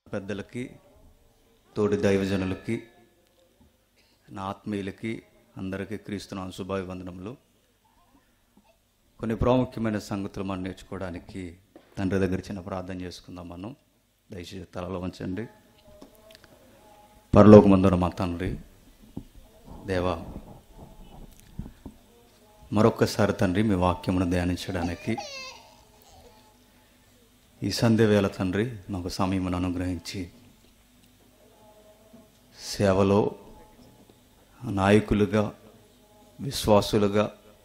పెద్దలకి తోటి దైవజనులకి నా ఆత్మీయులకి అందరికీ క్రీస్తునామ శుభాభివందనములు కొన్ని ప్రాముఖ్యమైన సంగతులు మనం నేర్చుకోవడానికి తండ్రి దగ్గర చిన్న ప్రార్థన చేసుకుందాం మనం దయచేసి తలలో ఉంచండి పరలోకమందున మా తండ్రి దేవా మరొక్కసారి తండ్రి మీ వాక్యమును ధ్యానించడానికి ఈ సంధ్య వేళ తండ్రి మాకు సమయమును అనుగ్రహించి సేవలో నాయకులుగా విశ్వాసులుగా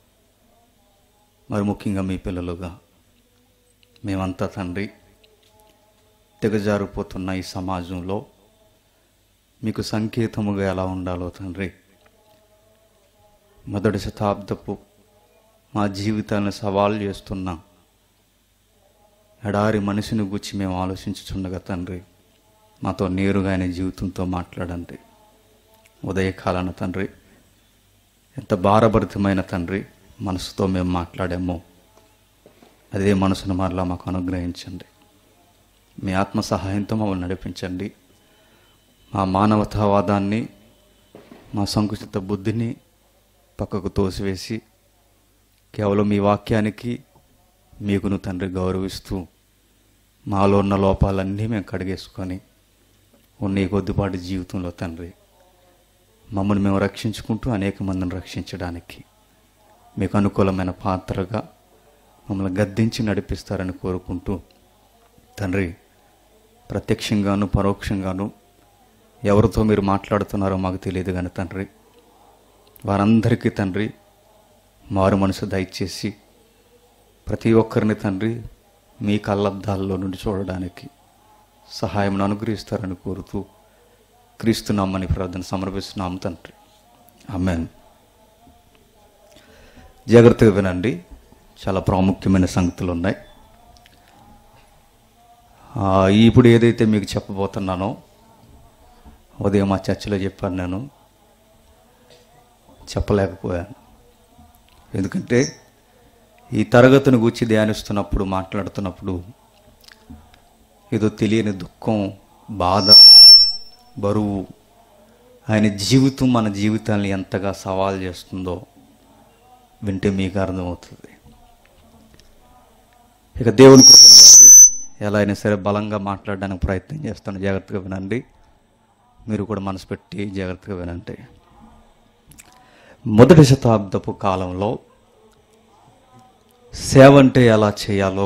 మరి ముఖ్యంగా మీ పిల్లలుగా మేమంతా తండ్రి దిగజారిపోతున్న ఈ సమాజంలో మీకు సంకేతముగా ఎలా ఉండాలో తండ్రి మొదటి శతాబ్దపు మా జీవితాన్ని సవాల్ చేస్తున్న ఎడారి మనిషిని గురించి మేము ఆలోచించుచుండగా తండ్రి మాతో నేరుగా ఆయన జీవితంతో మాట్లాడండి ఉదయకాలన తండ్రి ఎంత భారభరితమైన తండ్రి మనసుతో మేము మాట్లాడామో అదే మనసును మరలా మాకు అనుగ్రహించండి మీ ఆత్మ సహాయంతో మమ్మల్ని నడిపించండి మా మానవతావాదాన్ని మా సంకుచిత బుద్ధిని పక్కకు తోసివేసి కేవలం మీ వాక్యానికి మీకును తండ్రి గౌరవిస్తూ మాలో ఉన్న లోపాలన్నీ మేము కడిగేసుకొని ఉన్న ఈ కొద్దిపాటి జీవితంలో తండ్రి మమ్మల్ని మేము రక్షించుకుంటూ అనేక మందిని రక్షించడానికి మీకు అనుకూలమైన పాత్రగా మమ్మల్ని గద్దించి నడిపిస్తారని కోరుకుంటూ తండ్రి ప్రత్యక్షంగాను పరోక్షంగాను ఎవరితో మీరు మాట్లాడుతున్నారో మాకు తెలియదు కానీ తండ్రి వారందరికీ తండ్రి మారు మనసు దయచేసి ప్రతి ఒక్కరిని తండ్రి మీ కళ్ళద్దాల్లో నుండి చూడడానికి సహాయం అనుగ్రహిస్తారని కోరుతూ క్రీస్తు నమ్మని ప్రార్థన సమర్పిస్తున్నాము తండ్రి ఆమెన్ జాగ్రత్తగా వినండి చాలా ప్రాముఖ్యమైన సంగతులు ఉన్నాయి ఆ, ఇప్పుడు ఏదైతే మీకు చెప్పబోతున్నానో ఉదయం మా చర్చిలో చెప్పాను నేను చెప్పలేకపోయాను ఎందుకంటే ఈ తరగతిని గురించి ధ్యానిస్తున్నప్పుడు మాట్లాడుతున్నప్పుడు ఏదో తెలియని దుఃఖం బాధ బరువు ఆయన జీవితం మన జీవితాన్ని ఎంతగా సవాల్ చేస్తుందో వింటే మీకు అర్థమవుతుంది ఇక దేవుని కృపను బట్టి ఎలా అయినా సరే బలంగా మాట్లాడడానికి ప్రయత్నం చేస్తాను జాగ్రత్తగా వినండి మీరు కూడా మనసు పెట్టి జాగ్రత్తగా వినండి మొదటి శతాబ్దపు కాలంలో సేవ అంటే ఎలా చేయాలో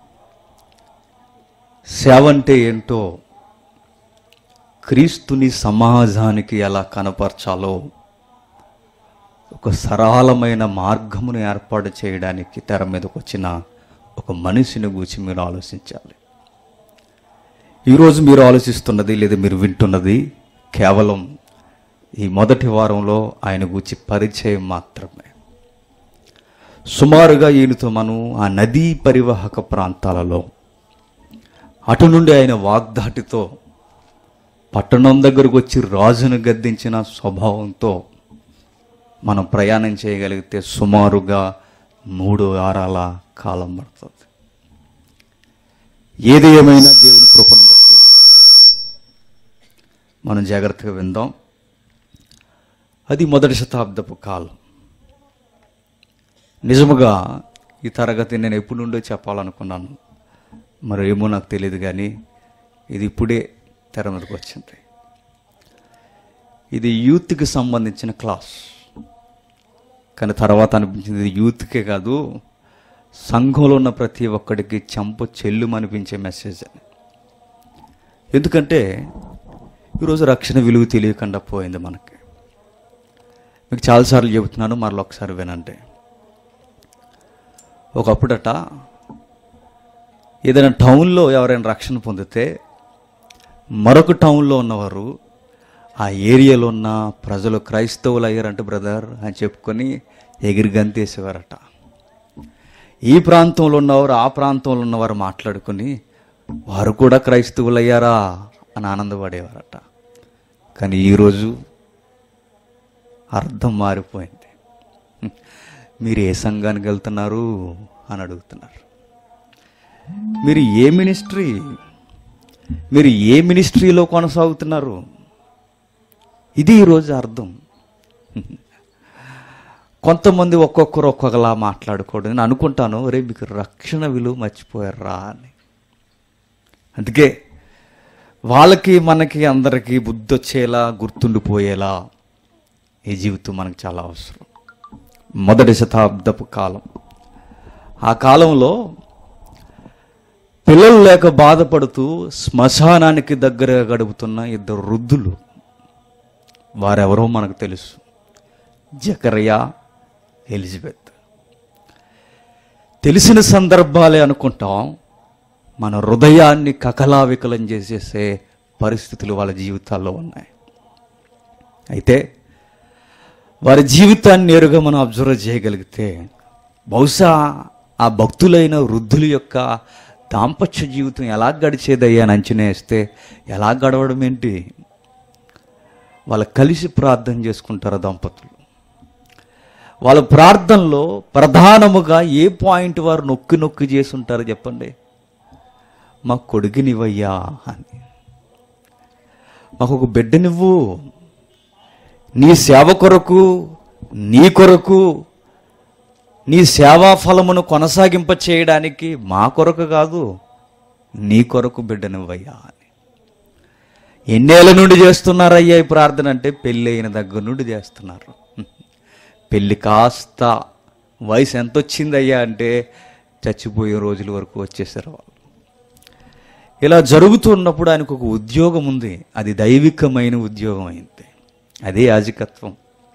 సేవ అంటే ఏంటో క్రీస్తుని సమాజానికి ఎలా కనపరచాలో ఒక సరళమైన మార్గమును ఏర్పాటు చేయడానికి తెర మీదకు వచ్చిన ఒక మనిషిని గురించి మీరు ఆలోచించాలి ఈరోజు మీరు ఆలోచిస్తున్నది లేదా మీరు వింటున్నది కేవలం ఈ మొదటి వారంలో ఆయన గురించి పరిచయం మాత్రమే సుమారుగా ఈయనతో మనం ఆ నదీ పరివాహక ప్రాంతాలలో అటు నుండి ఆయన వాగ్దాటితో పట్టణం దగ్గరకు వచ్చి రాజును గద్దించిన స్వభావంతో మనం ప్రయాణం చేయగలిగితే సుమారుగా మూడు వారాల కాలం పడుతుంది ఏది ఏమైనా దేవుని కృపను బట్టి మనం జాగ్రత్తగా విందాం అది మొదటి శతాబ్దపు కాలం నిజముగా ఈ తరగతి నేను ఎప్పుడు నుండో చెప్పాలనుకున్నాను మరి ఏమో నాకు తెలియదు కానీ ఇది ఇప్పుడే తెర మీదకి వచ్చింది ఇది యూత్కి సంబంధించిన క్లాస్ కానీ తర్వాత అనిపించింది ఇది యూత్కే కాదు సంఘంలో ఉన్న ప్రతి ఒక్కడికి చెంప చెల్లుమనిపించే మెసేజ్ అని ఎందుకంటే ఈరోజు రక్షణ విలువ తెలియకుండా పోయింది మనకి మీకు చాలాసార్లు చెబుతున్నాను మరలా ఒకసారి వినండి ఒకప్పుడట ఏదైనా టౌన్లో ఎవరైనా రక్షణ పొందితే మరొక టౌన్లో ఉన్నవారు ఆ ఏరియాలో ఉన్న ప్రజలు క్రైస్తవులు అయ్యారంట బ్రదర్ అని చెప్పుకొని ఎగిరి గంతేసేవారట ఈ ప్రాంతంలో ఉన్నవారు ఆ ప్రాంతంలో ఉన్నవారు మాట్లాడుకొని వారు కూడా క్రైస్తవులు అయ్యారా అని ఆనందపడేవారట కానీ ఈరోజు అర్థం మారిపోయింది మీరు ఏ సంఘానికి వెళ్తున్నారు అని అడుగుతున్నారు మీరు ఏ మినిస్ట్రీ మీరు ఏ మినిస్ట్రీలో కొనసాగుతున్నారు ఇది ఈరోజు అర్థం కొంతమంది ఒక్కొక్కరు ఒక్కొక్కలా మాట్లాడుకోవడం నేను అనుకుంటాను రే మీకు రక్షణ విలువ మర్చిపోయారా అని అందుకే వాళ్ళకి మనకి అందరికీ బుద్ధి వచ్చేలా గుర్తుండిపోయేలా ఈ జీవితం మనకు చాలా అవసరం మొదటి శతాబ్దపు కాలం ఆ కాలంలో పిల్లలు లేక బాధపడుతూ శ్మశానానికి దగ్గరగా గడుపుతున్న ఇద్దరు వృద్ధులు వారెవరో మనకు తెలుసు జకరియా ఎలిజబెత్ తెలిసిన సందర్భాలే అనుకుంటాం మన హృదయాన్ని కకలావికలం చేసేసే పరిస్థితులు వాళ్ళ జీవితాల్లో ఉన్నాయి అయితే వారి జీవితాన్ని నేరుగా మనం అబ్జర్వ్ చేయగలిగితే బహుశా ఆ భక్తులైన వృద్ధుల యొక్క దాంపత్య జీవితం ఎలా గడిచేదయ్యా అని అంచనా వేస్తే ఎలా గడవడం ఏంటి వాళ్ళు కలిసి ప్రార్థన చేసుకుంటారు ఆ దంపతులు వాళ్ళ ప్రార్థనలో ప్రధానముగా ఏ పాయింట్ వారు నొక్కి నొక్కి చేసి ఉంటారో చెప్పండి మా కొడుకునివయ్యా అని మాకు ఒక బిడ్డనివ్వు నీ సేవ కొరకు నీ కొరకు నీ సేవా ఫలమును కొనసాగింప చేయడానికి మా కొరకు కాదు నీ కొరకు బిడ్డనివ్వయ్యా అని ఎన్నేళ్ళ నుండి చేస్తున్నారయ్యా ఈ ప్రార్థన అంటే పెళ్ళి అయిన దగ్గర నుండి చేస్తున్నారు పెళ్ళి కాస్త వయసు ఎంత వచ్చిందయ్యా అంటే చచ్చిపోయే రోజుల వరకు వచ్చేసారు వాళ్ళు ఇలా జరుగుతున్నప్పుడు ఆయనకు ఒక ఉద్యోగం ఉంది అది దైవికమైన ఉద్యోగం అయింది అదే యాజకత్వం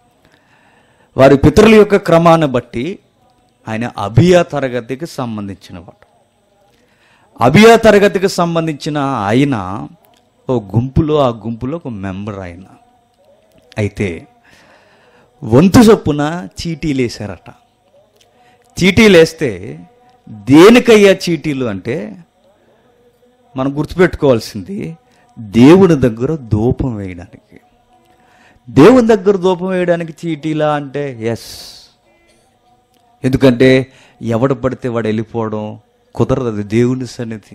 వారి పితరుల యొక్క క్రమాన్ని బట్టి ఆయన అభియా తరగతికి సంబంధించినవాడు అభియా తరగతికి సంబంధించిన ఆయన ఓ గుంపులో ఆ గుంపులో ఒక మెంబర్ ఆయన అయితే వంతు చొప్పున చీటీలు వేశారట చీటీలు వేస్తే దేనికయ్యా చీటీలు అంటే మనం గుర్తుపెట్టుకోవాల్సింది దేవుని దగ్గర ధూపం వేయడానికి దేవుని దగ్గర ధూపం వేయడానికి చీటీలా అంటే ఎస్ ఎందుకంటే ఎవడు పడితే వాడు వెళ్ళిపోవడం కుదరదు అది దేవుని సన్నిధి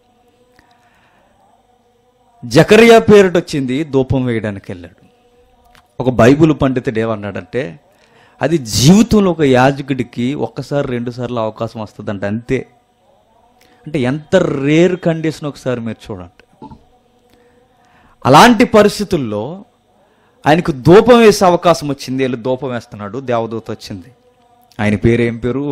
జకరియా పేరిట వచ్చింది ధూపం వేయడానికి వెళ్ళాడు ఒక బైబిల్ పండితుడు ఏమన్నాడంటే అది జీవితంలో ఒక యాజకుడికి ఒక్కసారి రెండు సార్లు అవకాశం వస్తుందంట అంతే అంటే ఎంత రేర్ కండిషన్ ఒకసారి మీరు చూడండి అలాంటి పరిస్థితుల్లో ఆయనకు ధూపం వేసే అవకాశం వచ్చింది వెళ్ళి ధూపం వేస్తున్నాడు దేవదూత వచ్చింది ఆయన పేరు ఏం పేరు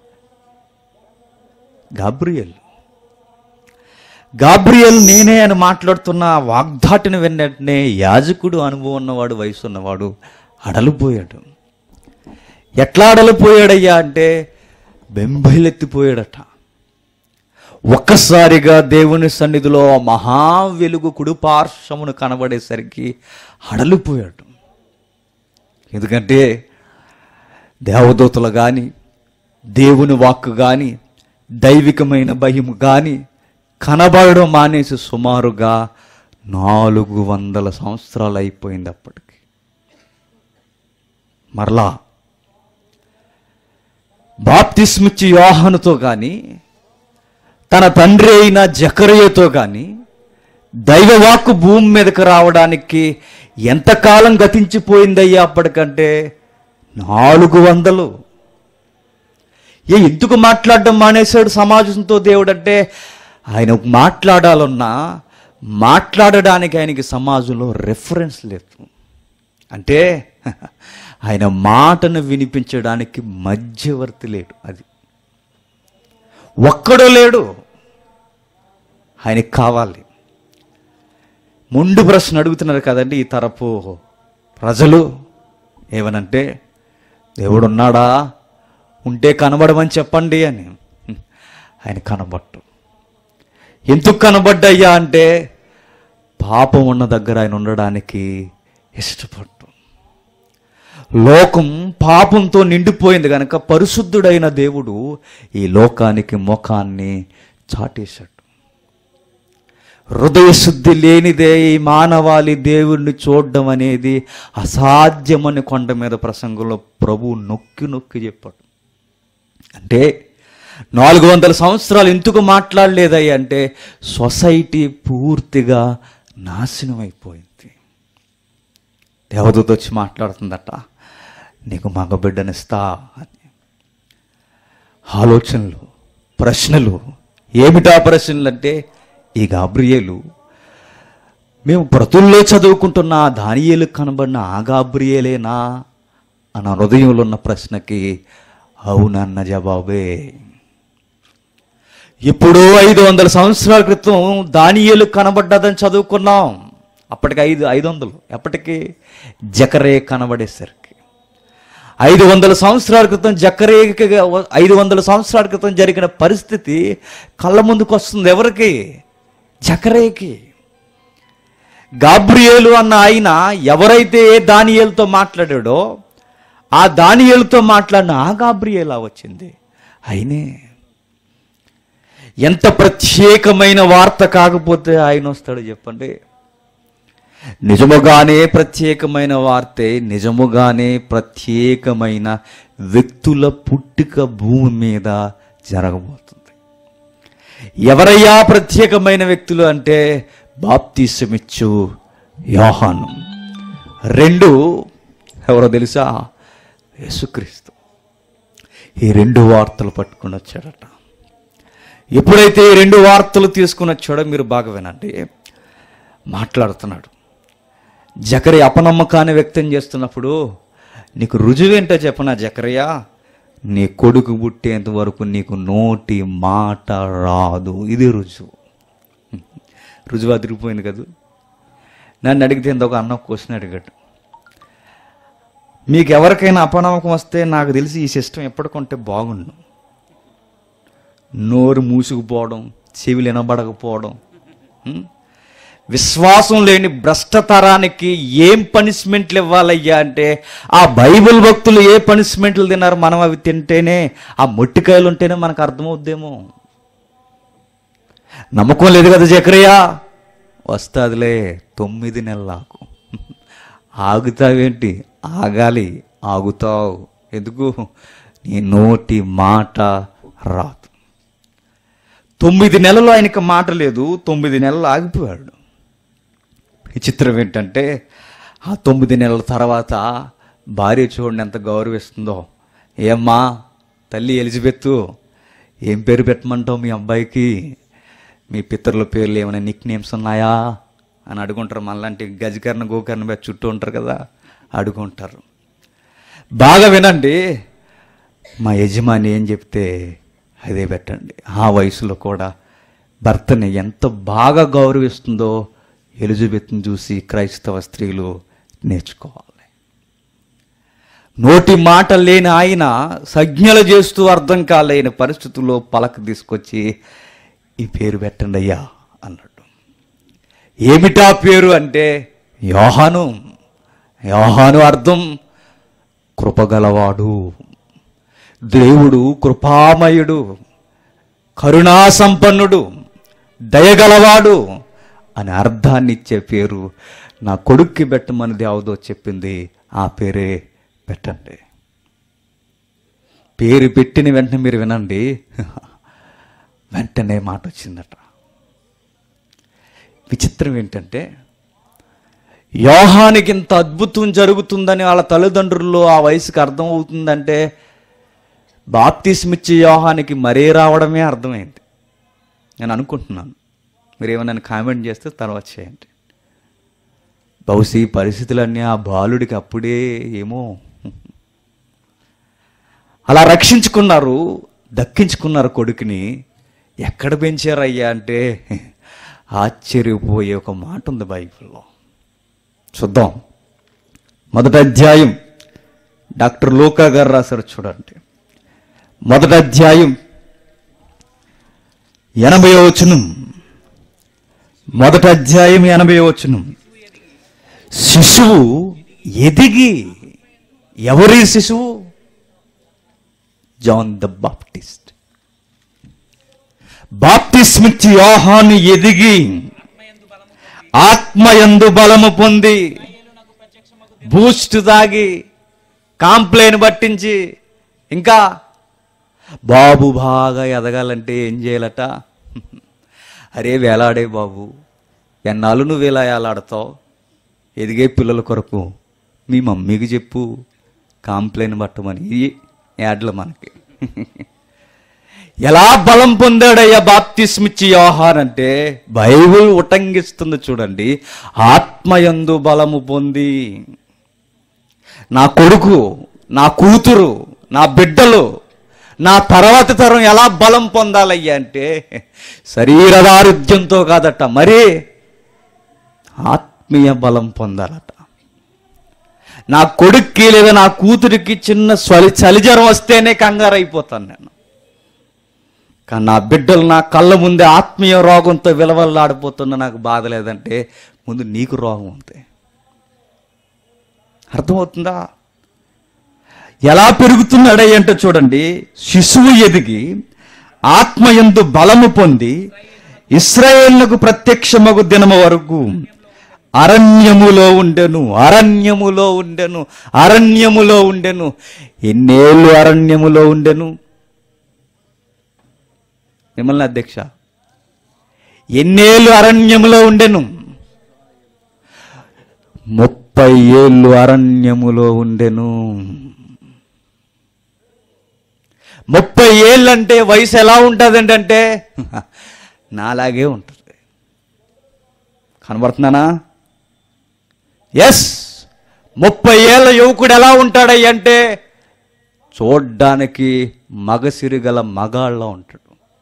గాబ్రియల్ గాబ్రియల్ నేనే అని మాట్లాడుతున్న ఆ వాగ్దాటిని వెన్నటనే యాజకుడు అనుభవం ఉన్నవాడు వయసు ఉన్నవాడు అడలిపోయాడు ఎట్లా అడలిపోయాడయ్యా అంటే బెంబైలెత్తిపోయాడట ఒక్కసారిగా దేవుని సన్నిధిలో ఆ మహా వెలుగు కుడిపార్శ్వమును కనబడేసరికి అడలిపోయాడు ఎందుకంటే దేవదూతలు కానీ దేవుని వాక్కు కానీ దైవికమైన భయం కానీ కనబడడం మానేసి సుమారుగా నాలుగు వందల సంవత్సరాలు అయిపోయింది అప్పటికి మరలా బాప్తిస్మిచ్చి యోహానుతో కానీ తన తండ్రి అయిన జకరియతో కానీ దైవవాక్కు భూమి మీదకి రావడానికి ఎంతకాలం గతించిపోయిందయ్యా అప్పటికంటే నాలుగు వందలు ఏ ఎందుకు మాట్లాడడం మానేశాడు సమాజంతో దేవుడు అంటే ఆయన మాట్లాడాలన్నా మాట్లాడడానికి ఆయనకి సమాజంలో రెఫరెన్స్ లేదు అంటే ఆయన మాటను వినిపించడానికి మధ్యవర్తి లేడు అది ఒక్కడో లేడు ఆయనకి కావాలి ముందు ప్రశ్న అడుగుతున్నారు కదండి ఈ తరపు ప్రజలు ఏమనంటే దేవుడు ఉన్నాడా ఉంటే కనబడమని చెప్పండి అని ఆయన కనబట్టు ఎందుకు కనబడ్డయ్యా అంటే పాపం ఉన్న దగ్గర ఆయన ఉండడానికి ఇష్టపడ్డు లోకం పాపంతో నిండిపోయింది కనుక పరిశుద్ధుడైన దేవుడు ఈ లోకానికి ముఖాన్ని చాటేశాడు హృదయశుద్ధి లేనిదే ఈ మానవాళి దేవుణ్ణి చూడడం అనేది అసాధ్యమని కొండ మీద ప్రసంగంలో ప్రభు నొక్కి నొక్కి చెప్పాడు అంటే నాలుగు వందల సంవత్సరాలు ఎందుకు మాట్లాడలేదయ్యా అంటే సొసైటీ పూర్తిగా నాశనం అయిపోయింది దేవదూత వచ్చి మాట్లాడుతుందట నీకు మగబిడ్డనిస్తా అని ఆలోచనలు ప్రశ్నలు ఏమిటా ప్రశ్నలు అంటే ఈ గాబ్రియేలు మేము ప్రతుల్లో చదువుకుంటున్న ఆ దానియేలు కనబడిన ఆ గాబ్రియేలేనా అన్న హృదయంలో ఉన్న ప్రశ్నకి అవునన్న జవాబే ఇప్పుడు ఐదు వందల సంవత్సరాల క్రితం దానియేలు కనబడ్డదని చదువుకున్నాం అప్పటికి ఐదు ఐదు వందలు ఎప్పటికి జకరే కనబడేసరికి ఐదు వందల సంవత్సరాల క్రితం జకరేకి ఐదు వందల సంవత్సరాల క్రితం జరిగిన పరిస్థితి కళ్ళ ముందుకు వస్తుంది ఎవరికి జకరేకి గాబ్రియేలు అన్న ఆయన ఎవరైతే ఏ దానియేలుతో మాట్లాడాడో ఆ దానియేలుతో మాట్లాడిన ఆ గాబ్రియేలా వచ్చింది అయినే ఎంత ప్రత్యేకమైన వార్త కాకపోతే ఆయన వస్తాడు చెప్పండి నిజముగానే ప్రత్యేకమైన వార్తే నిజముగానే ప్రత్యేకమైన వ్యక్తుల పుట్టుక భూమి మీద జరగబోతుంది ఎవరయ్యా ప్రత్యేకమైన వ్యక్తులు అంటే బాప్తీసమిచ్చు యోహాను రెండు ఎవరో తెలుసా యేసుక్రీస్తు ఈ రెండు వార్తలు పట్టుకుని వచ్చాడట ఎప్పుడైతే ఈ రెండు వార్తలు తీసుకుని వచ్చాడో మీరు బాగా వినండి మాట్లాడుతున్నాడు జకరి అపనమ్మకాన్ని వ్యక్తం చేస్తున్నప్పుడు నీకు రుజువేంటో చెప్పనా జకరయ్య నీ కొడుకు పుట్టేంత వరకు నీకు నోటి మాట రాదు ఇది రుజువు రుజువు అదిరిపోయింది కదా నన్ను అడిగితే ఇంకొక అన్న క్వశ్చన్ అడిగాడు మీకు ఎవరికైనా అపనమ్మకం వస్తే నాకు తెలిసి ఈ సిస్టమ్ ఎప్పటికంటే బాగుండు నోరు మూసుకుపోవడం చెవులు వినబడకపోవడం ఉం? విశ్వాసం లేని భ్రష్టతరానికి ఏం పనిష్మెంట్లు ఇవ్వాలయ్యా అంటే ఆ బైబిల్ భక్తులు ఏ పనిష్మెంట్లు తిన్నారు మనం అవి తింటేనే ఆ మొట్టికాయలు ఉంటేనే మనకు అర్థమవుద్దేమో నమ్మకం లేదు కదా జకరయ్య వస్తాదిలే తొమ్మిది నెలలకు ఆగుతావేంటి ఆగాలి ఆగుతావు ఎందుకు నీ నోటి మాట రాదు తొమ్మిది నెలలు ఆయనకి మాట లేదు తొమ్మిది నెలలు ఆగిపోయాడు విచిత్రం ఏంటంటే ఆ తొమ్మిది నెలల తర్వాత భార్య చూడండి ఎంత గౌరవిస్తుందో ఏమ్మా తల్లి ఎలిజబెత్ ఏం పేరు పెట్టమంటావు మీ అబ్బాయికి మీ పితరుల పేర్లు ఏమైనా నిక్ నేమ్స్ ఉన్నాయా అని అడుగుంటారు మనలాంటి గజకర్ణ గోకర్ణ మీద చుట్టూ ఉంటారు కదా అడుగుంటారు బాగా వినండి మా యజమాని ఏం చెప్తే అదే పెట్టండి ఆ వయసులో కూడా భర్తని ఎంత బాగా గౌరవిస్తుందో ఎలిజబెత్ని చూసి క్రైస్తవ స్త్రీలు నేర్చుకోవాలి నోటి మాట లేని ఆయన సంజ్ఞలు చేస్తూ అర్థం కాలేని పరిస్థితుల్లో పలక తీసుకొచ్చి ఈ పేరు పెట్టండి అయ్యా అన్నాడు ఏమిటా పేరు అంటే యోహాను యోహాను అర్థం కృపగలవాడు దేవుడు కృపామయుడు కరుణా సంపన్నుడు దయగలవాడు అని అర్థాన్ని ఇచ్చే పేరు నా కొడుక్కి పెట్టమని దేవుదో చెప్పింది ఆ పేరే పెట్టండి పేరు పెట్టిన వెంటనే మీరు వినండి వెంటనే మాట వచ్చిందట విచిత్రం ఏంటంటే యోహానికి ఇంత అద్భుతం జరుగుతుందని వాళ్ళ తల్లిదండ్రుల్లో ఆ వయసుకి అర్థం అవుతుందంటే బాప్తిస్మిచ్చి యోహానికి మరే రావడమే అర్థమైంది నేను అనుకుంటున్నాను మీరు ఏమైనా కామెంట్ చేస్తే తర్వాత చేయండి బహుశా ఈ పరిస్థితులన్నీ ఆ బాలుడికి అప్పుడే ఏమో అలా రక్షించుకున్నారు దక్కించుకున్నారు కొడుకుని ఎక్కడ పెంచారయ్యా అంటే ఆశ్చర్యపోయే ఒక మాట ఉంది బైబిల్లో చూద్దాం మొదటి అధ్యాయం డాక్టర్ లోకా గారు రాశారు చూడండి మొదటి అధ్యాయం ఎనభై వచనం మొదటి అధ్యాయం ఎనభై వచనం శిశువు ఎదిగి ఎవరి శిశువు జాన్ ద బాప్టిస్ట్ బాప్తిస్మిచ్చి యోహాను ఎదిగి ఆత్మయందు బలము పొంది బూస్ట్ తాగి కాంప్లైన్ పట్టించి ఇంకా బాబు బాగా ఎదగాలంటే ఏం చేయాలట అరే వేలాడే బాబు ఎన్నాళ్ళు నువ్వు ఇలా వేలాడతావు ఎదిగే పిల్లల కొరకు మీ మమ్మీకి చెప్పు కాంప్లైంట్ పట్టమని ఇది యాడ్లు మనకి ఎలా బలం పొందాడయ్యా బాప్తిస్మిచ్చి యోహాన్ అంటే బైబుల్ ఉటంగిస్తుంది చూడండి ఆత్మయందు బలము పొంది నా కొడుకు నా కూతురు నా బిడ్డలు నా తర్వాత తరం ఎలా బలం పొందాలయ్యా అంటే శరీరదారుద్యంతో కాదట మరి ఆత్మీయ బలం పొందాలట నా కొడుక్కి లేదా నా కూతురికి చిన్న స్వలి చలిజ్వరం వస్తేనే కంగారు అయిపోతాను నేను కానీ నా బిడ్డలు నా కళ్ళ ముందే ఆత్మీయ రోగంతో విలవల్లాడిపోతున్న నాకు బాధ లేదంటే ముందు నీకు రోగం ఉంది అర్థమవుతుందా ఎలా పెరుగుతున్నాడై అంటే చూడండి శిశువు ఎదిగి ఆత్మయందు బలము పొంది ఇస్రాయేళ్లకు ప్రత్యక్షమగు దినము వరకు అరణ్యములో ఉండెను అరణ్యములో ఉండెను అరణ్యములో ఉండెను ఎన్నేళ్ళు అరణ్యములో ఉండెను మిమ్మల్ని అధ్యక్ష ఎన్నేళ్ళు అరణ్యములో ఉండెను ముప్పై ఏళ్ళు అరణ్యములో ఉండెను ముప్పై ఏళ్ళంటే వయసు ఎలా ఉంటుంది అంటే నాలాగే ఉంటుంది కనబడుతున్నానా ఎస్ ముప్పై ఏళ్ళ యువకుడు ఎలా ఉంటాడయ్య అంటే చూడ్డానికి మగసిరి గల మగాళ్ళ ఉంటాడు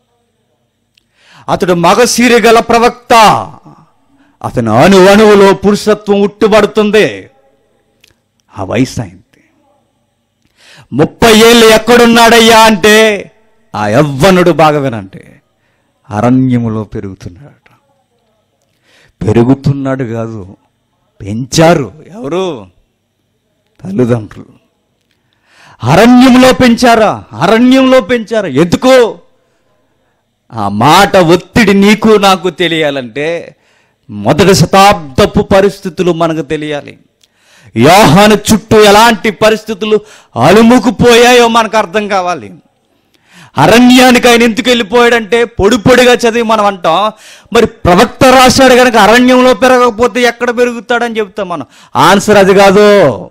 అతడు మగసిరి గల ప్రవక్త అతని అణు అణువులో పురుషత్వం ఉట్టుబడుతుంది ఆ వయసు అయింది ముప్పై ఏళ్ళు ఎక్కడున్నాడయ్యా అంటే ఆ యవ్వనుడు బాగా వినంటే అరణ్యములో పెరుగుతున్నాడట పెరుగుతున్నాడు కాదు పెంచారు ఎవరు తల్లిదండ్రులు అరణ్యంలో పెంచారా అరణ్యంలో పెంచారా ఎందుకు ఆ మాట ఒత్తిడి నీకు నాకు తెలియాలంటే మొదటి శతాబ్దపు పరిస్థితులు మనకు తెలియాలి యోహాను చుట్టూ ఎలాంటి పరిస్థితులు అలుముకుపోయాయో మనకు అర్థం కావాలి అరణ్యానికి ఆయన ఎందుకు వెళ్ళిపోయాడంటే పొడి పొడిగా చదివి మనం అంటాం మరి ప్రవక్త రాశాడు కనుక అరణ్యంలో పెరగకపోతే ఎక్కడ పెరుగుతాడని చెప్తాం మనం ఆన్సర్ అది కాదు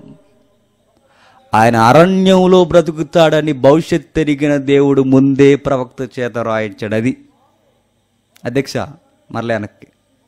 ఆయన అరణ్యంలో బ్రతుకుతాడని భవిష్యత్ తిరిగిన దేవుడు ముందే ప్రవక్త చేత రాయించాడు అది అధ్యక్ష మరలే వెనక్కి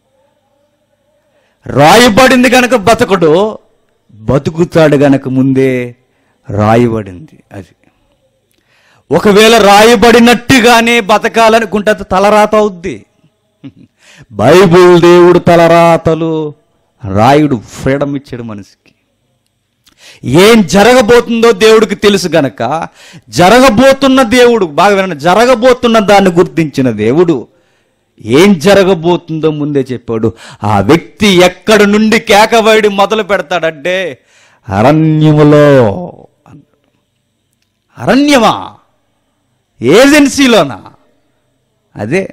రాయబడింది గనక బతకడు బతుకుతాడు గనక ముందే రాయబడింది అది ఒకవేళ రాయబడినట్టుగానే బతకాలనుకుంటే అది తలరాత అవుద్ది బైబుల్ దేవుడు తలరాతలు రాయుడు ఫ్రీడమ్ ఇచ్చాడు మనిషికి ఏం జరగబోతుందో దేవుడికి తెలుసు గనక జరగబోతున్న దేవుడు బాగా వినండి జరగబోతున్న దాన్ని గుర్తించిన దేవుడు ఏం జరగబోతుందో ముందే చెప్పాడు ఆ వ్యక్తి ఎక్కడి నుండి కేకవేడి మొదలు పెడతాడంటే అరణ్యములో అన్నాడు. అరణ్యమా ఏజెన్సీలోనా అదే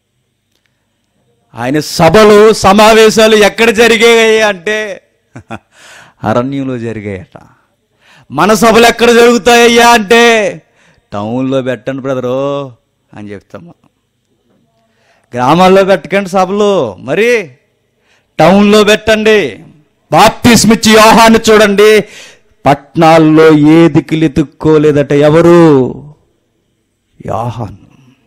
ఆయన సభలు సమావేశాలు ఎక్కడ జరిగాయి అంటే అరణ్యంలో జరిగాయట మన సభలు ఎక్కడ జరుగుతాయ్యా అంటే టౌన్లో పెట్టండి బ్రదరు అని చెప్తాం మనం గ్రామాల్లో పెట్టకండి సభలు మరి టౌన్లో పెట్టండి బాప్తిస్మిచ్చి యోహాన్ని చూడండి పట్నాల్లో ఏ దిక్కులెతుక్కోలేదట ఎవరు యోహాన్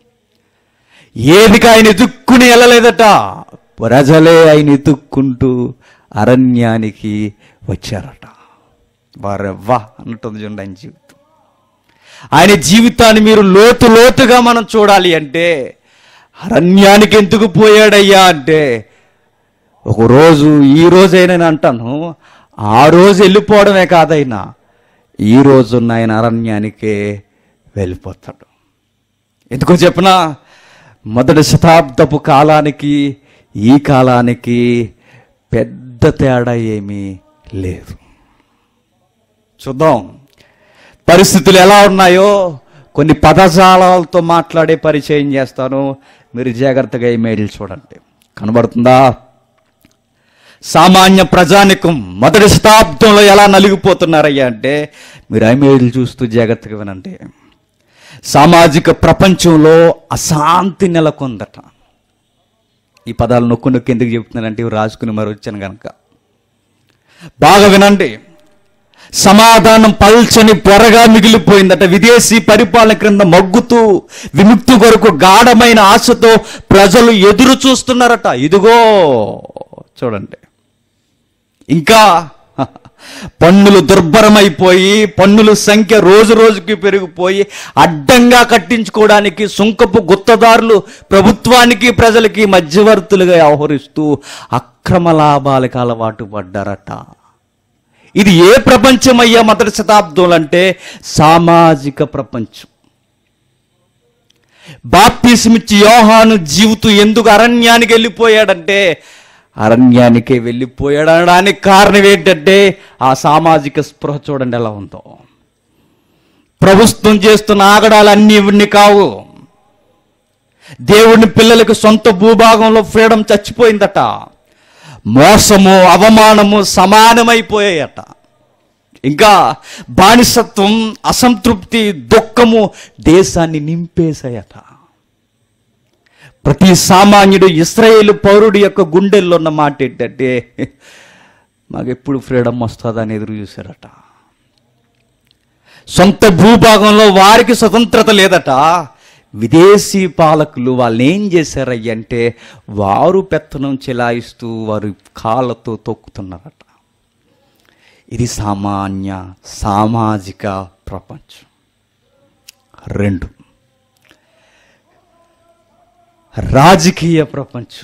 ఏదికి ఆయన ఎతుక్కుని వెళ్ళలేదట ప్రజలే ఆయన ఎతుక్కుంటూ అరణ్యానికి వచ్చారట వారెవ్వా అన్నట్టుంది చూడండి ఆయన జీవితం ఆయన జీవితాన్ని మీరు లోతు లోతుగా మనం చూడాలి అంటే అరణ్యానికి ఎందుకు పోయాడయ్యా అంటే ఒక రోజు ఈ రోజైనా నేను అంటాను ఆ రోజు వెళ్ళిపోవడమే కాదైనా ఈ రోజున్న ఆయన అరణ్యానికే వెళ్ళిపోతాడు ఎందుకో చెప్పనా మొదటి శతాబ్దపు కాలానికి ఈ కాలానికి పెద్ద తేడా ఏమీ లేదు చూద్దాం పరిస్థితులు ఎలా ఉన్నాయో కొన్ని పదజాలాలతో మాట్లాడే పరిచయం చేస్తాను మీరు జాగ్రత్తగా ఈ మెయిల్ చూడండి కనబడుతుందా సామాన్య ప్రజానికం మొదటి శతాబ్దంలో ఎలా నలిగిపోతున్నారయ్యా అంటే మీరు ఆ మెయిల్ చూస్తూ జాగ్రత్తగా వినండి సామాజిక ప్రపంచంలో అశాంతి నెలకొందట ఈ పదాలు నొక్కు నొక్కి ఎందుకు చెప్తున్నానంటే ఇవి రాసుకుని మరి వచ్చాను కనుక బాగా వినండి సమాధానం పల్చని పొరగా మిగిలిపోయిందట విదేశీ పరిపాలన క్రింద మగ్గుతూ విముక్తి కొరకు గాఢమైన ఆశతో ప్రజలు ఎదురు చూస్తున్నారట ఇదిగో చూడండి ఇంకా పన్నులు దుర్భరమైపోయి పన్నుల సంఖ్య రోజు రోజుకి పెరిగిపోయి అడ్డంగా కట్టించుకోవడానికి సుంకపు గుత్తదారులు ప్రభుత్వానికి ప్రజలకి మధ్యవర్తులుగా వ్యవహరిస్తూ అక్రమ లాభాలకు అలవాటు పడ్డారట ఇది ఏ ప్రపంచం అయ్యా మొదటి శతాబ్దంలో అంటే సామాజిక ప్రపంచం బాప్తిసమిచ్చి యోహాను జీవితం ఎందుకు అరణ్యానికి వెళ్ళిపోయాడంటే అరణ్యానికే వెళ్ళిపోయాడు అనడానికి కారణం ఏంటంటే ఆ సామాజిక స్పృహ చూడండి ఎలా ఉందో ప్రభుత్వం చేస్తున్న ఆగడాలు అన్ని ఇవన్నీ కావు దేవుని పిల్లలకు సొంత భూభాగంలో ఫ్రీడమ్ చచ్చిపోయిందట మోసము అవమానము సమానమైపోయాయట ఇంకా బానిసత్వం అసంతృప్తి దుఃఖము దేశాన్ని నింపేశాయట ప్రతి సామాన్యుడు ఇస్రాయేల్ పౌరుడి యొక్క గుండెల్లో ఉన్న మాట ఏంటంటే మాకు ఎప్పుడు ఫ్రీడమ్ వస్తుందని ఎదురు చూశారట సొంత భూభాగంలో వారికి స్వతంత్రత లేదట విదేశీ పాలకులు వాళ్ళని ఏం చేశారయ్య అంటే వారు పెత్తనం చెలాయిస్తూ వారి కాళ్ళతో తొక్కుతున్నారట ఇది సామాన్య సామాజిక ప్రపంచం రెండు రాజకీయ ప్రపంచం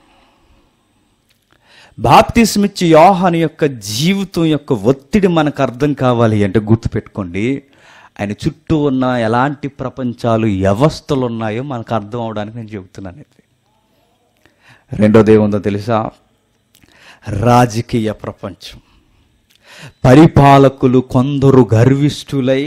బాప్తిస్మిచ్చి యోహాను యొక్క జీవితం యొక్క ఒత్తిడి మనకు అర్థం కావాలి అంటే గుర్తుపెట్టుకోండి ఆయన చుట్టూ ఉన్న ఎలాంటి ప్రపంచాలు వ్యవస్థలు ఉన్నాయో మనకు అర్థం అవడానికి నేను చెబుతున్నాను ఇది రెండోది ఏముందో తెలుసా రాజకీయ ప్రపంచం పరిపాలకులు కొందరు గర్విష్ఠులై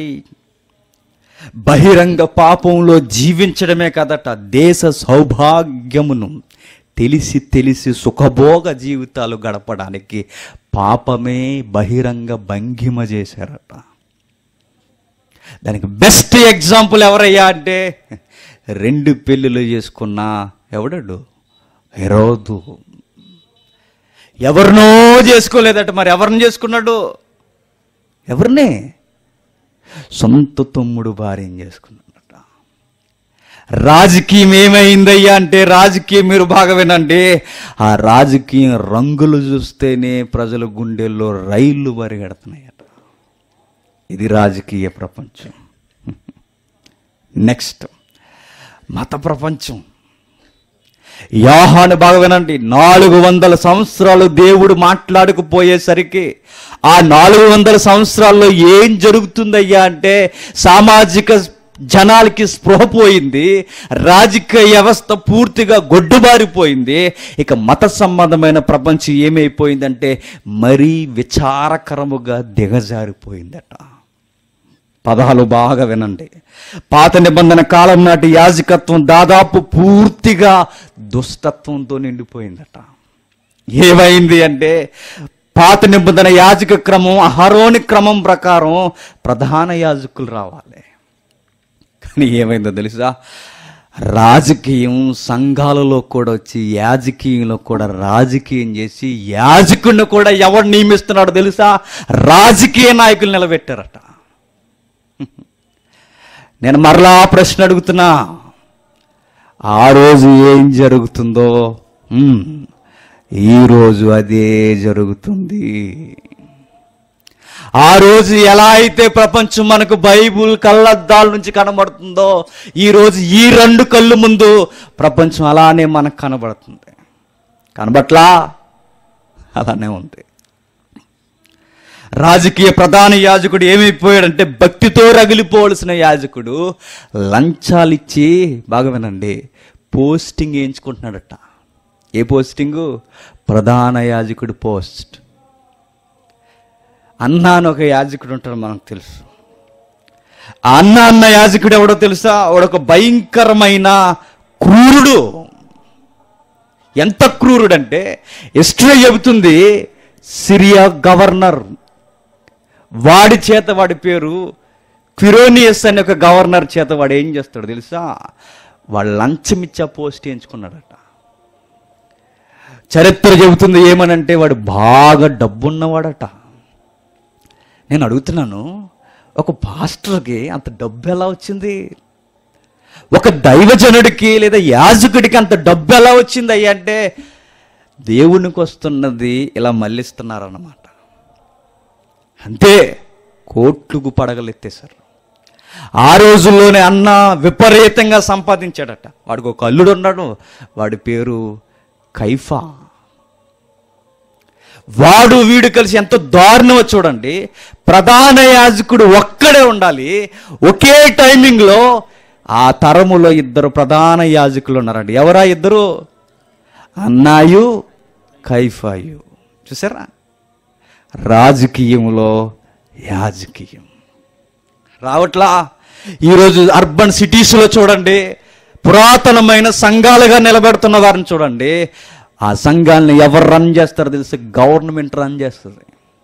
బహిరంగ పాపంలో జీవించడమే కదట దేశ సౌభాగ్యమును తెలిసి తెలిసి సుఖభోగ జీవితాలు గడపడానికి పాపమే బహిరంగ భంగిమ చేశారట దానికి బెస్ట్ ఎగ్జాంపుల్ ఎవరయ్యా అంటే రెండు పెళ్ళిళ్ళు చేసుకున్న ఎవడాడు హెరోదు ఎవరినో చేసుకోలేదట మరి ఎవరిని చేసుకున్నాడు ఎవరినే సొంత తమ్ముడు భార్యను చేసుకున్నాడట రాజకీయం ఏమైందయ్యా అంటే రాజకీయం మీరు బాగా వినండి ఆ రాజకీయం రంగులు చూస్తేనే ప్రజల గుండెల్లో రైళ్లు పరిగెడుతున్నాయట ఇది రాజకీయ ప్రపంచం నెక్స్ట్ మత ప్రపంచం యాహాను బాగా వినండి నాలుగు వందల సంవత్సరాలు దేవుడు మాట్లాడకపోయేసరికి ఆ నాలుగు వందల సంవత్సరాల్లో ఏం జరుగుతుందయ్యా అంటే సామాజిక జనాలకి స్పృహ పోయింది రాజకీయ వ్యవస్థ పూర్తిగా గొడ్డుబారిపోయింది ఇక మత సంబంధమైన ప్రపంచం ఏమైపోయిందంటే మరీ విచారకరముగా దిగజారిపోయిందట పదాలు బాగా వినండి పాత నిబంధన కాలం నాటి యాజకత్వం దాదాపు పూర్తిగా దుష్టత్వంతో నిండిపోయిందట ఏమైంది అంటే పాత నిబంధన యాజక క్రమం అహరోని క్రమం ప్రకారం ప్రధాన యాజకులు రావాలి కానీ ఏమైందో తెలుసా రాజకీయం సంఘాలలో కూడా వచ్చి యాజకీయంలో కూడా రాజకీయం చేసి యాజకుడిని కూడా ఎవరు నియమిస్తున్నాడో తెలుసా రాజకీయ నాయకులు నిలబెట్టారట నేను మరలా ప్రశ్న అడుగుతున్నా ఆ రోజు ఏం జరుగుతుందో మ్మ్, ఈ రోజు అదే జరుగుతుంది ఆ రోజు ఎలా అయితే ప్రపంచం మనకు బైబుల్ కళ్ళద్దాల నుంచి కనబడుతుందో ఈ రోజు ఈ రెండు కళ్ళు ముందు ప్రపంచం అలానే మనకు కనబడుతుంది కనబట్లా అలానే ఉంది రాజకీయ ప్రధాన యాజకుడు ఏమైపోయాడంటే భక్తితో రగిలిపోవలసిన యాజకుడు లంచాలిచ్చి బాగా వినండి పోస్టింగ్ వేయించుకుంటున్నాడట ఏ పోస్టింగు ప్రధాన యాజకుడు పోస్ట్ అన్న అని ఒక యాజకుడు ఉంటాడు మనకు తెలుసు ఆ అన్న అన్న యాజకుడు ఎవడో తెలుసా వాడొక భయంకరమైన క్రూరుడు ఎంత క్రూరుడంటే హిస్టరీ చెబుతుంది సిరియా గవర్నర్ వాడి చేత వాడి పేరు క్విరోనియస్ అనే ఒక గవర్నర్ చేత వాడు ఏం చేస్తాడు తెలుసా వాడు లంచం ఇచ్చా పోస్ట్ ఎంచుకున్నాడట చరిత్ర చెబుతుంది ఏమనంటే వాడు బాగా డబ్బున్నవాడట నేను అడుగుతున్నాను ఒక పాస్టర్కి అంత డబ్బు ఎలా వచ్చింది ఒక దైవజనుడికి లేదా యాజకుడికి అంత డబ్బు ఎలా వచ్చింది అయ్యా అంటే దేవునికి వస్తున్నది ఇలా మళ్ళిస్తున్నారన్నమాట అంతే కోట్లుకు పడగలెత్తేశారు ఆ రోజుల్లోనే అన్న విపరీతంగా సంపాదించాడట వాడికి ఒక అల్లుడు ఉన్నాడు వాడి పేరు కైఫా వాడు వీడు కలిసి ఎంత దారుణమో చూడండి ప్రధాన యాజకుడు ఒక్కడే ఉండాలి ఒకే టైమింగ్లో ఆ తరములో ఇద్దరు ప్రధాన యాజకులు ఉన్నారండి ఎవరా ఇద్దరు అన్నాయు కైఫాయు చూసారా రాజకీయంలో యాజకీయం రావట్లా ఈరోజు అర్బన్ సిటీస్లో చూడండి పురాతనమైన సంఘాలుగా నిలబెడుతున్న వారిని చూడండి ఆ సంఘాలను ఎవరు రన్ చేస్తారో తెలిసి గవర్నమెంట్ రన్ చేస్తుంది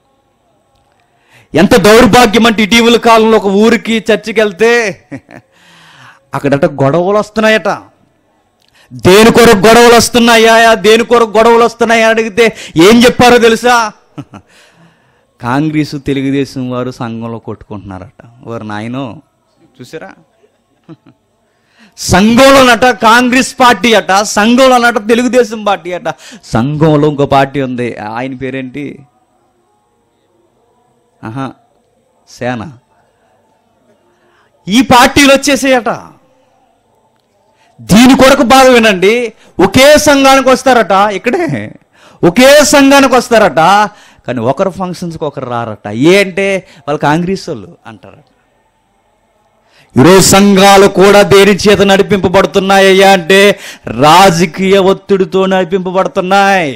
ఎంత దౌర్భాగ్యం అంటే ఇటీవల కాలంలో ఒక ఊరికి చర్చికి వెళ్తే అక్కడట గొడవలు వస్తున్నాయట దేని కొరకు గొడవలు వస్తున్నాయా దేని కొరకు గొడవలు వస్తున్నాయా అని అడిగితే ఏం చెప్పారో తెలుసా కాంగ్రెస్ తెలుగుదేశం వారు సంఘంలో కొట్టుకుంటున్నారట వారు నాయనో చూసారా సంఘంలోనట కాంగ్రెస్ పార్టీ అట సంఘంలోనట తెలుగుదేశం పార్టీ అట సంఘంలో ఇంకో పార్టీ ఉంది ఆయన పేరేంటి ఆహా సేన ఈ పార్టీలు వచ్చేసాయట దీని కొరకు బాగా వినండి ఒకే సంఘానికి వస్తారట ఇక్కడే ఒకే సంఘానికి వస్తారట కానీ ఒకరు ఫంక్షన్స్కి ఒకరు రారట ఏ అంటే వాళ్ళు కాంగ్రెస్ వాళ్ళు అంటారట ఈరోజు సంఘాలు కూడా దేని చేత నడిపింపబడుతున్నాయ్యా అంటే రాజకీయ ఒత్తిడితో నడిపింపబడుతున్నాయి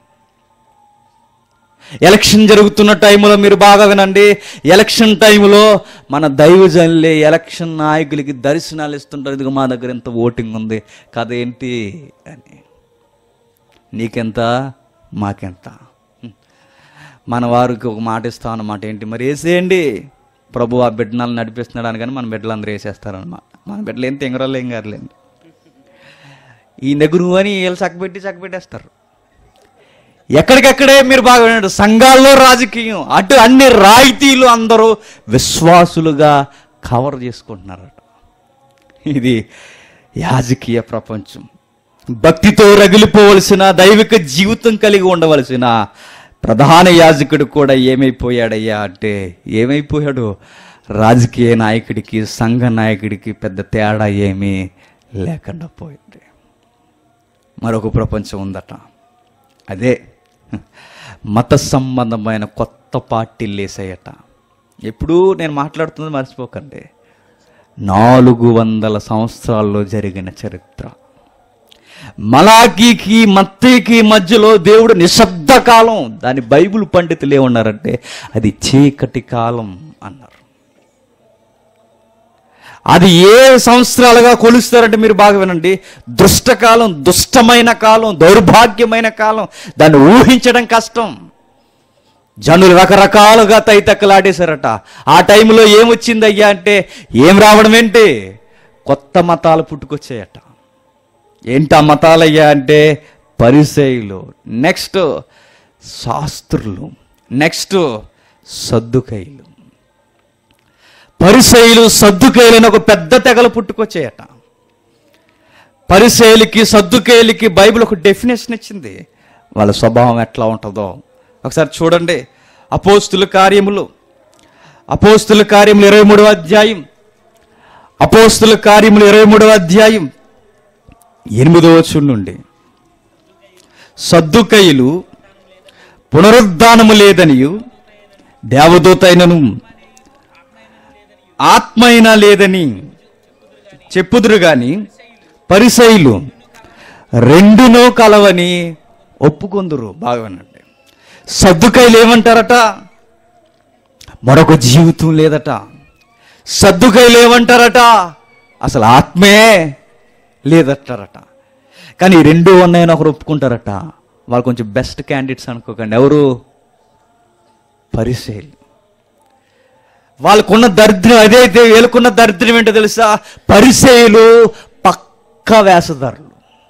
ఎలక్షన్ జరుగుతున్న టైంలో మీరు బాగా వినండి ఎలక్షన్ టైంలో మన దైవజనులే ఎలక్షన్ నాయకులకి దర్శనాలు ఇస్తుంటారు ఇదిగో మా దగ్గర ఎంత ఓటింగ్ ఉంది కథ ఏంటి అని నీకెంత మాకెంత మన వారికి ఒక మాట ఇస్తాం అన్నమాట ఏంటి మరి వేసేయండి ప్రభు ఆ బిడ్డనాలు నడిపిస్తున్నాడు కానీ మన బిడ్డలు అందరూ వేసేస్తారనమాట మన బిడ్డలు ఏం తెంగరాలు ఏం గారులేండి ఈ నెగురు అని వీళ్ళు చక్కబెట్టి చక్కబెట్టేస్తారు ఎక్కడికెక్కడే మీరు బాగా వినండి సంఘాల్లో రాజకీయం అటు అన్ని రాయితీలు అందరూ విశ్వాసులుగా కవర్ చేసుకుంటున్నారట ఇది యాజకీయ ప్రపంచం భక్తితో రగిలిపోవలసిన దైవిక జీవితం కలిగి ఉండవలసిన ప్రధాన యాజకుడు కూడా ఏమైపోయాడయ్యా అంటే ఏమైపోయాడు రాజకీయ నాయకుడికి సంఘ నాయకుడికి పెద్ద తేడా ఏమీ లేకుండా పోయింది మరొక ప్రపంచం ఉందట అదే మత సంబంధమైన కొత్త పార్టీలు వేసాయట ఎప్పుడు నేను మాట్లాడుతున్నది మర్చిపోకండి నాలుగు వందల సంవత్సరాల్లో జరిగిన చరిత్ర మలాకీకి మత్తీకి మధ్యలో దేవుడు నిశ్శబ్ద కాలం దాని బైబిల్ పండితులు ఏమన్నారంటే అది చీకటి కాలం అన్నారు అది ఏ సంవత్సరాలుగా కొలుస్తారంటే మీరు బాగా వినండి దుష్టకాలం దుష్టమైన కాలం దౌర్భాగ్యమైన కాలం దాన్ని ఊహించడం కష్టం జనులు రకరకాలుగా తైతక్కలాడేశారట ఆ టైంలో ఏమొచ్చింది అయ్యా అంటే ఏం రావడం ఏంటి కొత్త మతాలు పుట్టుకొచ్చాయట ఏంటి ఆ మతాలయ్యా అంటే పరిసయులు నెక్స్ట్ శాస్త్రులు నెక్స్ట్ సద్దుకైలు పరిసయులు సద్దుకైలని ఒక పెద్ద తెగలు పుట్టుకొచ్చాయట పరిసయులకి సద్దుకైలకి బైబిల్ ఒక డెఫినేషన్ ఇచ్చింది వాళ్ళ స్వభావం ఎట్లా ఉంటుందో ఒకసారి చూడండి అపోస్తుల కార్యములు అపోస్తుల కార్యములు ఇరవై మూడవ అధ్యాయం అపోస్తుల కార్యములు ఇరవై మూడవ అధ్యాయం ఎనిమిదవ వచనం నుండి సద్దుకయులు పునరుద్ధానము లేదనియు దేవదూతైనను ఆత్మైనా లేదని చెప్పుదురు గాని పరిసైలు రెండునో కలవని ఒప్పుకొందురు బాగా వినండి సద్దుకైలు ఏమంటారట మరొక జీవితం లేదట సద్దుకైలు ఏమంటారట అసలు ఆత్మే లేదటారట కానీ ఈ రెండు ఉన్నాయని ఒకరు ఒప్పుకుంటారట వాళ్ళు కొంచెం బెస్ట్ క్యాండిడేట్స్ అనుకోకండి ఎవరు పరిశైలు వాళ్ళకున్న దరిద్రం అదైతే వీళ్ళకున్న దరిద్రం ఏంటో తెలుసా పరిచయులు పక్క వేసదారులు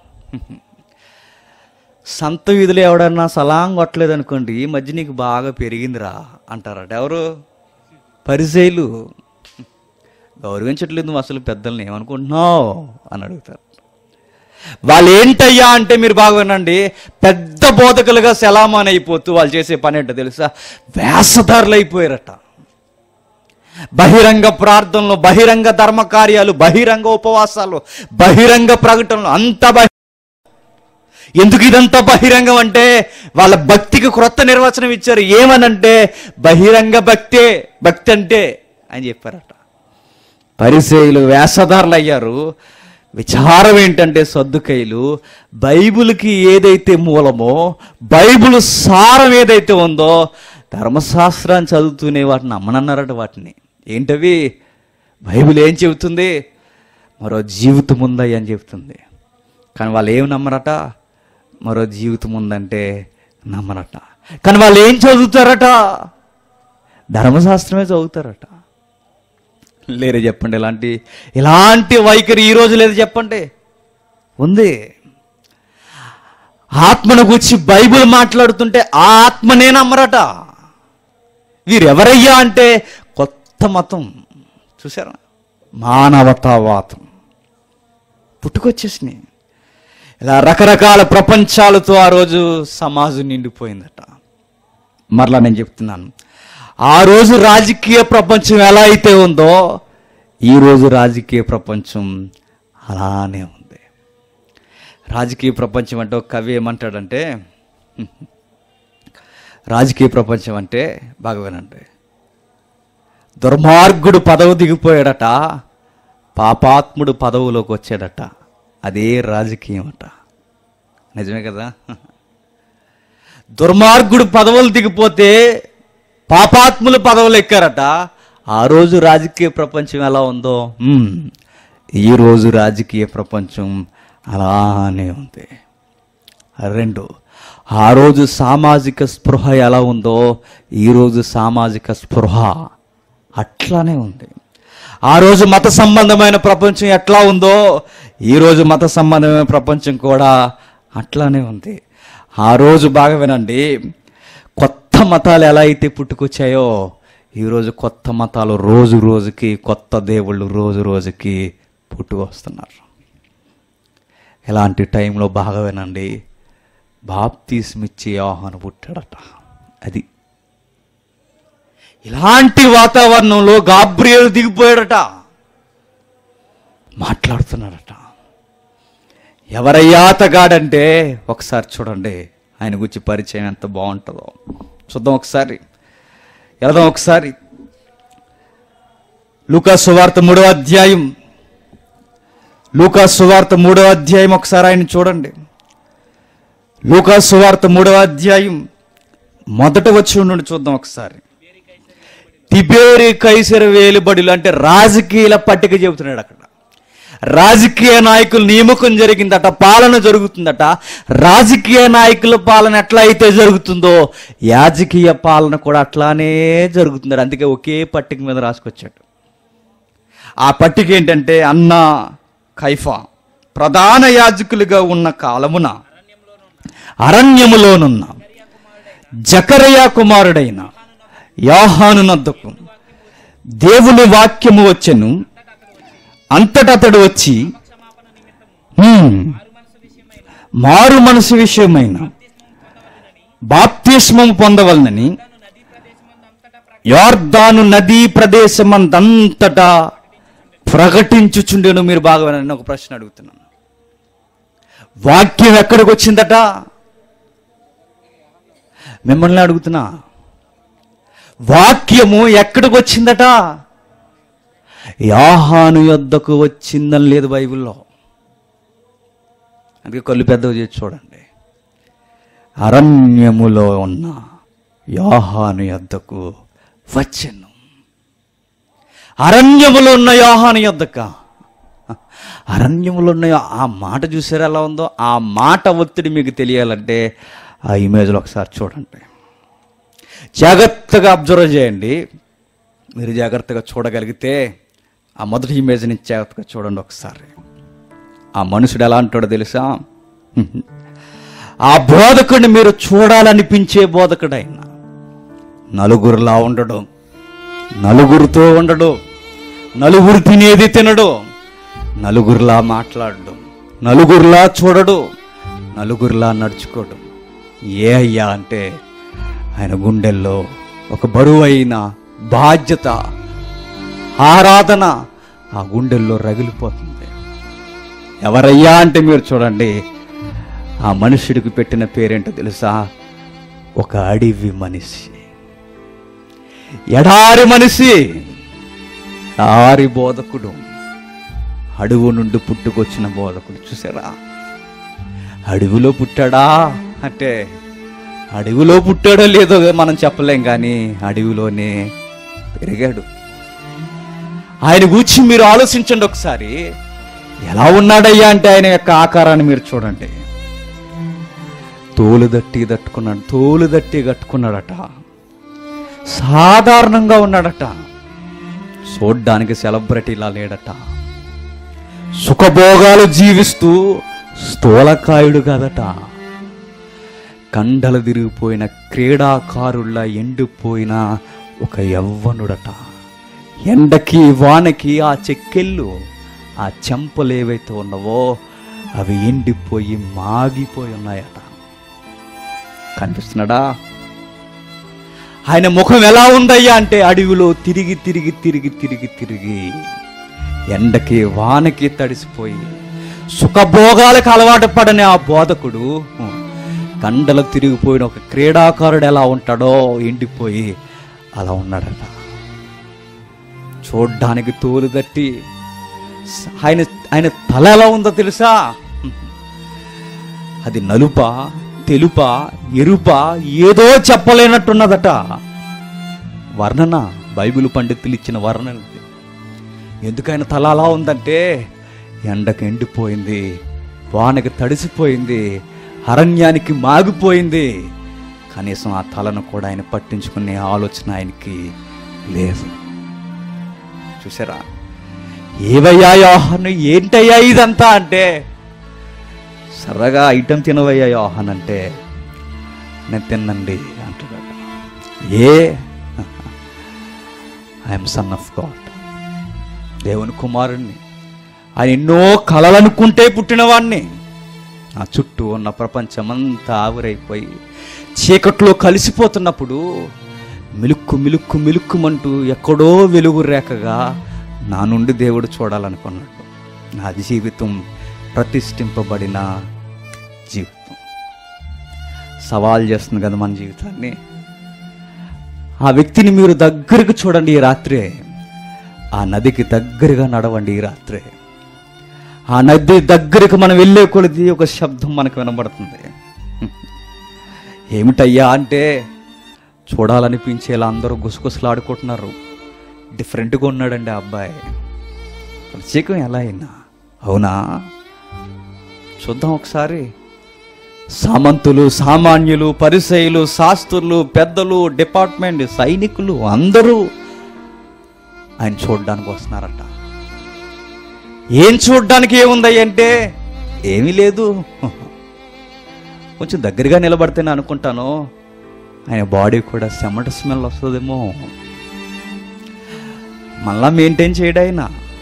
సంత వీధిలో ఎవడన్నా సలాం కొట్టలేదు అనుకోండి ఈ మధ్య నీకు బాగా పెరిగిందిరా అంటారట ఎవరు పరిచయులు గౌరవించట్లేదు నువ్వు అసలు పెద్దల్ని ఏమనుకుంటున్నావు అని అడుగుతారు వాళ్ళు ఏంటయ్యా అంటే మీరు బాగా వినండి పెద్ద బోధకులుగా సెలామాన్ అయిపోతూ వాళ్ళు చేసే పని ఏంటో తెలుసా వేసదారులు అయిపోయారట బహిరంగ ప్రార్థనలు బహిరంగ ధర్మ కార్యాలు బహిరంగ ఉపవాసాలు బహిరంగ ప్రకటనలు అంత బహి ఎందుకు ఇదంతా బహిరంగం అంటే వాళ్ళ భక్తికి క్రొత్త నిర్వచనం ఇచ్చారు ఏమనంటే బహిరంగ భక్తే భక్తి అంటే అని చెప్పారట పరిచయులు వేషధారులు అయ్యారు విచారం ఏంటంటే సర్దుకైలు బైబిల్కి ఏదైతే మూలమో బైబిల్ సారం ఏదైతే ఉందో ధర్మశాస్త్రాన్ని చదువుతూనే వాటిని నమ్మనన్నారట వాటిని ఏంటవి బైబిల్ ఏం చెబుతుంది మరో జీవితం ఉందయ్య అని చెబుతుంది కానీ వాళ్ళు ఏం నమ్మరట మరో జీవితం ఉందంటే నమ్మరట కానీ వాళ్ళు ఏం చదువుతారట ధర్మశాస్త్రమే చదువుతారట లేరే చెప్పండి ఇలాంటి ఇలాంటి వైఖరి ఈ రోజు లేదు చెప్పండి ఉంది ఆత్మను గురించి బైబిల్ మాట్లాడుతుంటే ఆ ఆత్మనే నమ్మరట వీరెవరయ్యా అంటే కొత్త మతం చూసారా మానవతావాదం పుట్టుకొచ్చేసినాయి ఇలా రకరకాల ప్రపంచాలతో ఆ రోజు సమాజం నిండిపోయిందట మరలా నేను చెప్తున్నాను ఆ రోజు రాజకీయ ప్రపంచం ఎలా అయితే ఉందో ఈ రోజు రాజకీయ ప్రపంచం అలానే ఉంది రాజకీయ ప్రపంచం అంటే ఒక కవి ఏమంటాడంటే రాజకీయ ప్రపంచం అంటే బాగా వినండి దుర్మార్గుడు పదవి దిగిపోయాడట పాపాత్ముడు పదవులోకి వచ్చాడట అదే రాజకీయం అట నిజమే కదా దుర్మార్గుడు పదవులు దిగిపోతే పాపాత్ములు పదవులు ఎక్కారట ఆ రోజు రాజకీయ ప్రపంచం ఎలా ఉందో మ్మ్, ఈ రోజు రాజకీయ ప్రపంచం అలానే ఉంది రెండు ఆ రోజు సామాజిక స్పృహ ఎలా ఉందో ఈరోజు సామాజిక స్పృహ అట్లానే ఉంది ఆ రోజు మత సంబంధమైన ప్రపంచం ఎట్లా ఉందో ఈరోజు మత సంబంధమైన ప్రపంచం కూడా అట్లానే ఉంది ఆ రోజు బాగా వినండి కొత్త మతాలు ఎలా అయితే పుట్టుకొచ్చాయో ఈరోజు కొత్త మతాలు రోజు రోజుకి కొత్త దేవుళ్ళు రోజు రోజుకి పుట్టుకొస్తున్నారు ఇలాంటి టైంలో బాగా వినండి బాప్తీస్మిచ్చి యోహాను పుట్టాడట అది ఇలాంటి వాతావరణంలో గాబ్రియలు దిగిపోయాడట మాట్లాడుతున్నాడట ఎవరయ్యా అతగాడంటే ఒకసారి చూడండి ఆయన గురించి పరిచయం ఎంత బాగుంటుందో చూద్దాం ఒకసారి వెళదాం ఒకసారి లూకా సువార్త మూడో అధ్యాయం లూకా సువార్త మూడో అధ్యాయం ఒకసారి ఆయన చూడండి లూకా సువార్త మూడవ అధ్యాయం మొదట వచ్చి నుండి చూద్దాం ఒకసారి తిబేరి కైసర వేలుబడులు అంటే రాజకీయాల పట్టిక చెబుతున్నాడు అక్కడ రాజకీయ నాయకుల నియామకం జరిగిందట పాలన జరుగుతుందట రాజకీయ నాయకుల పాలన ఎట్లా అయితే జరుగుతుందో యాజకీయ పాలన కూడా అట్లానే జరుగుతుంది అందుకే ఒకే పట్టిక మీద రాసుకొచ్చాడు ఆ పట్టిక ఏంటంటే అన్న ఖైఫా ప్రధాన యాజకులుగా ఉన్న కాలమున అరణ్యములోనున్న జకరయా కుమారుడైన యాహాను నద్దకు దేవుని వాక్యము వచ్చెను అంతటతడు వచ్చి "హ్మ్, మారు మనసు విషయమైన బాప్తిస్మం పొందవలనని యార్దాను నదీ ప్రదేశమందంతటా ప్రకటించుచుండెను మీరు బాగా వినండి. నేను ఒక ప్రశ్న అడుగుతున్నాను వాక్యం ఎక్కడికి వచ్చిందట మిమ్మల్ని అడుగుతున్నా వాక్యము ఎక్కడికి వచ్చిందట యాహాను యొద్దకు వచ్చిందని లేదు బైబిల్లో అందుకే కళ్ళు పెద్దవి చేసి చూడండి అరణ్యములో ఉన్న యాహాను యొద్దకు వచ్చెను అరణ్యములో ఉన్న యోహాను యొద్దక అరణ్యములో ఉన్న యో- ఆ మాట చూసారా ఎలా ఉందో ఆ మాట ఒత్తిడి మీకు తెలియాలంటే ఆ ఇమేజ్లో ఒకసారి చూడండి జాగ్రత్తగా అబ్జర్వ్ చేయండి మీరు జాగ్రత్తగా చూడగలిగితే ఆ మొదటి ఇమేజ్ నుంచి జాగ్రత్తగా చూడండి ఒకసారి ఆ మనుషుడు ఎలా అంటాడో తెలుసా ఆ బోధకుడిని మీరు చూడాలనిపించే బోధకుడైన నలుగురులా ఉండడు నలుగురితో ఉండడు నలుగురు తినేది తినడు నలుగురిలా మాట్లాడడు నలుగురిలా చూడడు నలుగురిలా నడుచుకోడు ఏ అయ్యా అంటే ఆయన గుండెల్లో ఒక బరువైన బాధ్యత ఆరాధన ఆ గుండెల్లో రగిలిపోతుంది ఎవరయ్యా అంటే మీరు చూడండి ఆ మనుషుడికి పెట్టిన పేరేంటో తెలుసా ఒక అడవి మనిషి ఎడారి మనిషి ఆరి బోధకుడు అడవు నుండి పుట్టుకొచ్చిన బోధకుడు చూసారా అడవిలో పుట్టాడా అంటే అడవిలో పుట్టాడో లేదో మనం చెప్పలేం కానీ అడవిలోనే పెరిగాడు ఆయన గూర్చి మీరు ఆలోచించండి ఒకసారి ఎలా ఉన్నాడయ్యా అంటే ఆయన యొక్క ఆకారాన్ని మీరు చూడండి తోలు దట్టి దట్టుకున్నాడు తోలు దట్టి కట్టుకున్నాడట సాధారణంగా ఉన్నాడట చూడ్డానికి సెలబ్రిటీలా లేడట సుఖభోగాలు జీవిస్తూ స్థూలకాయుడు కాదట కండలు తిరిగిపోయిన క్రీడాకారుల్లా ఎండిపోయిన ఒక యవ్వనుడట ఎండకి వానకి ఆ చెక్కెళ్ళు ఆ చెంపలు ఏవైతే ఉన్నవో అవి ఎండిపోయి మాగిపోయి ఉన్నాయట కనిపిస్తున్నాడా ఆయన ముఖం ఎలా ఉందయ్యా అంటే అడవిలో తిరిగి తిరిగి తిరిగి తిరిగి తిరిగి ఎండకి వానకి తడిసిపోయి సుఖభోగాలకు అలవాటు పడని ఆ బోధకుడు కండలు తిరిగిపోయిన ఒక క్రీడాకారుడు ఎలా ఉంటాడో ఎండిపోయి అలా ఉన్నాడట చూడ్డానికి తోలు తట్టి ఆయన ఆయన తల ఎలా ఉందో తెలుసా అది నలుప తెలుప ఎరుప ఏదో చెప్పలేనట్టున్నదట వర్ణన బైబిల్ పండితులు ఇచ్చిన వర్ణన ఇది. ఎందుకు ఆయన తల అలా ఉందంటే ఎండకు ఎండిపోయింది వానకి తడిసిపోయింది అరణ్యానికి మాగిపోయింది కనీసం ఆ తలను కూడా ఆయన పట్టించుకునే ఆలోచన ఆయనకి లేదు చూసారా ఏవయ్యా యోహాను ఏంటయ్యా ఇదంతా అంటే సరదాగా ఐటెం తినవయ్యా యోహాన్ అంటే నేను తిన్నండి అంటాడట ఏ ఐఎమ్ సన్ ఆఫ్ గాడ్ దేవుని కుమారుణ్ణి ఆయన ఎన్నో కలలనుకుంటే పుట్టినవాణ్ణి నా చుట్టూ ఉన్న ప్రపంచమంతా ఆవిరైపోయి చీకట్లో కలిసిపోతున్నప్పుడు మిలుక్కు మిలుక్కు మిలుక్కుమంటూ ఎక్కడో వెలుగు రేఖగా నా నుండి దేవుడు చూడాలనుకున్నాడు నా జీవితం ప్రతిష్ఠింపబడిన జీవితం సవాల్ చేస్తుంది కదా మన జీవితాన్ని ఆ వ్యక్తిని మీరు దగ్గరకు చూడండి ఈ రాత్రే ఆ నదికి దగ్గరగా నడవండి ఈ రాత్రే ఆ నది దగ్గరకు మనం వెళ్ళే కొలది ఒక శబ్దం మనకు వినబడుతుంది ఏమిటయ్యా అంటే చూడాలనిపించేలా అందరూ గుసగుసలాడుకుంటున్నారు డిఫరెంట్గా ఉన్నాడండి ఆ అబ్బాయి ప్రత్యేకం ఎలా అయినా అవునా చూద్దాం ఒకసారి సామంతులు సామాన్యులు పరిసయులు శాస్త్రులు పెద్దలు డిపార్ట్మెంట్ సైనికులు అందరూ ఆయన చూడడానికి వస్తున్నారట ఏం చూడడానికి ఏముందయ్య అంటే ఏమీ లేదు కొంచెం దగ్గరగా నిలబడితేనే అనుకుంటాను ఆయన బాడీ కూడా చెమట స్మెల్ వస్తుందేమో మళ్ళా మెయింటైన్ చేయడం ఆయన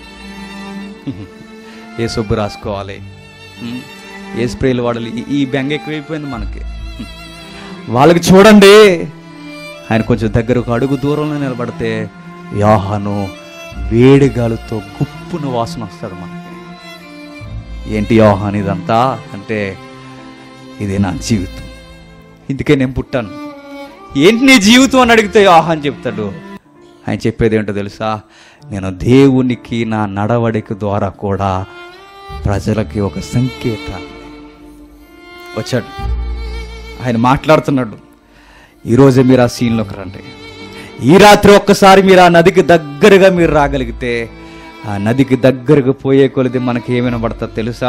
ఏ సబ్బు రాసుకోవాలి ఉం, ఏ స్ప్రేలు వాడాలి ఈ- ఈ బెంగ ఎక్కువైపోయింది మనకి ఉం. వాళ్ళకి చూడండి ఆయన కొంచెం దగ్గరకు అడుగు దూరంలో నిలబడితే యాహాను వేడిగాలుతో గుప్పున వాసన వస్తుంది మనకి ఏంటి యోహాన్ ఇదంతా అంటే ఇది నా జీవితం ఇందుకే నేను పుట్టాను ఏంటి నీ జీవితం అని అడిగితే యోహాన్ చెప్తాడు ఆయన చెప్పేది ఏంటో తెలుసా నేను దేవునికి నా నడవడిక ద్వారా కూడా ప్రజలకి ఒక సంకేతాన్ని వచ్చాడు ఆయన మాట్లాడుతున్నాడు ఈరోజే మీరు ఆ సీన్లోకి రండి ఈ రాత్రి ఒక్కసారి మీరు ఆ నదికి దగ్గరగా మీరు రాగలిగితే ఆ నదికి దగ్గరకు పోయే కొలిది మనకి ఏమి వినబడుతుంది తెలుసా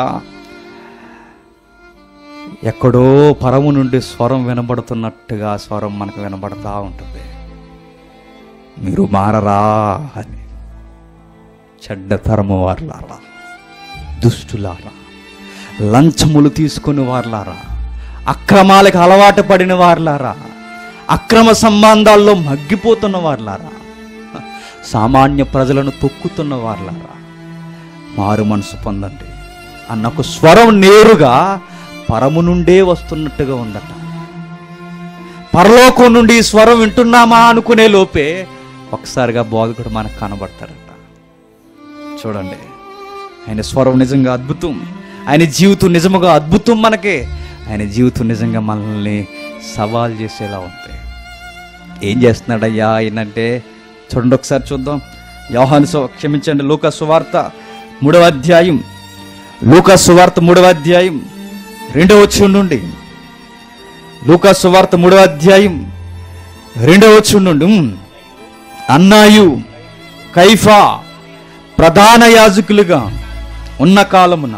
ఎక్కడో పరము నుండి స్వరం వినబడుతున్నట్టుగా ఆ స్వరం మనకు వినబడతా ఉంటుంది మీరు మారరా అని చెడ్డ తరము వారులారా దుష్టులారా లంచములు తీసుకుని వారులారా అక్రమాలకు అలవాటు పడిన వారులారా అక్రమ సంబంధాల్లో మగ్గిపోతున్న వారులారా సామాన్య ప్రజలను తొక్కుతున్న వారులారా మారు మనసు పొందండి అన్న ఒక స్వరం నేరుగా పరము నుండే వస్తున్నట్టుగా ఉందట పరలోకం నుండి ఈ స్వరం వింటున్నామా అనుకునే లోపే ఒకసారిగా బోధకుడు మనకు కనబడతాడట చూడండి ఆయన స్వరం నిజంగా అద్భుతం ఆయన జీవితం నిజముగా అద్భుతం మనకే ఆయన జీవితం నిజంగా మనల్ని సవాల్ చేసేలా ఉంది ఏం చేస్తున్నాడయ్యా ఏంటంటే చూడండి ఒకసారి చూద్దాం యోహాను సు- క్షమించండి లూకా సువార్త మూడవ అధ్యాయం లూకా సువార్త మూడవ అధ్యాయం రెండవ వచ్చి నుండి లూకా సువార్త మూడవ అధ్యాయం రెండవ వచ్చి నుండి ఉమ్. అన్నాయు కైఫా ప్రధాన యాజకులుగా ఉన్న కాలమున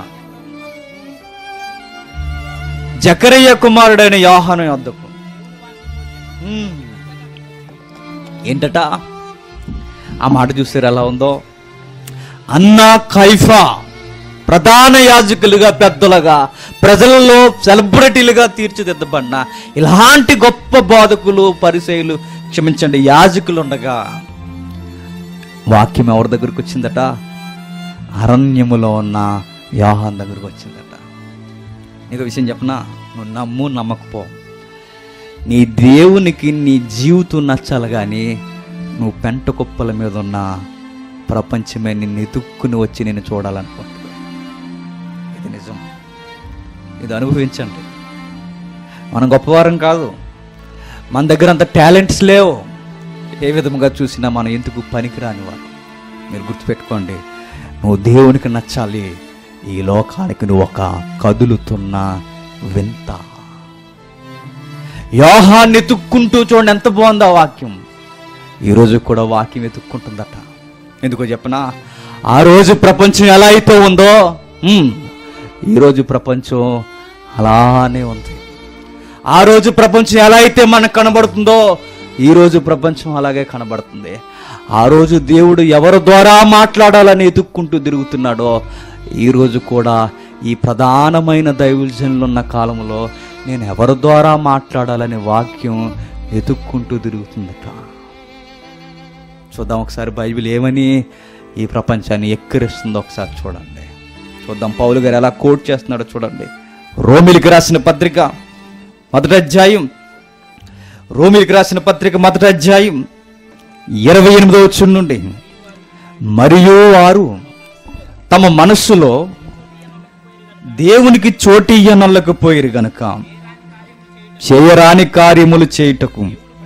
జకరయ్య కుమారుడైన యోహాను యొద్దకు ఉమ్. ఏంటట ఆ మాట చూసారు ఎలా ఉందో అన్నా కైఫా ప్రధాన యాజకులుగా పెద్దలుగా ప్రజలలో సెలబ్రిటీలుగా తీర్చిదిద్దబడిన ఇలాంటి గొప్ప బోధకులు పరిచయులు క్షమించండి యాజకులు ఉండగా వాక్యం ఎవరి దగ్గరికి వచ్చిందట అరణ్యములో ఉన్న యోహాన్ దగ్గరికి వచ్చిందట నీకు విషయం చెప్పనా నువ్వు నమ్ము నమ్మకపో నీ దేవునికి నీ జీవితం నచ్చాలి కానీ నువ్వు పెంట కుప్పల మీద ఉన్న ప్రపంచమే నిన్ను ఎదుక్కుని వచ్చి నేను చూడాలనుకుంటుంది ఇది నిజం ఇది అనుభవించండి మనం గొప్పవారం కాదు మన దగ్గర అంత టాలెంట్స్ లేవు ఏ విధముగా చూసినా మనం ఎందుకు పనికిరాని వారు మీరు గుర్తుపెట్టుకోండి నువ్వు దేవునికి నచ్చాలి ఈ లోకానికి నువ్వు ఒక కదులుతున్న వింత యోహాన్ని ఎత్తుక్కుంటూ చూడండి ఎంత బాగుందో ఆ వాక్యం ఈరోజు కూడా వాక్యం ఎత్తుక్కుంటుందట ఎందుకో చెప్పనా ఆ రోజు ప్రపంచం ఎలా అయితే ఉందో ఉమ్, ఈరోజు ప్రపంచం అలానే ఉంది ఆ రోజు ప్రపంచం ఎలా అయితే మనకు కనబడుతుందో ఈ రోజు ప్రపంచం అలాగే కనబడుతుంది ఆ రోజు దేవుడు ఎవరి ద్వారా మాట్లాడాలని ఎతుక్కుంటూ తిరుగుతున్నాడో ఈ రోజు కూడా ఈ ప్రధానమైన దైవజనులు ఉన్న కాలంలో నేను ఎవరి ద్వారా మాట్లాడాలనే వాక్యం ఎతుక్కుంటూ తిరుగుతుందట చూద్దాం ఒకసారి బైబిల్ ఏమని ఈ ప్రపంచాన్ని ఎక్కిరిస్తుందో ఒకసారి చూడండి చూద్దాం పౌలు గారు ఎలా కోట్ చేస్తున్నాడో చూడండి రోమిలికి రాసిన పత్రిక మొదటి అధ్యాయం రోమిలికి రాసిన పత్రిక మొదటి అధ్యాయం ఇరవై ఎనిమిదో వచ్చి నుండి మరియు వారు తమ మనస్సులో దేవునికి చోటియ్యనొల్లకపోయిరు గనుక చేయరాని కార్యములు చేయుటకు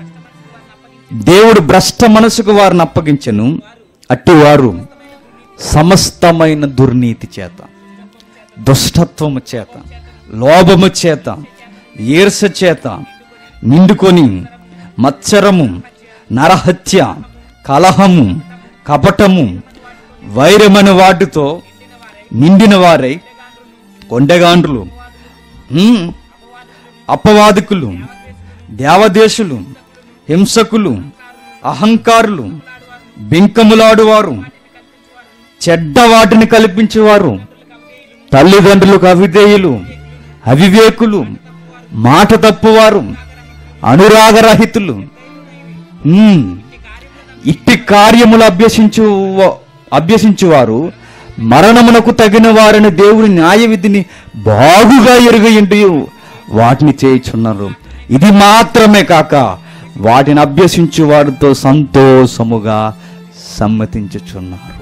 దేవుడు భ్రష్ట మనసుకు వారిని అప్పగించెను అట్టివారు సమస్తమైన దుర్నీతి చేత దుష్టత్వము చేత లోభము చేత ఈర్ష చేత నిండుకొని మత్సరము నరహత్య కలహము కపటము వైరమని వాటితో నిండిన వారై కొండగాండ్రులు హ్మ్, అపవాదికులు దేవదేశులు హింసకులు అహంకారులు బింకములాడువారు చెడ్డ వాటిని కల్పించేవారు తల్లిదండ్రులకు అవిధేయులు అవివేకులు మాట తప్పువారు అనురాగరహితులు హ్మ్, ఇట్టి కార్యములు అభ్యసించు అభ్యసించువారు మరణమునకు తగిన వారిని దేవుని న్యాయ విధిని బాగుగా ఎరుగయిండి వాటిని చేయుచున్నారు ఇది మాత్రమే కాక వాటిని అభ్యసించు వారితో సంతోషముగా సమ్మతించుచున్నారు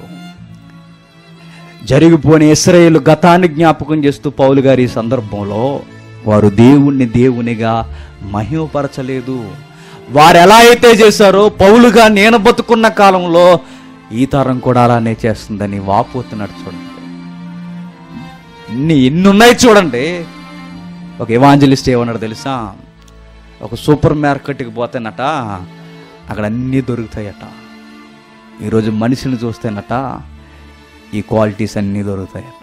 జరిగిపోయిన ఇస్రాయేలు గతాన్ని జ్ఞాపకం చేస్తూ పౌలు గారి ఈ సందర్భంలో వారు దేవుణ్ణి దేవునిగా మహిమపరచలేదు వారు ఎలా అయితే చేశారో పౌలుగా నేను బతుకున్న కాలంలో ఈ తరం కూడా అలానే చేస్తుందని వాపోతున్నాడు చూడండి ఇన్ని ఎన్ని ఉన్నాయి చూడండి ఒక ఎవాంజలిస్ట్ ఏమన్నాడు తెలుసా ఒక సూపర్ మార్కెట్కి పోతేనట అక్కడ అన్నీ దొరుకుతాయట ఈరోజు మనిషిని చూస్తేనట ఈ క్వాలిటీస్ అన్నీ దొరుకుతాయట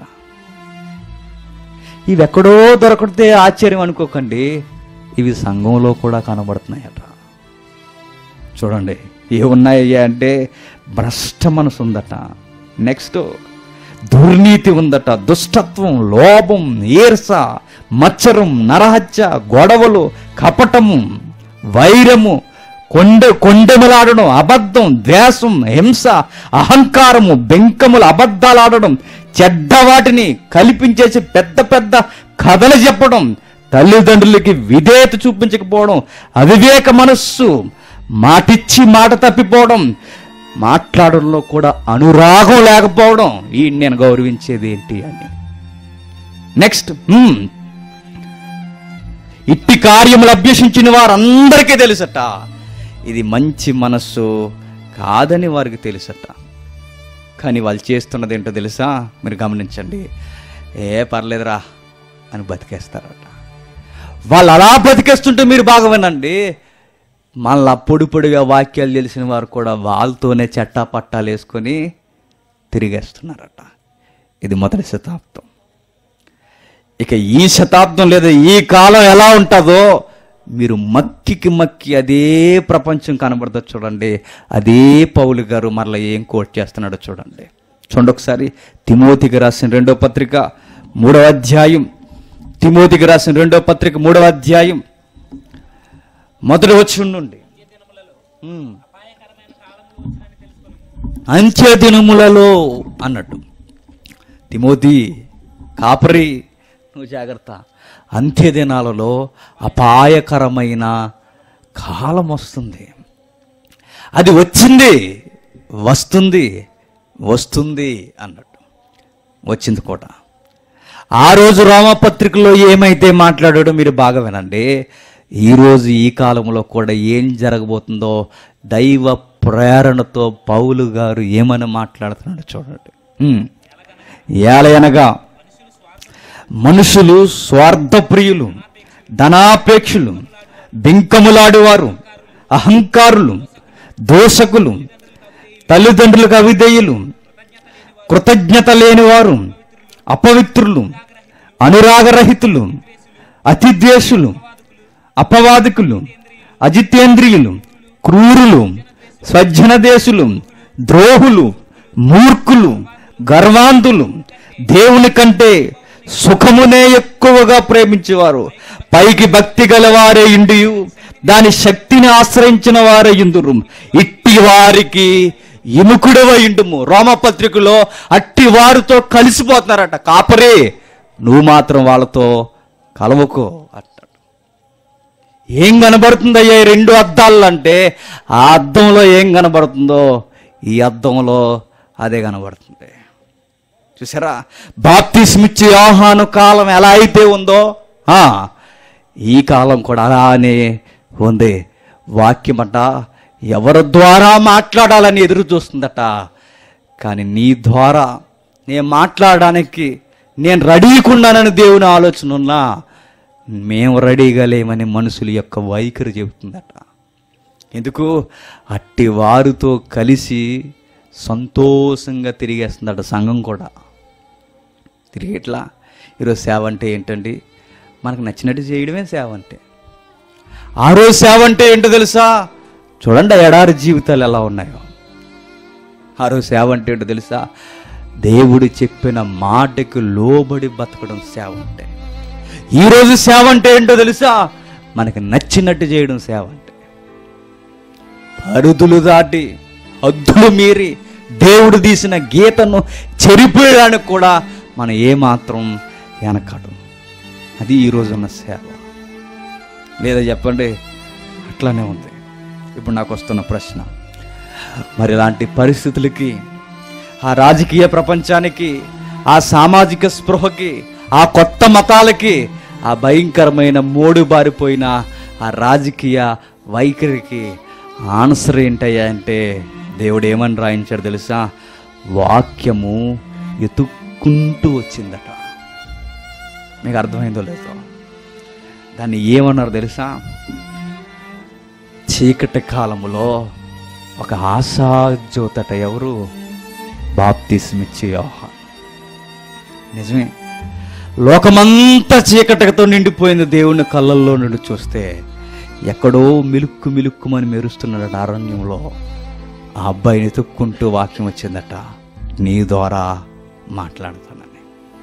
ఇవి ఎక్కడో దొరకడితే ఆశ్చర్యం అనుకోకండి ఇవి సంఘంలో కూడా కనబడుతున్నాయట చూడండి ఏమున్నాయ్యా అంటే భ్రష్ట మనసు ఉందట నెక్స్ట్ దుర్నీతి ఉందట దుష్టత్వం లోభం ఈర్ష మచ్చరం నరహత్య గొడవలు కపటము వైరము కొండ కొండెములాడడం అబద్ధం ద్వేషం హింస అహంకారము బెంకములు అబద్ధాలాడడం చెడ్డ వాటిని కల్పించేసి పెద్ద పెద్ద కథలు చెప్పడం తల్లిదండ్రులకి విధేయత చూపించకపోవడం అవివేక మనస్సు మాటిచ్చి మాట తప్పిపోవడం మాట్లాడడంలో కూడా అనురాగం లేకపోవడం ఈ నేను గౌరవించేది ఏంటి అని నెక్స్ట్ హ్మ్. ఇట్టి కార్యములు అభ్యసించిన వారందరికీ తెలుసట ఇది మంచి మనస్సు కాదని వారికి తెలుసట కానీ వాళ్ళు చేస్తున్నది ఏంటో తెలుసా మీరు గమనించండి ఏ పర్లేదురా అని బతికేస్తారట వాళ్ళు అలా బతికేస్తుంటే మీరు బాగా వినండి మళ్ళా పొడి పొడిగా వాక్యాలు తెలిసిన వారు కూడా వాళ్ళతోనే చట్టా పట్టాలు వేసుకొని తిరిగేస్తున్నారట ఇది మొదటి శతాబ్దం ఇక ఈ శతాబ్దం లేదా ఈ కాలం ఎలా ఉంటుందో మీరు మక్కికి మక్కి అదే ప్రపంచం కనబడుతుంది చూడండి అదే పౌలు గారు మరలా ఏం కోట్ చేస్తున్నాడో చూడండి చూడండి ఒకసారి తిమోతికి రాసిన రెండో పత్రిక మూడవ అధ్యాయం తిమోతికి రాసిన రెండో పత్రిక మూడవ అధ్యాయం మొదటి వచ్చి నుండి ఉమ్. అంత్య దినములలో అన్నట్టు తిమోతి కాపరి నువ్వు జాగ్రత్త అంత్య దినాలలో అపాయకరమైన కాలం వస్తుంది అది వచ్చింది వస్తుంది వస్తుంది అన్నట్టు వచ్చింది కూడా ఆ రోజు రోమపత్రికలో ఏమైతే మాట్లాడాడో మీరు బాగా వినండి ఈరోజు ఈ కాలంలో కూడా ఏం జరగబోతుందో దైవ ప్రేరణతో పౌలు గారు ఏమని మాట్లాడుతున్నాడో చూడండి హ్మ్. ఏలయనగా మనుషులు స్వార్థప్రియులు ధనాపేక్షులు బింకములాడువారు అహంకారులు దోషకులు తల్లిదండ్రులకు అవిధేయులు కృతజ్ఞత లేనివారు అపవిత్రులు అనురాగరహితులు అతిద్వేషులు అపవాదికులు అజితేంద్రియులు క్రూరులు స్వజ్జనదేశులు ద్రోహులు మూర్ఖులు గర్వాంధులు దేవుని కంటే సుఖమునే ఎక్కువగా ప్రేమించేవారు పైకి భక్తి గలవారే ఇండియు దాని శక్తిని ఆశ్రయించిన వారే ఇందురు ఇట్టి వారికి ఇముకుడవ ఇండుము రోమపత్రికలో అట్టి వారితో కలిసిపోతున్నారట కాపరే నువ్వు మాత్రం వాళ్ళతో కలవకో అంటాడు ఏం కనబడుతుందయ్యా ఈ రెండు అద్దాలు అంటే ఆ అద్దంలో ఏం కనబడుతుందో ఈ అద్దంలో అదే కనబడుతుంది చూసారా బాప్తిస్మిచ్చి యోహాను కాలం ఎలా అయితే ఉందో ఆ, ఈ కాలం కూడా అలానే ఉంది వాక్యమట ఎవరి ద్వారా మాట్లాడాలని ఎదురు చూస్తుందట కానీ నీ ద్వారా నేను మాట్లాడడానికి నేను రెడీకున్నానని దేవుని ఆలోచన ఉన్నా మేము రెడీగా లేమని మనుషుల యొక్క వైఖరి చెబుతుందట ఎందుకు అట్టి వారితో కలిసి సంతోషంగా తిరిగేస్తుందట సంఘం కూడా తిరిగి ఇట్లా ఈరోజు సేవ అంటే ఏంటండి మనకు నచ్చినట్టు చేయడమే సేవ అంటే ఆ రోజు సేవ అంటే ఏంటో తెలుసా చూడండి ఆ ఎడారి జీవితాలు ఎలా ఉన్నాయో ఆ రోజు సేవ అంటే ఏంటో తెలుసా దేవుడు చెప్పిన మాటకు లోబడి బతకడం సేవ అంటే ఈరోజు సేవ అంటే ఏంటో తెలుసా మనకి నచ్చినట్టు చేయడం సేవ అంటే పరిధులు దాటి హద్దులు మీరి దేవుడు తీసిన గీతను చెరిపోయడానికి కూడా మనం ఏమాత్రం వెనకడం అది ఈరోజు ఉన్న సేవ లేదా చెప్పండి అట్లానే ఉంది ఇప్పుడు నాకు వస్తున్న ప్రశ్న మరి ఇలాంటి పరిస్థితులకి ఆ రాజకీయ ప్రపంచానికి ఆ సామాజిక స్పృహకి ఆ కొత్త మతాలకి ఆ భయంకరమైన మోడు బారిపోయిన ఆ రాజకీయ వైఖరికి ఆన్సర్ ఏంటయ్యా అంటే దేవుడు ఏమని రాయించాడు తెలుసా వాక్యము ఎతుక్కుంటూ వచ్చిందట మీకు అర్థమైందో లేదో దాన్ని ఏమన్నారు తెలుసా చీకటి కాలములో ఒక ఆశాజ్యోతట ఎవరు బాప్తిస్మిచ్చి యోహాన్ నిజమే లోకమంతా చీకటితో నిండిపోయింది దేవుని కళ్ళల్లో నుండి చూస్తే ఎక్కడో మిలుక్కు మిలుక్కుమని మెరుస్తున్నాడు అరణ్యంలో ఆ అబ్బాయిని ఎత్తుక్కుంటూ వాక్యం వచ్చిందట నీ ద్వారా మాట్లాడతానని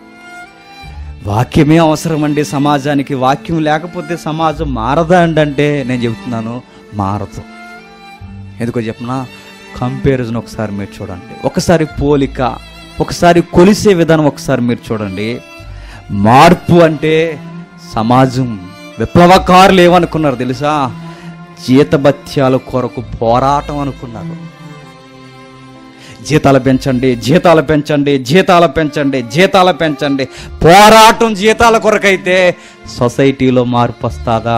వాక్యమే అవసరం అండి సమాజానికి వాక్యం లేకపోతే సమాజం మారదా అండి అంటే నేను చెబుతున్నాను మారదు ఎందుకో చెప్పనా కంపారిజన్ ఒకసారి మీరు చూడండి ఒకసారి పోలిక ఒకసారి కొలిసే విధానం ఒకసారి మీరు చూడండి మార్పు అంటే సమాజం విప్లవకారులు ఏమనుకున్నారు తెలుసా జీతభత్యాల కొరకు పోరాటం అనుకున్నారు జీతాలు పెంచండి జీతాలు పెంచండి జీతాలు పెంచండి జీతాలు పెంచండి పోరాటం జీతాల కొరకైతే సొసైటీలో మార్పు వస్తుందా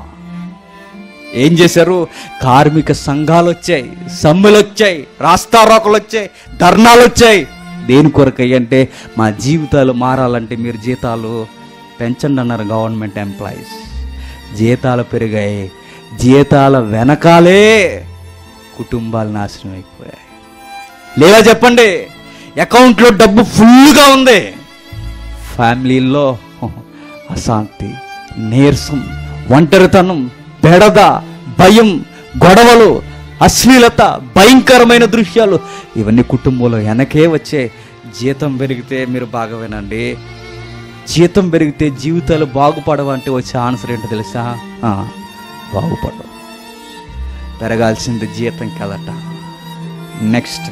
ఏం చేశారు కార్మిక సంఘాలు వచ్చాయి సమ్మెలు వచ్చాయి రాస్తారోకలు వచ్చాయి ధర్నాలు వచ్చాయి దేని కొరకై అంటే మా జీవితాలు మారాలంటే మీరు జీతాలు పెంచండి అన్నారు గవర్నమెంట్ ఎంప్లాయీస్ జీతాలు పెరిగాయి జీతాల వెనకాలే కుటుంబాలు నాశనం అయిపోయాయి లేదా చెప్పండి అకౌంట్లో డబ్బు ఫుల్గా ఉంది ఫ్యామిలీల్లో అశాంతి నీరసం ఒంటరితనం బెడద భయం గొడవలు అశ్లీలత భయంకరమైన దృశ్యాలు ఇవన్నీ కుటుంబంలో వెనకే వచ్చే జీతం పెరిగితే మీరు బాగా వినండి జీతం పెరిగితే జీవితాలు బాగుపడవంటే వచ్చే ఆన్సర్ ఏంటో తెలుసా ఆ, బాగుపడవు పెరగాల్సింది జీతం కదట నెక్స్ట్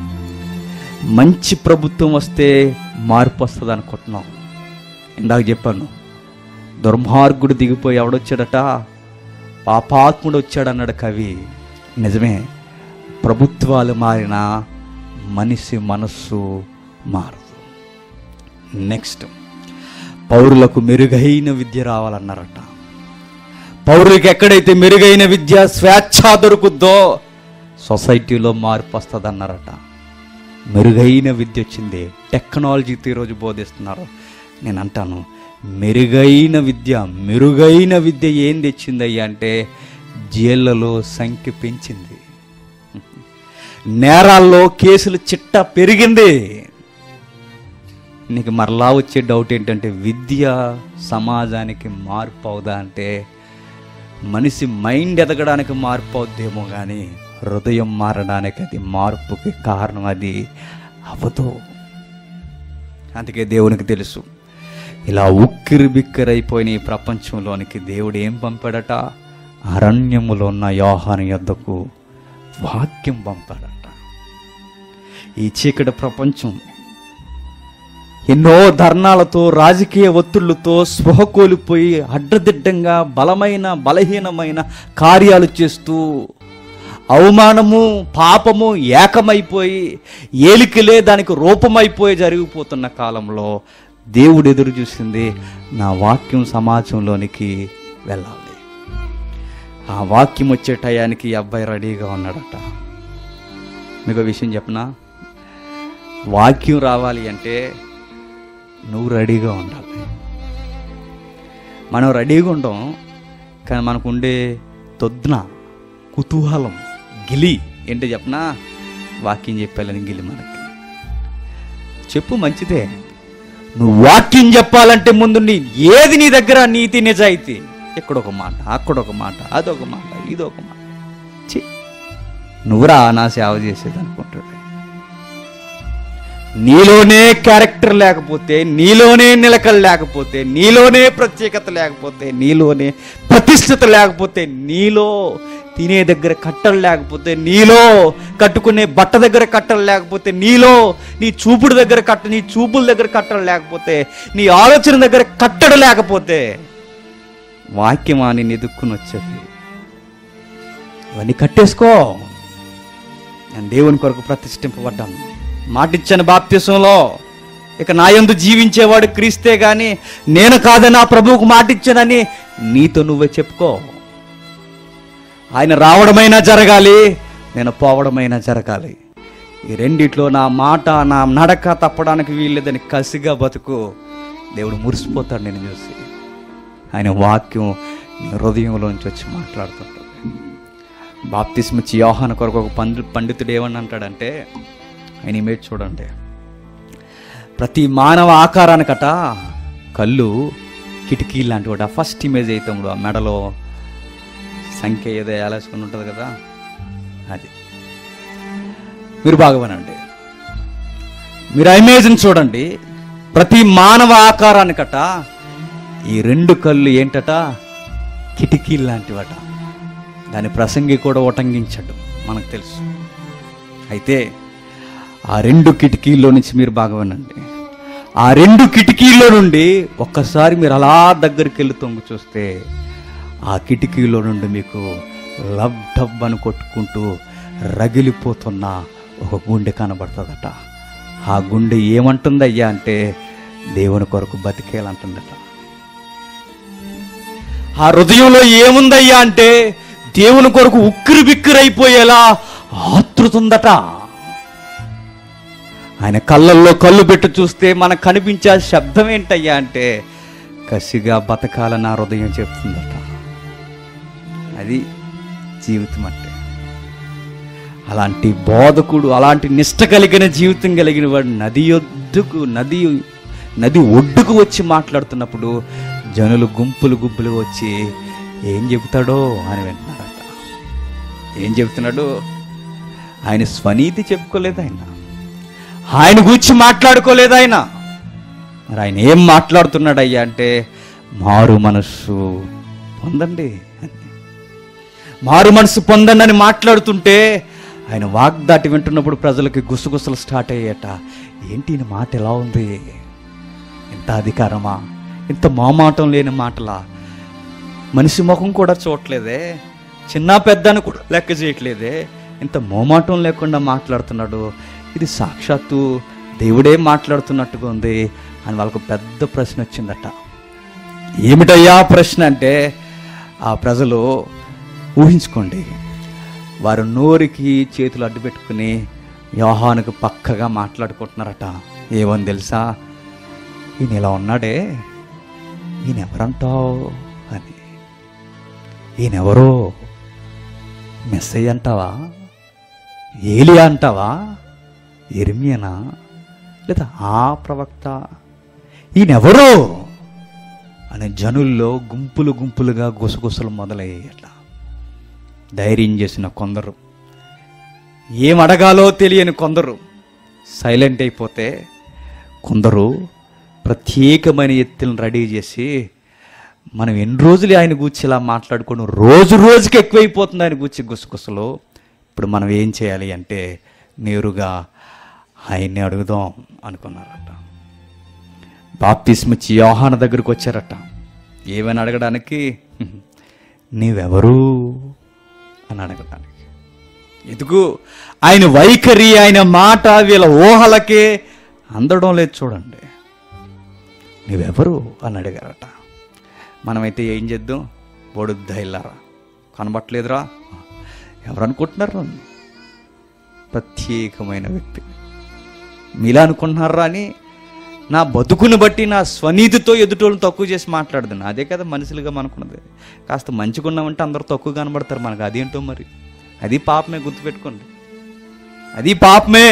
మంచి ప్రభుత్వం వస్తే మార్పు వస్తుంది అనుకుంటున్నాం ఇందాక చెప్పాను దుర్మార్గుడు దిగిపోయి ఎవడొచ్చాడట పాపాత్ముడు వచ్చాడు అన్నాడు కవి నిజమే ప్రభుత్వాలు మారినా మనిషి మనస్సు మారదు నెక్స్ట్ పౌరులకు మెరుగైన విద్య రావాలన్నారట పౌరులకు ఎక్కడైతే మెరుగైన విద్య స్వేచ్ఛ దొరుకుద్దో సొసైటీలో మార్పు వస్తుంది అన్నారట మెరుగైన విద్య వచ్చింది టెక్నాలజీతో ఈరోజు బోధిస్తున్నారు నేను అంటాను మెరుగైన విద్య మెరుగైన విద్య ఏం తెచ్చిందయ్యా అంటే జైళ్ళలో సంఖ్య పెంచింది నేరాల్లో కేసులు చిట్ట పెరిగింది నీకు మరలా వచ్చే డౌట్ ఏంటంటే విద్య సమాజానికి మార్పు అవుదా అంటే మనిషి మైండ్ ఎదగడానికి మార్పు అవుద్దేమో కానీ హృదయం మారడానికి అది మార్పుకి కారణం అది అవ్వదు అందుకే దేవునికి తెలుసు ఇలా ఉక్కిరి బిక్కిరైపోయిన ఈ ప్రపంచంలోనికి దేవుడు ఏం పంపాడట అరణ్యములో ఉన్న యోహాను యొద్దకు వాక్యం పంపాడట ఈ చీకటి ప్రపంచం ఎన్నో ధర్నాలతో రాజకీయ ఒత్తిళ్లతో స్పృహ కోల్పోయి అడ్డదిడ్డంగా బలమైన బలహీనమైన కార్యాలు చేస్తూ అవమానము పాపము ఏకమైపోయి ఏలికలే దానికి రూపమైపోయి జరిగిపోతున్న కాలంలో దేవుడు ఎదురు చూసింది నా వాక్యం సమాజంలోనికి వెళ్ళాలి ఆ వాక్యం వచ్చే టయానికి ఈ అబ్బాయి రెడీగా ఉన్నాడట మీకు ఒక విషయం చెప్పనా వాక్యం రావాలి అంటే నువ్వు రెడీగా ఉండాలి మనం రెడీగా ఉంటాం కానీ మనకు ఉండే తొద్దున కుతూహలం గిలి ఏంటో చెప్పనా వాక్యం చెప్పాలని గిలి మనకి చెప్పు మంచిదే నువ్వు వాక్యం చెప్పాలంటే ముందు నీ ఏది నీ దగ్గర నీతి నిజాయితీ ఇక్కడ ఒక మాట అక్కడ ఒక మాట అదొక మాట ఇదొక మాట ఛీ, నువ్వురా నా సేవ చేసేది అనుకుంటాడు నీలోనే క్యారెక్టర్ లేకపోతే నీలోనే నిలకలు లేకపోతే నీలోనే ప్రత్యేకత లేకపోతే నీలోనే ప్రతిష్టత లేకపోతే నీలో తినే దగ్గర కట్టలు లేకపోతే నీలో కట్టుకునే బట్ట దగ్గర కట్టలు లేకపోతే నీలో నీ చూపుడు దగ్గర కట్ట నీ చూపుల దగ్గర కట్టలు లేకపోతే నీ ఆలోచన దగ్గర కట్టడు లేకపోతే వాక్యమా నేను ఎదుక్కుని వచ్చేది ఇవన్నీ కట్టేసుకో నేను దేవుని కొరకు ప్రతిష్ఠింపబడ్డాను మాటిచ్చాను బాప్తిసంలో ఇక నా యందు జీవించేవాడు క్రీస్తే గాని నేను కాదని ఆ ప్రభువుకు మాటిచ్చానని నీతో నువ్వే చెప్పుకో ఆయన రావడమైనా జరగాలి నేను పోవడమైనా జరగాలి ఈ రెండిట్లో నా మాట నా నడక తప్పడానికి వీల్లేదని కసిగా బతుకు దేవుడు మురిసిపోతాడు నేను చూసి ఆయన వాక్యం నీ హృదయంలోంచి వచ్చి మాట్లాడుతుంటుంది బాప్తిస్మిచ్చి యోహాన కొరకు ఒక పండు పండితుడు ఏమని అంటాడంటే ఆయన ఇమేజ్ చూడండి ప్రతి మానవ ఆకారానికట కళ్ళు కిటికీ లాంటి వాడు ఫస్ట్ ఇమేజ్ అయితే ఉండు, ఆ మెడలో సంఖ్య ఏదో వేలాసుకుని ఉంటుంది కదా అది మీరు బాగా వినండి మీరు ఆ ఇమేజ్ని చూడండి ప్రతి మానవ ఆకారానికట ఈ రెండు కళ్ళు ఏంటట కిటికీలు లాంటివట దాని ప్రసంగి కూడా ఉటంకించడు మనకు తెలుసు అయితే ఆ రెండు కిటికీల్లో నుంచి మీరు బాగా వినండి ఆ రెండు కిటికీల్లో నుండి ఒక్కసారి మీరు అలా దగ్గరికి వెళ్ళి తొంగి చూస్తే ఆ కిటికీలో నుండి మీకు లబ్ డబ్ అని కొట్టుకుంటూ రగిలిపోతున్న ఒక గుండె కనబడుతుందట ఆ గుండె ఏమంటుందయ్యా అంటే దేవుని కొరకు బతికేయాలంటుందట ఆ హృదయంలో ఏముందయ్యా అంటే దేవుని కొరకు ఉక్కిరి బిక్కిరైపోయేలా ఆతృతుందట ఆయన కళ్ళల్లో కళ్ళు పెట్టి చూస్తే మనకు కనిపించే ఆ శబ్దం ఏంటయ్యా అంటే కసిగా బతకాలని ఆ హృదయం చెప్తుందట అది జీవితం అంటే అలాంటి బోధకుడు అలాంటి నిష్ట కలిగిన జీవితం కలిగిన వాడు నది ఒడ్డుకు నది నది ఒడ్డుకు వచ్చి మాట్లాడుతున్నప్పుడు జనులు గుంపులు గుంపులు వచ్చి ఏం చెబుతాడో అని వింటున్నారట ఏం చెబుతున్నాడు ఆయన స్వనీతి చెప్పుకోలేదు ఆయన ఆయన గురించి మాట్లాడుకోలేదు ఆయన మరి ఆయన ఏం మాట్లాడుతున్నాడు అయ్యా అంటే మారు మనస్సు పొందండి అని. మారు మనసు పొందండి అని మాట్లాడుతుంటే ఆయన వాగ్దాటి వింటున్నప్పుడు ప్రజలకి గుసగుసలు స్టార్ట్ అయ్యేట ఏంటి ఈయన మాట ఎలా ఉంది ఇంత అధికారమా ఇంత మామాటం లేని మాటలా మనిషి ముఖం కూడా చూడట్లేదే చిన్న పెద్దని కూడా లెక్క చేయట్లేదే ఇంత మోమాటం లేకుండా మాట్లాడుతున్నాడు ఇది సాక్షాత్తు దేవుడే మాట్లాడుతున్నట్టుగా ఉంది అని వాళ్ళకు పెద్ద ప్రశ్న వచ్చిందట ఏమిటయ్యా ప్రశ్న అంటే ఆ ప్రజలు ఊహించుకోండి వారు నోరికి చేతులు అడ్డు పెట్టుకుని యోహానుకు పక్కగా మాట్లాడుకుంటున్నారట ఏమని తెలుసా ఈయన ఇలా ఉన్నాడే ఈయన ఎవరంటావు అని ఈయనెవరో మెస్సయ్య అంటావా ఏలియా అంటావా ఎర్మియనా లేదా ఆ ప్రవక్త ఈయనెవరో అనే జనుల్లో గుంపులు గుంపులుగా గుసగుసలు మొదలయ్యాయట ధైర్యం చేసిన కొందరు ఏం అడగాలో తెలియని కొందరు సైలెంట్ అయిపోతే కొందరు ప్రత్యేకమైన ఎత్తులను రెడీ చేసి మనం ఎన్ని రోజులు ఆయన గూర్చి ఇలా మాట్లాడుకోవడం రోజు రోజుకి ఎక్కువైపోతుంది ఆయన గూర్చి గుసగుసలు ఇప్పుడు మనం ఏం చేయాలి అంటే నేరుగా ఆయన్ని అడుగుదాం అనుకున్నారట బాప్తిస్మిచ్చి యోహాన దగ్గరకు వచ్చారట ఏమని అడగడానికి నీవెవరు అని అడగడానికి ఎందుకు ఆయన వైఖరి ఆయన మాట వీళ్ళ ఊహలకే అందడం లేదు చూడండి నీవెవరు అని అడిగారట మనమైతే ఏం చేద్దాం బొడుద్దా ఇల్లారా కనబట్టలేదురా ఎవరు అనుకుంటున్నారు నన్ను ప్రత్యేకమైన వ్యక్తి మీలా అనుకుంటున్నారా అని నా బతుకుని బట్టి నా స్వనీతితో ఎదుటోళ్ళని తక్కువ చేసి మాట్లాడదాను అదే కదా మనుషులుగా మనకున్నది కాస్త మంచిగున్నామంటే అందరూ తక్కువ కనబడతారు మనకు అదేంటో మరి అది పాపమే గుర్తుపెట్టుకోండి అది పాపమే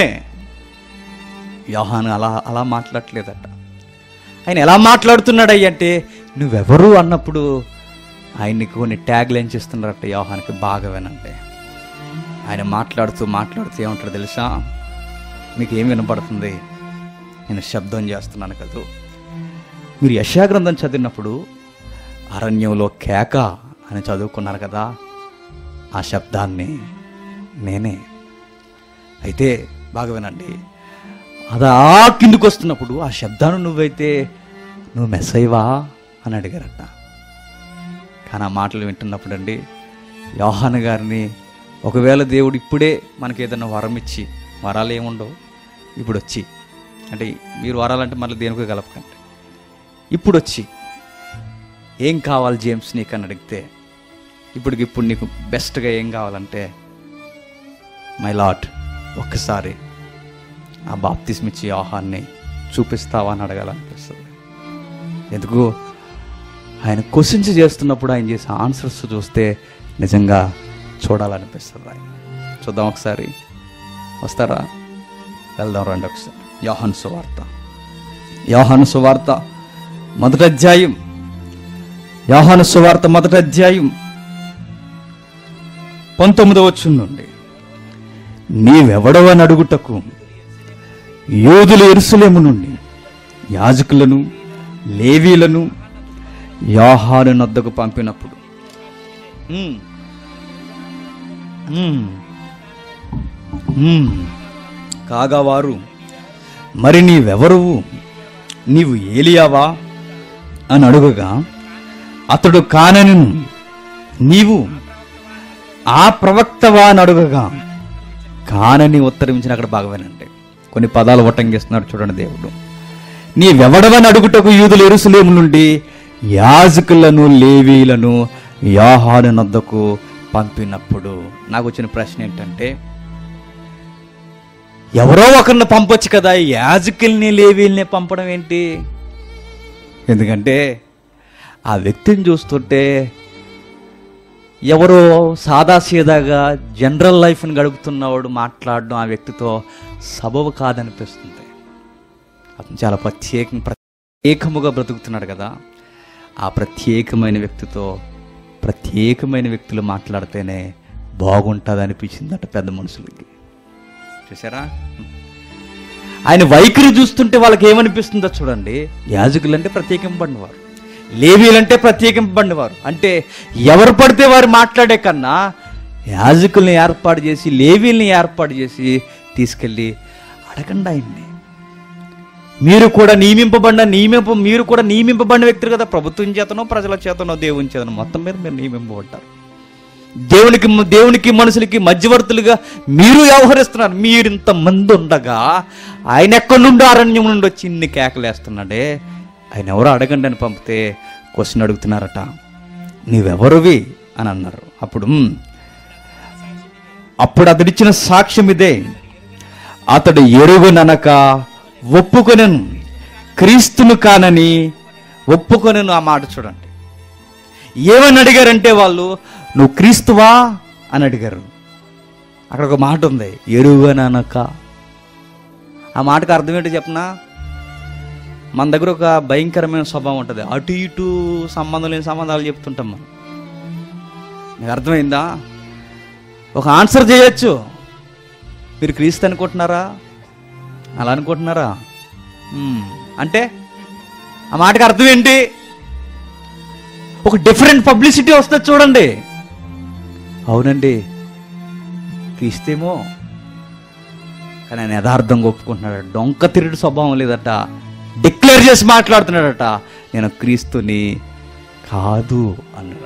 యోహాను అలా అలా మాట్లాడట్లేదట ఆయన ఎలా మాట్లాడుతున్నాడు అంటే నువ్వెవరు అన్నప్పుడు ఆయన్ని కొన్ని ట్యాగ్ లైన్స్ ఇస్తున్నారట యోహానికి బాగా వినండి ఆయన మాట్లాడుతూ మాట్లాడుతూ ఏమంటారు తెలుసా మీకు ఏం వినపడుతుంది నేను శబ్దం చేస్తున్నాను కదూ మీరు యశాగ్రంథం చదివినప్పుడు అరణ్యంలో కేక అని చదువుకున్నారు కదా ఆ శబ్దాన్ని నేనే అయితే బాగా వినండి అది ఆ కిందికి వస్తున్నప్పుడు ఆ శబ్దాన్ని నువ్వైతే నువ్వు మెస్ అయ్యవా అని అడిగారట కానీ ఆ మాటలు వింటున్నప్పుడు అండి యోహాన్ గారిని ఒకవేళ దేవుడు ఇప్పుడే మనకి ఏదైనా వరం ఇచ్చి వరాలు ఏముండవు ఇప్పుడు వచ్చి అంటే మీరు వరాలంటే మళ్ళీ దేనికో కలపకండి ఇప్పుడు వచ్చి ఏం కావాలి జేమ్స్ నీకు అని అడిగితే ఇప్పటికి ఇప్పుడు నీకు బెస్ట్గా ఏం కావాలంటే మై లాట్ ఒక్కసారి ఆ బాప్తిస్మిచ్చి ఆహాన్ని చూపిస్తావా అని అడగాలనిపిస్తుంది ఎందుకు ఆయన క్వశ్చన్స్ చేస్తున్నప్పుడు ఆయన చేసే ఆన్సర్స్ చూస్తే నిజంగా చూడాలనిపిస్తుంది ఆయన చూద్దాం ఒకసారి వస్తారా వెళ్దాం రండి ఒకసారి యోహాను సువార్త యోహాను సువార్త మొదటి అధ్యాయం యోహాను సువార్త మొదటి అధ్యాయం పంతొమ్మిదవ వచ్చుండి నీవెవడవని అడుగుటకు యోధులు ఎరుసలేము నుండి యాజకులను లేవీలను యాహాను నద్దకు పంపినప్పుడు ఉమ్, ఉమ్, ఉమ్, కాగా వారు మరి నీవెవరువు నీవు ఏలియావా అని అడుగగా అతడు కానని నీవు ఆ ప్రవక్తవా అని అడుగగా కానని ఉత్తరించిన అక్కడ భాగమేనండి కొన్ని పదాలు ఒట్టంగిస్తున్నాడు చూడండి దేవుడు నీవెవడవని అడుగుటకు యూదులు ఎరుసలేము నుండి యాజకులను లేవీలను యాహాను నద్దకు పంపినప్పుడు నాకు వచ్చిన ప్రశ్న ఏంటంటే ఎవరో ఒకరిని పంపొచ్చు కదా ఈ యాజకుల్ని లేవీల్ని పంపడం ఏంటి ఎందుకంటే ఆ వ్యక్తిని చూస్తుంటే ఎవరో సాదాసీదాగా జనరల్ లైఫ్ని గడుపుతున్నవాడు మాట్లాడడం ఆ వ్యక్తితో సబబు కాదనిపిస్తుంది అతను చాలా ప్రత్యేక ప్రత్యేకముగా బ్రతుకుతున్నాడు కదా ఆ ప్రత్యేకమైన వ్యక్తితో ప్రత్యేకమైన వ్యక్తులు మాట్లాడితేనే బాగుంటుంది అనిపించిందట పెద్ద మనుషులకి చూసారా ఆయన వైఖరి చూస్తుంటే వాళ్ళకి ఏమనిపిస్తుందో చూడండి యాజకులు అంటే ప్రత్యేకింపబడినవారు లేవీలంటే ప్రత్యేకింపబడినవారు అంటే ఎవరు పడితే వారు మాట్లాడే కన్నా యాజకుల్ని ఏర్పాటు చేసి లేవీల్ని ఏర్పాటు చేసి తీసుకెళ్ళి అడగండి ఆయన్ని మీరు కూడా నియమింపబడిన నియమింప మీరు కూడా నియమింపబడిన వ్యక్తులు కదా ప్రభుత్వం చేతనో ప్రజల చేతనో దేవుని చేతనో మొత్తం మీద మీరు నియమింపబడ్డారు దేవునికి దేవునికి మనుషులకి మధ్యవర్తులుగా మీరు వ్యవహరిస్తున్నారు మీరు ఇంత మంది ఉండగా ఆయన ఎక్కడి నుండి అరణ్యం నుండి వచ్చి ఇన్ని కేకలేస్తున్నాడే ఆయన ఎవరో అడగండి అని పంపితే క్వశ్చన్ అడుగుతున్నారట నీవెవరువి అని అన్నారు అప్పుడు "మ్, అప్పుడు అతడిచ్చిన సాక్ష్యం ఇదే అతడు ఎరుగుననక ఒప్పుకొనెను క్రీస్తును కానని ఒప్పుకొనెను ఆ మాట చూడండి ఏమని అడిగారంటే వాళ్ళు నువ్వు క్రీస్తువా అని అడిగారు అక్కడ ఒక మాట ఉంది ఎరుగననక ఆ మాటకు అర్థం ఏంటో చెప్పనా మన దగ్గర ఒక భయంకరమైన స్వభావం ఉంటుంది అటు ఇటు సంబంధం లేని సంబంధాలు చెప్తుంటాం మనం నీకు అర్థమైందా ఒక ఆన్సర్ చేయొచ్చు మీరు క్రీస్తు అనుకుంటున్నారా అలా అనుకుంటున్నారా మ్మ్. అంటే ఆ మాటకి అర్థం ఏంటి ఒక డిఫరెంట్ పబ్లిసిటీ వస్తుంది చూడండి అవునండి క్రీస్తేమో కానీ ఆయన యథార్థంగా ఒప్పుకుంటున్నాడు డొంక తిరిగి స్వభావం లేదట డిక్లేర్ చేసి మాట్లాడుతున్నాడట నేను క్రీస్తుని కాదు అన్నాడట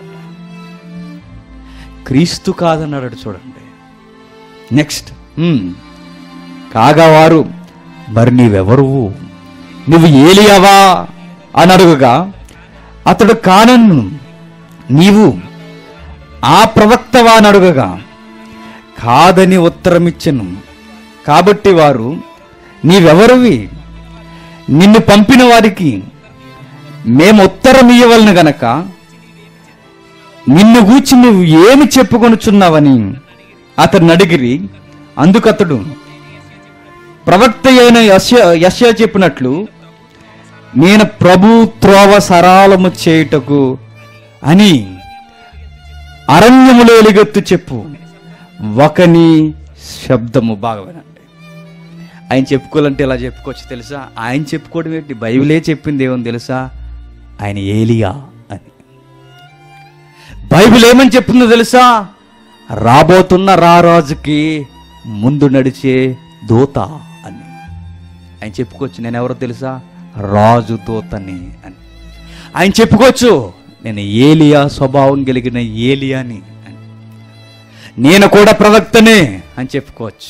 క్రీస్తు కాదన్నాడట చూడండి నెక్స్ట్ కాగా వారు మరి నీవెవరువు నువ్వు ఏలియావా అని అడుగుగా అతడు కానన్ను నీవు ఆ ప్రవక్తవా అని అడుగగా కాదని ఉత్తరమిచ్చెను కాబట్టి వారు నీవెవరివి నిన్ను పంపిన వారికి మేము ఉత్తరం ఇయ్యవలను గనక నిన్ను గూర్చి నువ్వు ఏమి చెప్పుకొనుచున్నావని అతన్ని అడిగిరి అందుకతడు ప్రవక్త అయిన యశ యశ చెప్పినట్లు నేను ప్రభు త్రోవ సరాలము చేయుటకు అని అరణ్యములో ఎలుగెత్తు చెప్పు ఒకని శబ్దము బాగా వినండి ఆయన చెప్పుకోవాలంటే ఇలా చెప్పుకోవచ్చు తెలుసా ఆయన చెప్పుకోవడం ఏంటి బైబిలే చెప్పింది ఏమని తెలుసా ఆయన ఏలియా అని బైబిల్ ఏమని చెప్తుందో తెలుసా రాబోతున్న రారాజుకి ముందు నడిచే దూత అని ఆయన చెప్పుకోవచ్చు నేను ఎవరో తెలుసా రాజు దూతని అని ఆయన చెప్పుకోవచ్చు నేను ఏలియా స్వభావం కలిగిన ఏలియాని అని నేను కూడా ప్రవక్తనే అని చెప్పుకోవచ్చు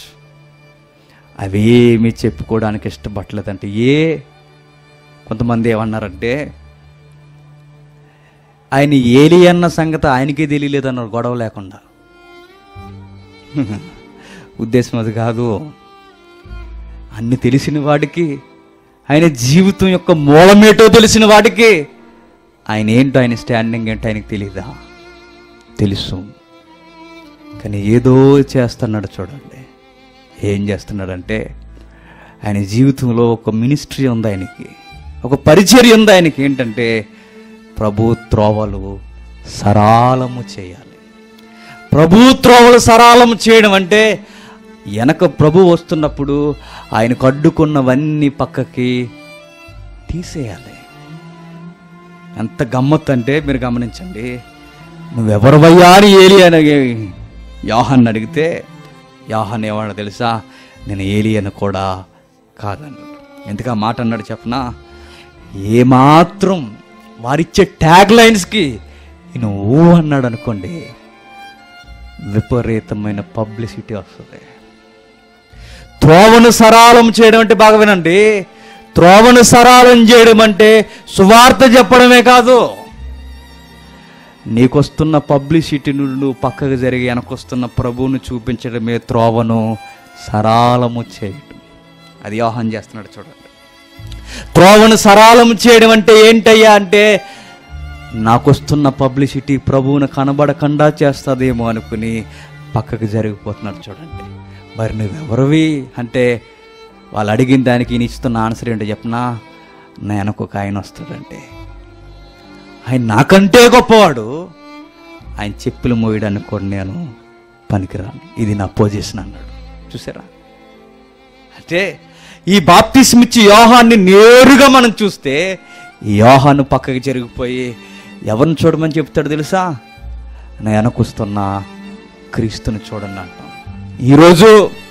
అవేమి చెప్పుకోవడానికి ఇష్టపడలేదంటే ఏ కొంతమంది ఏమన్నారంటే ఆయన ఏలి అన్న సంగతి ఆయనకే తెలియలేదన్నారు గొడవ లేకుండా ఉద్దేశం అది కాదు అన్ని తెలిసిన వాడికి ఆయన జీవితం యొక్క మూలమేటో తెలిసిన వాడికి ఆయన ఏంటో ఆయన స్టాండింగ్ ఏంటో ఆయనకి తెలీదా తెలుసు కానీ ఏదో చేస్తున్నాడు చూడండి ఏం చేస్తున్నాడంటే ఆయన జీవితంలో ఒక మినిస్ట్రీ ఉంది ఆయనకి ఒక పరిచర్య ఉంది ఆయనకి ఏంటంటే ప్రభు త్రోవలు సరాలము చేయాలి ప్రభు త్రోవలు సరాలము చేయడం అంటే వెనక ప్రభు వస్తున్నప్పుడు ఆయనకు అడ్డుకున్నవన్నీ పక్కకి తీసేయాలి ఎంత గమ్మత్తు అంటే మీరు గమనించండి నువ్వెవరవయ్యా అని ఏలి అని యోహాన్ని అడిగితే యోహాన్ ఏమన్నా తెలుసా నేను ఏలి అని కూడా కాదన్నాడు ఎందుకు ఆ మాట అన్నాడు చెప్పనా ఏమాత్రం వారిచ్చే ట్యాగ్ లైన్స్కి నేను ఊ అన్నాడు అనుకోండి విపరీతమైన పబ్లిసిటీ వస్తుంది త్రోవను సరాలం చేయడం అంటే బాగా వినండి త్రోవను సరాలం చేయడం అంటే సువార్త చెప్పడమే కాదు నీకొస్తున్న పబ్లిసిటీ నుండి నువ్వు పక్కకు జరిగి వెనకొస్తున్న ప్రభువును చూపించడమే త్రోవను సరాలము చేయడం అది ఆహ్వానం చేస్తున్నాడు చూడండి త్రోవను సరాలం చేయడం అంటే ఏంటయ్యా అంటే నాకొస్తున్న పబ్లిసిటీ ప్రభువును కనబడకుండా చేస్తుందేమో అనుకుని పక్కకు జరిగిపోతున్నాడు చూడండి మరి నువ్వెవరివి అంటే వాళ్ళు అడిగిన దానికి ఈయన ఇస్తున్న ఆన్సర్ ఏంటో చెప్పనా నేను ఒక ఆయన వస్తాడంటే ఆయన నాకంటే గొప్పవాడు ఆయన చెప్పులు మోయడానికి కూడా నేను పనికిరాను ఇది నా పొజిషన్ అన్నాడు చూసారా అంటే ఈ బాప్తిస్మ్ ఇచ్చి యోహాన్ని నేరుగా మనం చూస్తే ఈ యోహాను పక్కకి జరిగిపోయి ఎవరిని చూడమని చెప్తాడు తెలుసా నా వెనకొస్తున్న క్రీస్తుని చూడండి అంటాం ఈరోజు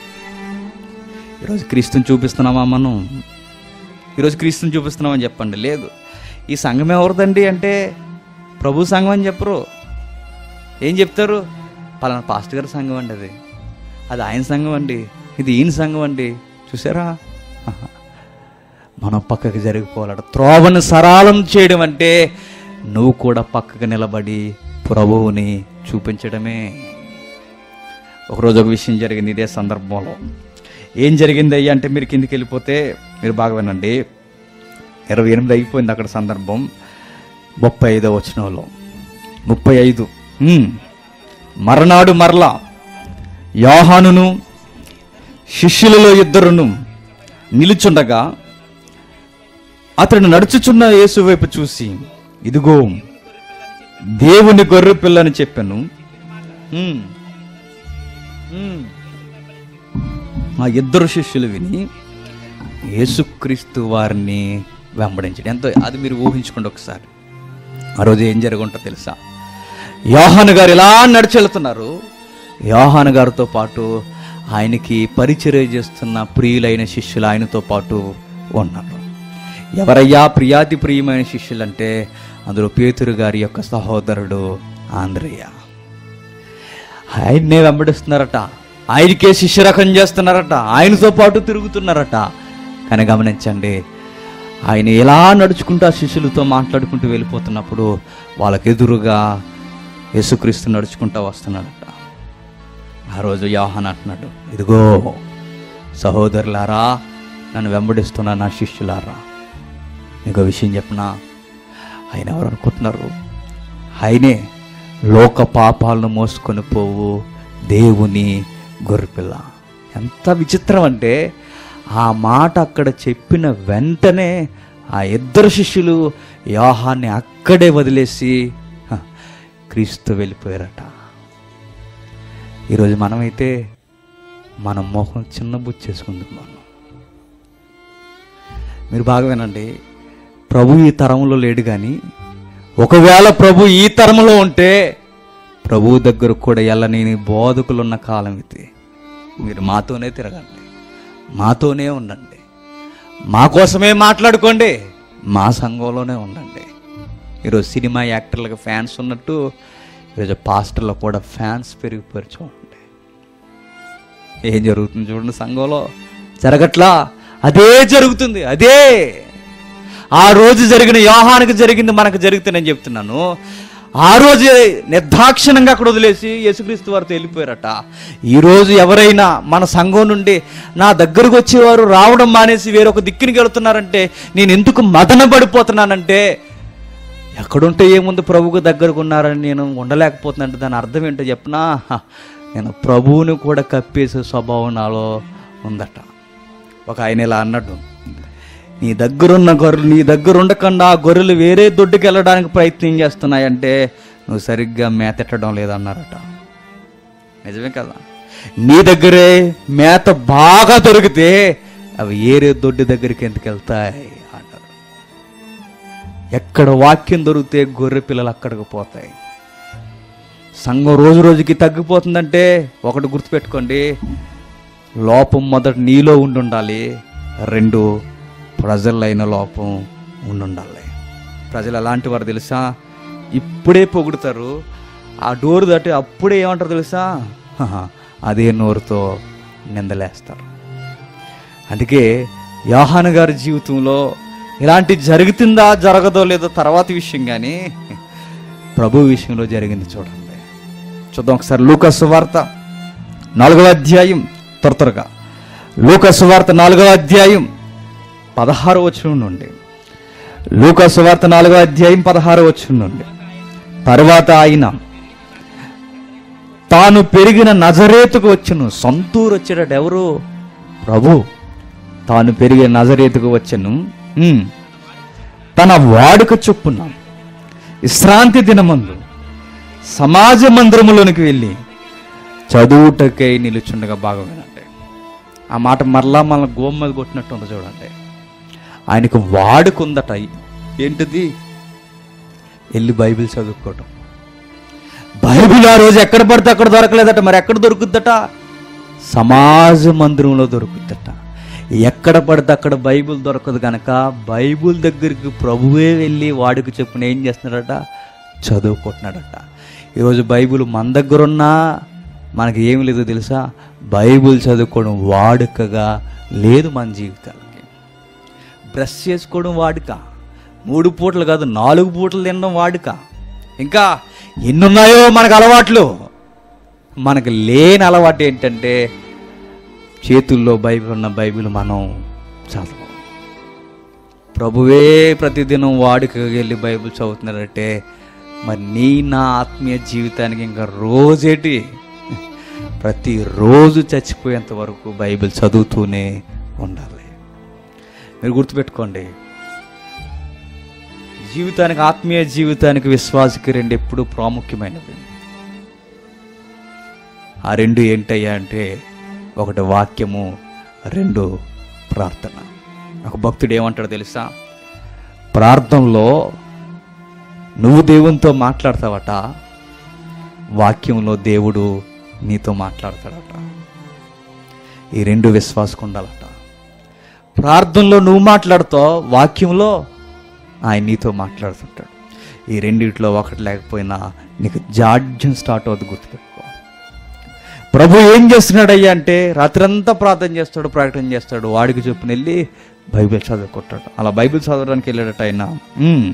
ఈరోజు క్రీస్తుని చూపిస్తున్నామా మనం ఈరోజు క్రీస్తుని చూపిస్తున్నామని చెప్పండి లేదు ఈ సంఘం ఎవరిదండి అంటే ప్రభు సంఘం అని చెప్పరు ఏం చెప్తారు పలానా పాస్టర్ గారి సంఘం అండి అది అది ఆయన సంఘం అండి ఇది ఈయన సంఘం అండి చూసారా ఆహా. మనం పక్కకి జరిగిపోవాలట త్రోవను సరాలం చేయడం అంటే నువ్వు కూడా పక్కకు నిలబడి ప్రభువుని చూపించడమే ఒకరోజు ఒక విషయం జరిగింది ఇదే సందర్భంలో ఏం జరిగింది అయ్యా అంటే మీరు కిందికి వెళ్ళిపోతే మీరు బాగా వినండి ఇరవై ఎనిమిది అయిపోయింది అక్కడ సందర్భం ముప్పై ఐదో వచనంలో ముప్పై ఐదు ఉమ్. మరనాడు మరలా యోహానును శిష్యులలో ఇద్దరును నిలుచుండగా అతడు నడుచుచున్న యేసు వైపు చూసి ఇదిగో దేవుని గొర్రె పిల్లని చెప్పాను ఉమ్. ఉమ్. ఆ ఇద్దరు శిష్యులు విని యేసుక్రీస్తు వారిని వెంబడించడం ఎంతో అది మీరు ఊహించుకోండి ఒకసారి ఆ రోజు ఏం జరుగుంటో తెలుసా యోహాను గారు ఇలా నడిచెళ్తున్నారు యోహాను గారితో పాటు ఆయనకి పరిచర్య చేస్తున్న ప్రియులైన శిష్యులు ఆయనతో పాటు ఉన్నారు ఎవరయ్యా ప్రియాతి ప్రియమైన శిష్యులంటే అందులో పేతురు గారి యొక్క సహోదరుడు ఆంధ్రయ్య ఆయన్నే వెంబడిస్తున్నారట ఆయనకే శిష్యరకం చేస్తున్నారట ఆయనతో పాటు తిరుగుతున్నారట కానీ గమనించండి ఆయన ఎలా నడుచుకుంటూ ఆ శిష్యులతో మాట్లాడుకుంటూ వెళ్ళిపోతున్నప్పుడు వాళ్ళకి ఎదురుగా యేసుక్రీస్తు నడుచుకుంటూ వస్తున్నాడట ఆ రోజు యోహాన్ అంటున్నాడు ఇదిగో సహోదరులారా నన్ను వెంబడిస్తున్న నా శిష్యులారా మీకు ఒక విషయం చెప్పనా ఆయన ఎవరు అనుకుంటున్నారు ఆయనే లోక పాపాలను మోసుకొని పోవు దేవుని గొర్రెపిల్ల ఎంత విచిత్రం అంటే ఆ మాట అక్కడ చెప్పిన వెంటనే ఆ ఇద్దరు శిష్యులు యోహాన్ని అక్కడే వదిలేసి హ, క్రీస్తు వెళ్ళిపోయారట ఈరోజు మనమైతే మన మొహం చిన్న బుచ్చేసుకుందాం మనం మీరు బాగా వినండి ప్రభు ఈ తరంలో లేడు కానీ ఒకవేళ ప్రభు ఈ తరంలో ఉంటే ప్రభు దగ్గర కూడా ఎల్లనేని బోధకులు ఉన్న కాలం ఇది మీరు మాతోనే తిరగండి మాతోనే ఉండండి మా కోసమే మాట్లాడుకోండి మా సంఘంలోనే ఉండండి ఈరోజు సినిమా యాక్టర్లకు ఫ్యాన్స్ ఉన్నట్టు ఈరోజు పాస్టర్లకు కూడా ఫ్యాన్స్ పెరిగిపోయారు చూడండి ఏం జరుగుతుంది చూడండి సంఘంలో జరగట్లా అదే జరుగుతుంది అదే ఆ రోజు జరిగిన యోహానికి జరిగింది మనకు జరిగితే నేను చెప్తున్నాను ఆ రోజు నిర్దాక్షిణంగా అక్కడ వదిలేసి యేసుక్రీస్తు వారితో వెళ్ళిపోయారట ఈ రోజు ఎవరైనా మన సంఘం నుండి నా దగ్గరకు వచ్చేవారు రావడం మానేసి వేరొక దిక్కునికి వెళుతున్నారంటే నేను ఎందుకు మదన పడిపోతున్నానంటే ఎక్కడుంటే ఏముంది ప్రభువుకు దగ్గరకు ఉన్నారని నేను ఉండలేకపోతున్నానంటే దాని అర్థం ఏంటో చెప్పనా హ, నేను ప్రభువుని కూడా కప్పేసే స్వభావం నాలో ఉందట ఒక ఆయన ఇలా అన్నట్టు నీ దగ్గరున్న గొర్రెలు నీ దగ్గర ఉండకుండా ఆ గొర్రెలు వేరే దొడ్డుకి వెళ్ళడానికి ప్రయత్నం చేస్తున్నాయంటే నువ్వు సరిగ్గా మేతెట్టడం లేదన్నారట నిజమే కదా నీ దగ్గరే మేత బాగా దొరికితే అవి ఏరే దొడ్డి దగ్గరికి ఎందుకు వెళ్తాయి అన్నారు ఎక్కడ వాక్యం దొరికితే గొర్రె పిల్లలు అక్కడికి పోతాయి సంఘం రోజు రోజుకి తగ్గిపోతుందంటే ఒకటి గుర్తుపెట్టుకోండి లోపం మొదట నీలో ఉండి ఉండాలి రెండు ప్రజలైన లోపం ఉండి ఉండాలి ప్రజలు ఎలాంటి వారు తెలుసా ఇప్పుడే పొగుడుతారు ఆ డోర్ దాటి అప్పుడే ఏమంటారు తెలుసా హహ, అదే నోరుతో నిందలేస్తారు అందుకే యోహాను గారి జీవితంలో ఇలాంటి జరుగుతుందా జరగదో లేదో తర్వాత విషయం కానీ ప్రభు విషయంలో జరిగింది చూడండి చూద్దాం ఒకసారి లూకస్ వార్త నాలుగవ అధ్యాయం త్వర త్వరగా లూకస్ వార్త నాలుగవ అధ్యాయం పదహారు వచనం నుండి లూకస్ వార్త నాలుగవ అధ్యాయం పదహారు వచనం నుండి తర్వాత ఆయన తాను పెరిగిన నజరేతుకు వచ్చును సొంతూరు వచ్చాడట ఎవరు ప్రభు తాను పెరిగిన నజరేతుకు వచ్చను ఉమ్. తన వాడుక చొప్పున విశ్రాంతి దినమందు సమాజ మందిరములోనికి వెళ్ళి చదువుటకై నిలుచుండగా బాగా వినండి ఆ మాట మరలా మన గోమ మీద కొట్టినట్టు ఉంది చూడండి ఆయనకు వాడుకుందట ఏంటిది వెళ్ళి బైబిల్ చదువుకోవటం బైబిల్ ఆ రోజు ఎక్కడ పడితే అక్కడ దొరకలేదట మరి ఎక్కడ దొరుకుద్దట సమాజ మందిరంలో దొరుకుద్దట ఎక్కడ పడితే అక్కడ బైబిల్ దొరకదు కనుక బైబిల్ దగ్గరికి ప్రభువే వెళ్ళి వాడికి చెప్పున ఏం చేస్తున్నాడట చదువుకుంటున్నాడట ఈరోజు బైబిల్ మన దగ్గర ఉన్నా మనకి ఏమి లేదో తెలుసా బైబిల్ చదువుకోవడం వాడుకగా లేదు మన జీవితాలకి బ్రష్ చేసుకోవడం వాడుక మూడు పూటలు కాదు నాలుగు పూటలు తినడం వాడుక ఇంకా ఎన్నున్నాయో మనకు అలవాట్లు మనకు లేని అలవాటు ఏంటంటే చేతుల్లో బైబిల్ ఉన్న బైబిల్ మనం చదవం ప్రభువే ప్రతిదినం వాడుకగా వెళ్ళి బైబిల్ చదువుతున్నారంటే మరి నీ నా ఆత్మీయ జీవితానికి ఇంకా రోజేటి ప్రతిరోజు చచ్చిపోయేంత వరకు బైబిల్ చదువుతూనే ఉండాలి మీరు గుర్తుపెట్టుకోండి జీవితానికి ఆత్మీయ జీవితానికి విశ్వాసకి రెండు ఎప్పుడు ప్రాముఖ్యమైనవి ఆ రెండు ఏంటయ్యా అంటే ఒకటి వాక్యము రెండు ప్రార్థన ఒక భక్తుడు ఏమంటాడు తెలుసా ప్రార్థనలో నువ్వు దేవునితో మాట్లాడతావట వాక్యంలో దేవుడు నీతో మాట్లాడతాడట ఈ రెండు విశ్వాసకు ఉండాలట ప్రార్థనలో నువ్వు మాట్లాడుతావు వాక్యంలో ఆయన నీతో మాట్లాడుతుంటాడు ఈ రెండిట్లో ఒకటి లేకపోయినా నీకు జాడ్యం స్టార్ట్ అవుతుంది గుర్తుపెట్టుకో ప్రభు ఏం చేస్తున్నాడయ్యా అంటే రాత్రంతా ప్రార్థన చేస్తాడు ప్రకటన చేస్తాడు వాడికి చొప్పున వెళ్ళి బైబిల్ చదువుకుంటాడు అలా బైబిల్ చదవడానికి వెళ్ళాడట ఆయన ఉమ్.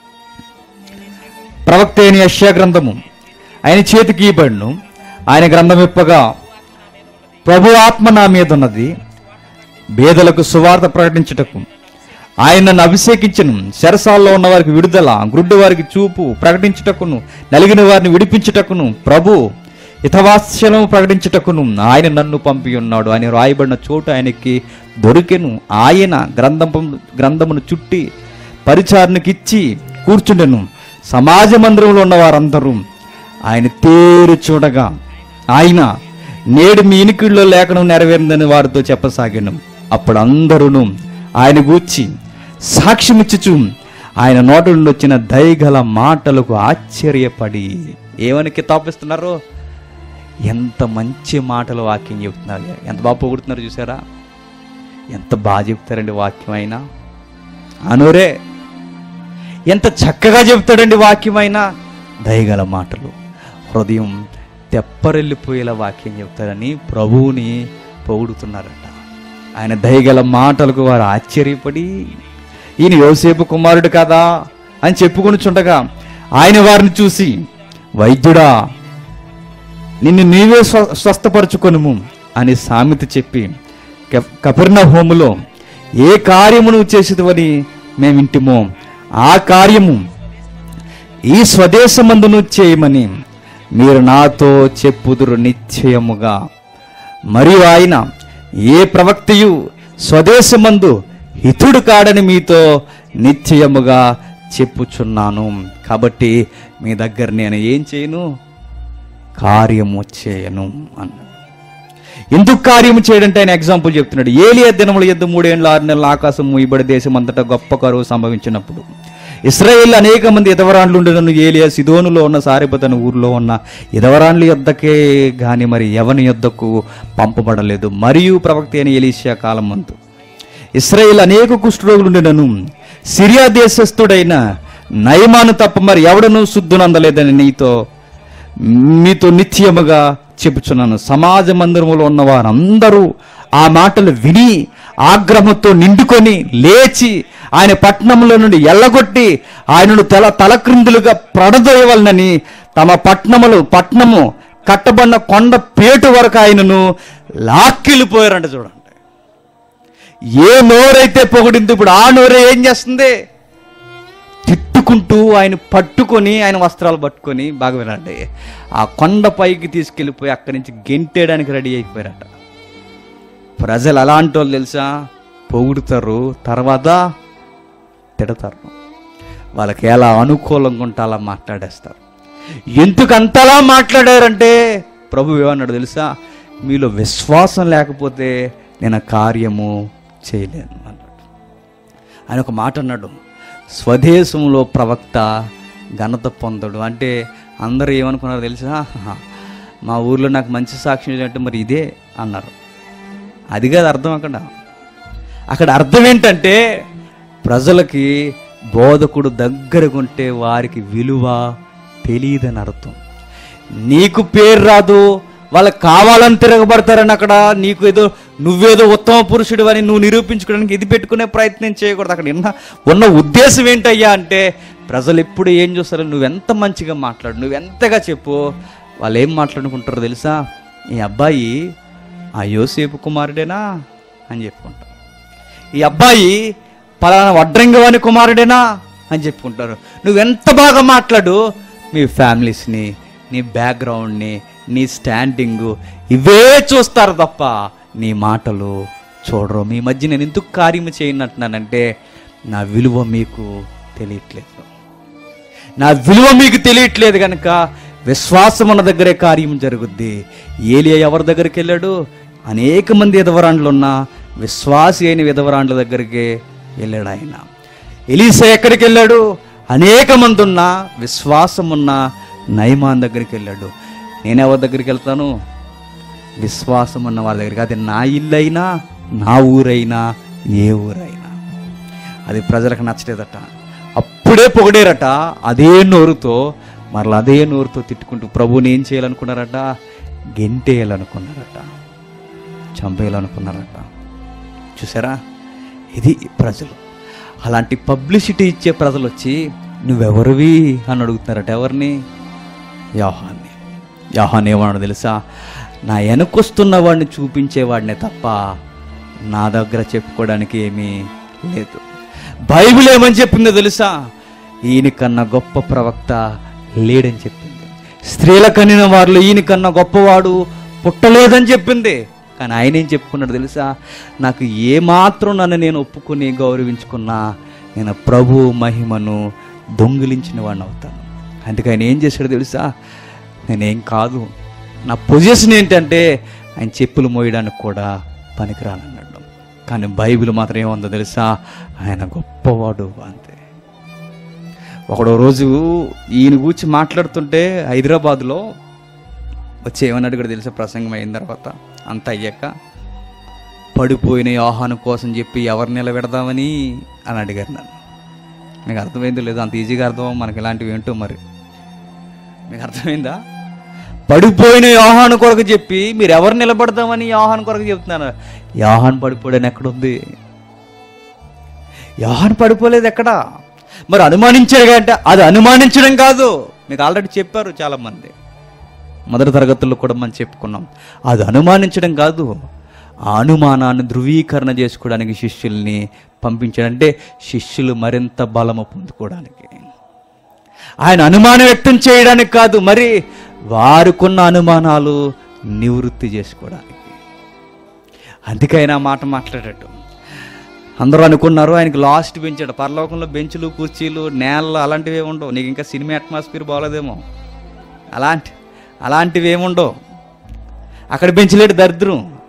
ప్రవక్త అయిన యశ్యా గ్రంథము ఆయన చేతికి ఇవ్వబడును ఆయన గ్రంథం ఇప్పగా ప్రభు ఆత్మ నా మీద ఉన్నది బేదలకు సువార్త ప్రకటించుటకు ఆయన నన్ను అభిషేకించను శరసాల్లో ఉన్న వారికి విడుదల గ్రుడ్డు వారికి చూపు ప్రకటించుటకును నలిగిన వారిని విడిపించుటకును ప్రభు హితవాస్యలం ప్రకటించుటకును ఆయన నన్ను పంపి ఉన్నాడు ఆయన రాయబడిన చోటు ఆయనకి దొరికెను ఆయన గ్రంథం గ్రంథమును చుట్టి పరిచారణకిచ్చి కూర్చుండెను సమాజ మందిరంలో ఉన్న వారందరూ ఆయన తేరు చూడగా ఆయన నేడు మీ ఇనికిడిలో లేఖనం నెరవేరిందని వారితో చెప్పసాగాను అప్పుడు అందరూను ఆయన గూర్చి సాక్ష్యమిచ్చుచు ఆయన నోట నుండి వచ్చిన దయగల మాటలకు ఆశ్చర్యపడి ఏమని కితాపిస్తున్నారు ఎంత మంచి మాటలు వాక్యం చెబుతున్నారు ఎంత బాగా పొగుడుతున్నారు చూసారా ఎంత బాగా చెప్తారండి వాక్యం అయినా అనూరే ఎంత చక్కగా చెప్తాడండి వాక్యమైనా దయగల మాటలు హృదయం తెప్పరెళ్ళిపోయేలా వాక్యం చెప్తారని ప్రభువుని పొగుడుతున్నారట ఆయన దయగల మాటలకు వారు ఆశ్చర్యపడి ఈయన యోసేపు కుమారుడు కదా అని చెప్పుకొని చుండగా ఆయన వారిని చూసి వైద్యుడా నిన్ను నీవే స్వ స్వస్థపరచుకొనుము అని సామెత చెప్పి కపిర్ణ హోములో ఏ కార్యము నువ్వు చేసేదివని మేము వింటిమో ఆ కార్యము ఈ స్వదేశమందును చేయమని మీరు నాతో చెప్పుదురు నిశ్చయముగా మరియు ఆయన ఏ ప్రవక్తయు స్వదేశమందు హితుడు కాడని మీతో నిశ్చయముగా చెప్పుచున్నాను కాబట్టి మీ దగ్గర నేను ఏం చేయను కార్యము చేయను అన్నాడు ఎందుకు కార్యము చేయడంటే ఆయన ఎగ్జాంపుల్ చెప్తున్నాడు ఏలియా దినముల ఎద్దు మూడేళ్ళు ఆరు నెలల ఆకాశం మూయబడి దేశం అంతటా గొప్ప కరువు సంభవించినప్పుడు ఇస్రాయేల్ అనేక మంది ఇదవరాండ్లు ఉండేనను ఏలియా సిదోనులో ఉన్న సారిపతన ఊర్లో ఉన్న ఇదవరాండ్ల యొద్దకే గాని మరి ఎవని యొద్దకు పంపబడలేదు మరియు ప్రవక్త అయిన ఎలీషియా కాలం మందు ఇస్రాయేల్ అనేక కుష్ఠరోగులు ఉండేనను సిరియా దేశస్థుడైన నయమాను తప్ప మరి ఎవడను శుద్ధునందలేదని నీతో మీతో నిత్యముగా చెప్పుచున్నాను సమాజ మందిరములో ఉన్న వారందరూ ఆ మాటలు విని ఆగ్రహంతో నిండుకొని లేచి ఆయన పట్టణంలో నుండి ఎల్లగొట్టి ఆయనను తల తలక్రిందులుగా ప్రడదోయవలనని తమ పట్టణములు పట్టణము కట్టబడిన కొండ పేటు వరకు ఆయనను లాక్కెళ్ళిపోయారంట చూడండి ఏ నోరైతే పొగిడింది ఇప్పుడు ఆ నోరే ఏం చేస్తుంది తిట్టుకుంటూ ఆయన పట్టుకొని ఆయన వస్త్రాలు పట్టుకొని బాగా వినండి ఆ కొండ పైకి తీసుకెళ్ళిపోయి అక్కడి నుంచి గెంటేయడానికి రెడీ అయిపోయారట ప్రజలు అలాంటి వాళ్ళు తెలుసా పొగుడుతారు తర్వాత తిడతారు వాళ్ళకి ఎలా అనుకూలంగా ఉంటే అలా మాట్లాడేస్తారు ఎందుకు అంతలా మాట్లాడారంటే ప్రభు ఏమన్నాడు తెలుసా మీలో విశ్వాసం లేకపోతే నేను ఆ కార్యము చేయలేను అన్నాడు ఆయన ఒక మాట అన్నాడు స్వదేశంలో ప్రవక్త ఘనత పొందడు అంటే అందరూ ఏమనుకున్నారు తెలుసా మా ఊర్లో నాకు మంచి సాక్ష్యం అంటే మరి ఇదే అన్నారు అది కాదు అర్థం అక్కడ అక్కడ అర్థం ఏంటంటే ప్రజలకి బోధకుడు దగ్గరకుంటే వారికి విలువ తెలియదని అర్థం నీకు పేరు రాదు వాళ్ళకి కావాలని తిరగబడతారని అక్కడ నీకు ఏదో నువ్వేదో ఉత్తమ పురుషుడు అని నువ్వు నిరూపించుకోవడానికి ఇది పెట్టుకునే ప్రయత్నం చేయకూడదు అక్కడ ఉన్న ఉన్న ఉద్దేశం ఏంటయ్యా అంటే ప్రజలు ఎప్పుడు ఏం చూస్తారు నువ్వెంత మంచిగా మాట్లాడు నువ్వెంతగా చెప్పు వాళ్ళు ఏం మాట్లాడుకుంటారో తెలుసా ఈ అబ్బాయి ఆ యోసేపు కుమారుడేనా అని చెప్పుకుంటారు ఈ అబ్బాయి పలానా వడ్రంగవాని కుమారుడేనా అని చెప్పుకుంటారు నువ్వెంత బాగా మాట్లాడు మీ ఫ్యామిలీస్ని నీ బ్యాక్గ్రౌండ్ని నీ స్టాండింగు ఇవే చూస్తారు తప్ప నీ మాటలు చూడరు మీ మధ్య నేను ఎందుకు కార్యము చేయనంటున్నానంటే నా విలువ మీకు తెలియట్లేదు నా విలువ మీకు తెలియట్లేదు కనుక విశ్వాసం ఉన్న దగ్గరే కార్యం జరుగుద్ది ఏలియా ఎవరి దగ్గరికి వెళ్ళాడు అనేక మంది విధవరాండ్లు ఉన్న విశ్వాసి అయిన విధవరాండ్ల దగ్గరికి వెళ్ళాడు ఆయన ఎలీసా ఎక్కడికి వెళ్ళాడు అనేక మంది ఉన్న విశ్వాసం ఉన్న నయమాన్ దగ్గరికి వెళ్ళాడు నేను ఎవరి దగ్గరికి వెళ్తాను విశ్వాసం ఉన్న వాళ్ళ దగ్గరికి అది నా ఇల్లు అయినా నా ఊరైనా ఏ ఊరైనా అది ప్రజలకు నచ్చలేదట అప్పుడే పొగిడేరట అదే నోరుతో మరలా అదే నోరుతో తిట్టుకుంటూ ప్రభుని ఏం చేయాలనుకున్నారట గెంటేయాలనుకున్నారట చంపేయాలనుకున్నారట చూసారా ఇది ప్రజలు అలాంటి పబ్లిసిటీ ఇచ్చే ప్రజలు వచ్చి నువ్వెవరివి అని అడుగుతున్నారట ఎవరిని యోహాన్ని యోహాన్ ఏమన్నాడు తెలుసా నా వెనకొస్తున్న వాడిని చూపించేవాడినే తప్ప నా దగ్గర చెప్పుకోవడానికి ఏమీ లేదు బైబిల్ ఏమని చెప్పిందో తెలుసా ఈయన కన్నా గొప్ప ప్రవక్త లేడని చెప్పింది స్త్రీల కనిన వారిలో ఈయన కన్నా గొప్పవాడు పుట్టలేదని చెప్పింది కానీ ఆయన ఏం చెప్పుకున్నాడు తెలుసా నాకు ఏమాత్రం నన్ను నేను ఒప్పుకొని గౌరవించుకున్నా నేను ప్రభు మహిమను దొంగిలించిన వాడిని అవుతాను అందుకే ఆయన ఏం చేశాడు తెలుసా నేనేం కాదు నా పొజిషన్ ఏంటంటే ఆయన చెప్పులు మోయడానికి కూడా పనికిరానన్నాడు కానీ బైబిల్ మాత్రం ఏముందో తెలుసా ఆయన గొప్పవాడు అంతే ఒకడో రోజు ఈయన కూర్చి మాట్లాడుతుంటే హైదరాబాద్లో వచ్చి ఏమన్నాడు కూడా తెలుసా ప్రసంగం అయిన తర్వాత అంత అయ్యాక పడిపోయిన ఆహాను కోసం చెప్పి ఎవరు నిలబెడదామని అని అడిగారు నన్ను మీకు అర్థమైందో లేదో అంత ఈజీగా అర్థం మనకి ఇలాంటివి ఏంటో మరి మీకు అర్థమైందా పడిపోయిన యోహాను కొరకు చెప్పి మీరు ఎవరు నిలబడదామని యోహాను కొరకు చెప్తున్నారు యోహాన్ పడిపోయాడని ఎక్కడుంది యోహాన్ పడిపోలేదు ఎక్కడ మరి అనుమానించాడు అంటే అది అనుమానించడం కాదు మీకు ఆల్రెడీ చెప్పారు చాలామంది మొదటి తరగతుల్లో కూడా మనం చెప్పుకున్నాం అది అనుమానించడం కాదు ఆ అనుమానాన్ని ధృవీకరణ చేసుకోవడానికి శిష్యుల్ని పంపించాడంటే శిష్యులు మరింత బలము పొందుకోవడానికి ఆయన అనుమానం వ్యక్తం చేయడానికి కాదు మరి వారికున్న అనుమానాలు నివృత్తి చేసుకోవడానికి అందుకైనా ఆ మాట మాట్లాడాడు అందరూ అనుకున్నారు ఆయనకి లాస్ట్ బెంచాడు పరలోకంలో బెంచులు కుర్చీలు నేలలు అలాంటివి ఏమి ఉండవు నీకు ఇంకా సినిమా అట్మాస్ఫియర్ బాగోలేదేమో అలాంటి అలాంటివి ఏముండవు అక్కడ బెంచలేడు దరిద్రం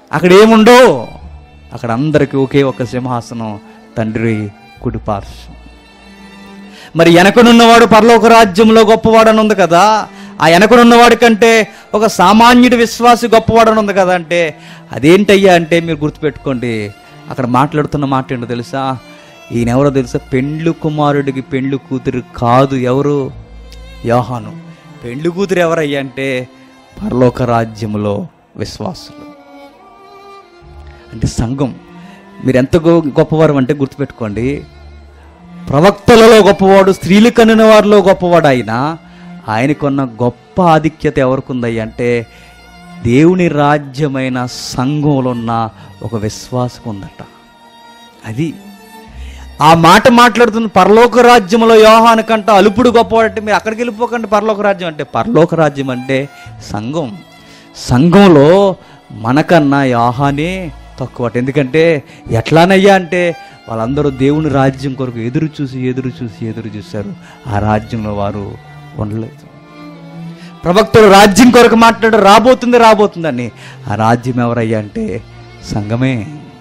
అక్కడ ఏముండో అక్కడ అందరికీ ఒకే ఒక సింహాసనం తండ్రి కుడిపార్శ్వం మరి వెనకనున్నవాడు పరలోక రాజ్యంలో గొప్పవాడని ఉంది కదా ఆ వెనకనున్నవాడి కంటే ఒక సామాన్యుడి విశ్వాసి గొప్పవాడని ఉంది కదా అంటే అదేంటయ్యా అంటే మీరు గుర్తుపెట్టుకోండి అక్కడ మాట్లాడుతున్న మాట ఏంటో తెలుసా ఈయన ఎవరో తెలుసా పెండ్లు కుమారుడికి పెండ్లు కూతురు కాదు ఎవరు యోహాను పెండ్లు కూతురు ఎవరయ్యా అంటే పరలోక రాజ్యములో విశ్వాసులు అంటే సంఘం మీరు ఎంత గొ- గొప్పవారు అంటే గుర్తుపెట్టుకోండి ప్రవక్తలలో గొప్పవాడు స్త్రీలు కనిన వారిలో గొప్పవాడు అయినా ఆయనకున్న గొప్ప ఆధిక్యత ఎవరికుందయ్య అంటే దేవుని రాజ్యమైన సంఘంలో ఉన్న ఒక విశ్వాసం ఉందట అది ఆ మాట మాట్లాడుతున్న పరలోక రాజ్యంలో యోహాను కంట అలుపుడు గొప్పవాడంటే మీరు అక్కడికి వెళ్ళిపోకండి పరలోక రాజ్యం అంటే పరలోక రాజ్యం అంటే సంఘం సంఘంలో మనకన్నా యోహానే తక్కువ ఎందుకంటే ఎట్లానయ్యా అంటే వాళ్ళందరూ దేవుని రాజ్యం కొరకు ఎదురు చూసి ఎదురు చూసి ఎదురు చూశారు ఆ రాజ్యంలో వారు ఉండలేదు ప్రవక్తలు రాజ్యం కొరకు మాట్లాడు రాబోతుంది రాబోతుందని ఆ రాజ్యం ఎవరయ్యా అంటే సంఘమే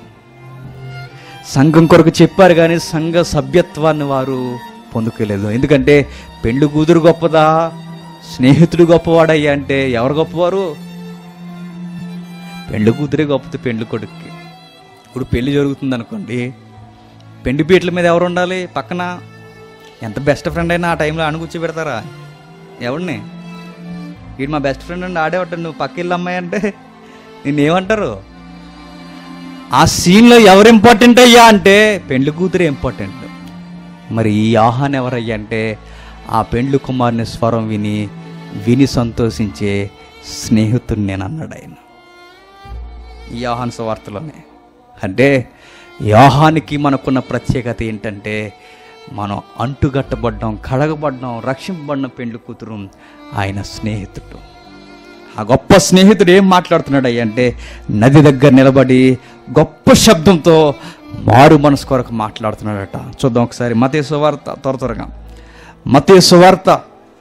సంఘం కొరకు చెప్పారు కానీ సంఘ సభ్యత్వాన్ని వారు పొందుకోలేదు ఎందుకంటే పెండ్లు కూతురు గొప్పదా స్నేహితుడు గొప్పవాడయ్యా అంటే ఎవరు గొప్పవారు పెండ్లి కూతురే గొప్పది పెండ్లి కొడుక్కి ఇప్పుడు పెళ్లి జరుగుతుంది అనుకోండి పెండి పీటల మీద ఎవరు ఉండాలి పక్కన ఎంత బెస్ట్ ఫ్రెండ్ అయినా ఆ టైంలో అణుగుచ్చి పెడతారా ఎవరిని వీడు మా బెస్ట్ ఫ్రెండ్ అండి ఆడేవాడు నువ్వు పక్క ఇల్లు అమ్మాయి అంటే నిన్నేమంటారు ఆ సీన్లో ఎవరు ఇంపార్టెంట్ అయ్యా అంటే పెండ్లి కూతురే ఇంపార్టెంట్ మరి ఈ ఆహాన్ ఎవరయ్యా అంటే ఆ పెండ్లి కుమారుని స్వరం విని విని సంతోషించే స్నేహితుడు నేను అన్నాడు ఆయన ఈ యోహాన్ సువార్తలోనే అంటే యోహానికి మనకున్న ప్రత్యేకత ఏంటంటే మనం అంటుగట్టబడ్డాం కడగబడ్డాం రక్షింపబడిన పెండ్లి కూతురు ఆయన స్నేహితుడు ఆ గొప్ప స్నేహితుడు ఏం మాట్లాడుతున్నాడు అయ్యా అంటే నది దగ్గర నిలబడి గొప్ప శబ్దంతో మారు మనసు కొరకు మాట్లాడుతున్నాడట చూద్దాం ఒకసారి మతే సువార్త త్వర త్వరగా మతే సువార్త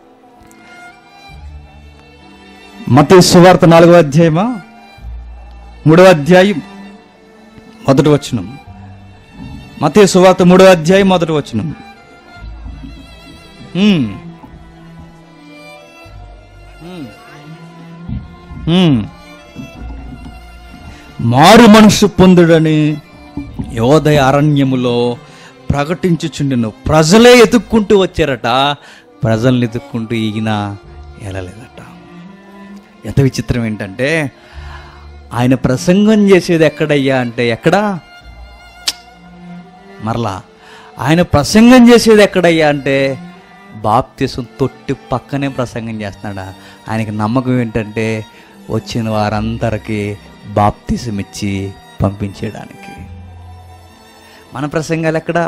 మతే సువార్త నాలుగో అధ్యాయమా మూడవ అధ్యాయం మొదటి వచనం మతే సువార్త మూడవ అధ్యాయం మొదటి వచనం ఉమ్. ఉమ్. ఉమ్. మారు మనసు పొందుడని యోదయ అరణ్యములో ప్రకటించుచుండెను ప్రజలే ఎతుక్కుంటూ వచ్చారట ప్రజల్ని ఎతుక్కుంటూ ఈగిన వెళ్ళలేదట ఎంత విచిత్రం ఏంటంటే ఆయన ప్రసంగం చేసేది ఎక్కడయ్యా అంటే ఎక్కడా మరలా ఆయన ప్రసంగం చేసేది ఎక్కడయ్యా అంటే బాప్తిసం తొట్టి పక్కనే ప్రసంగం చేస్తున్నాడా ఆయనకి నమ్మకం ఏంటంటే వచ్చిన వారందరికీ బాప్తిసం ఇచ్చి పంపించేయడానికి మన ప్రసంగాలు ఎక్కడ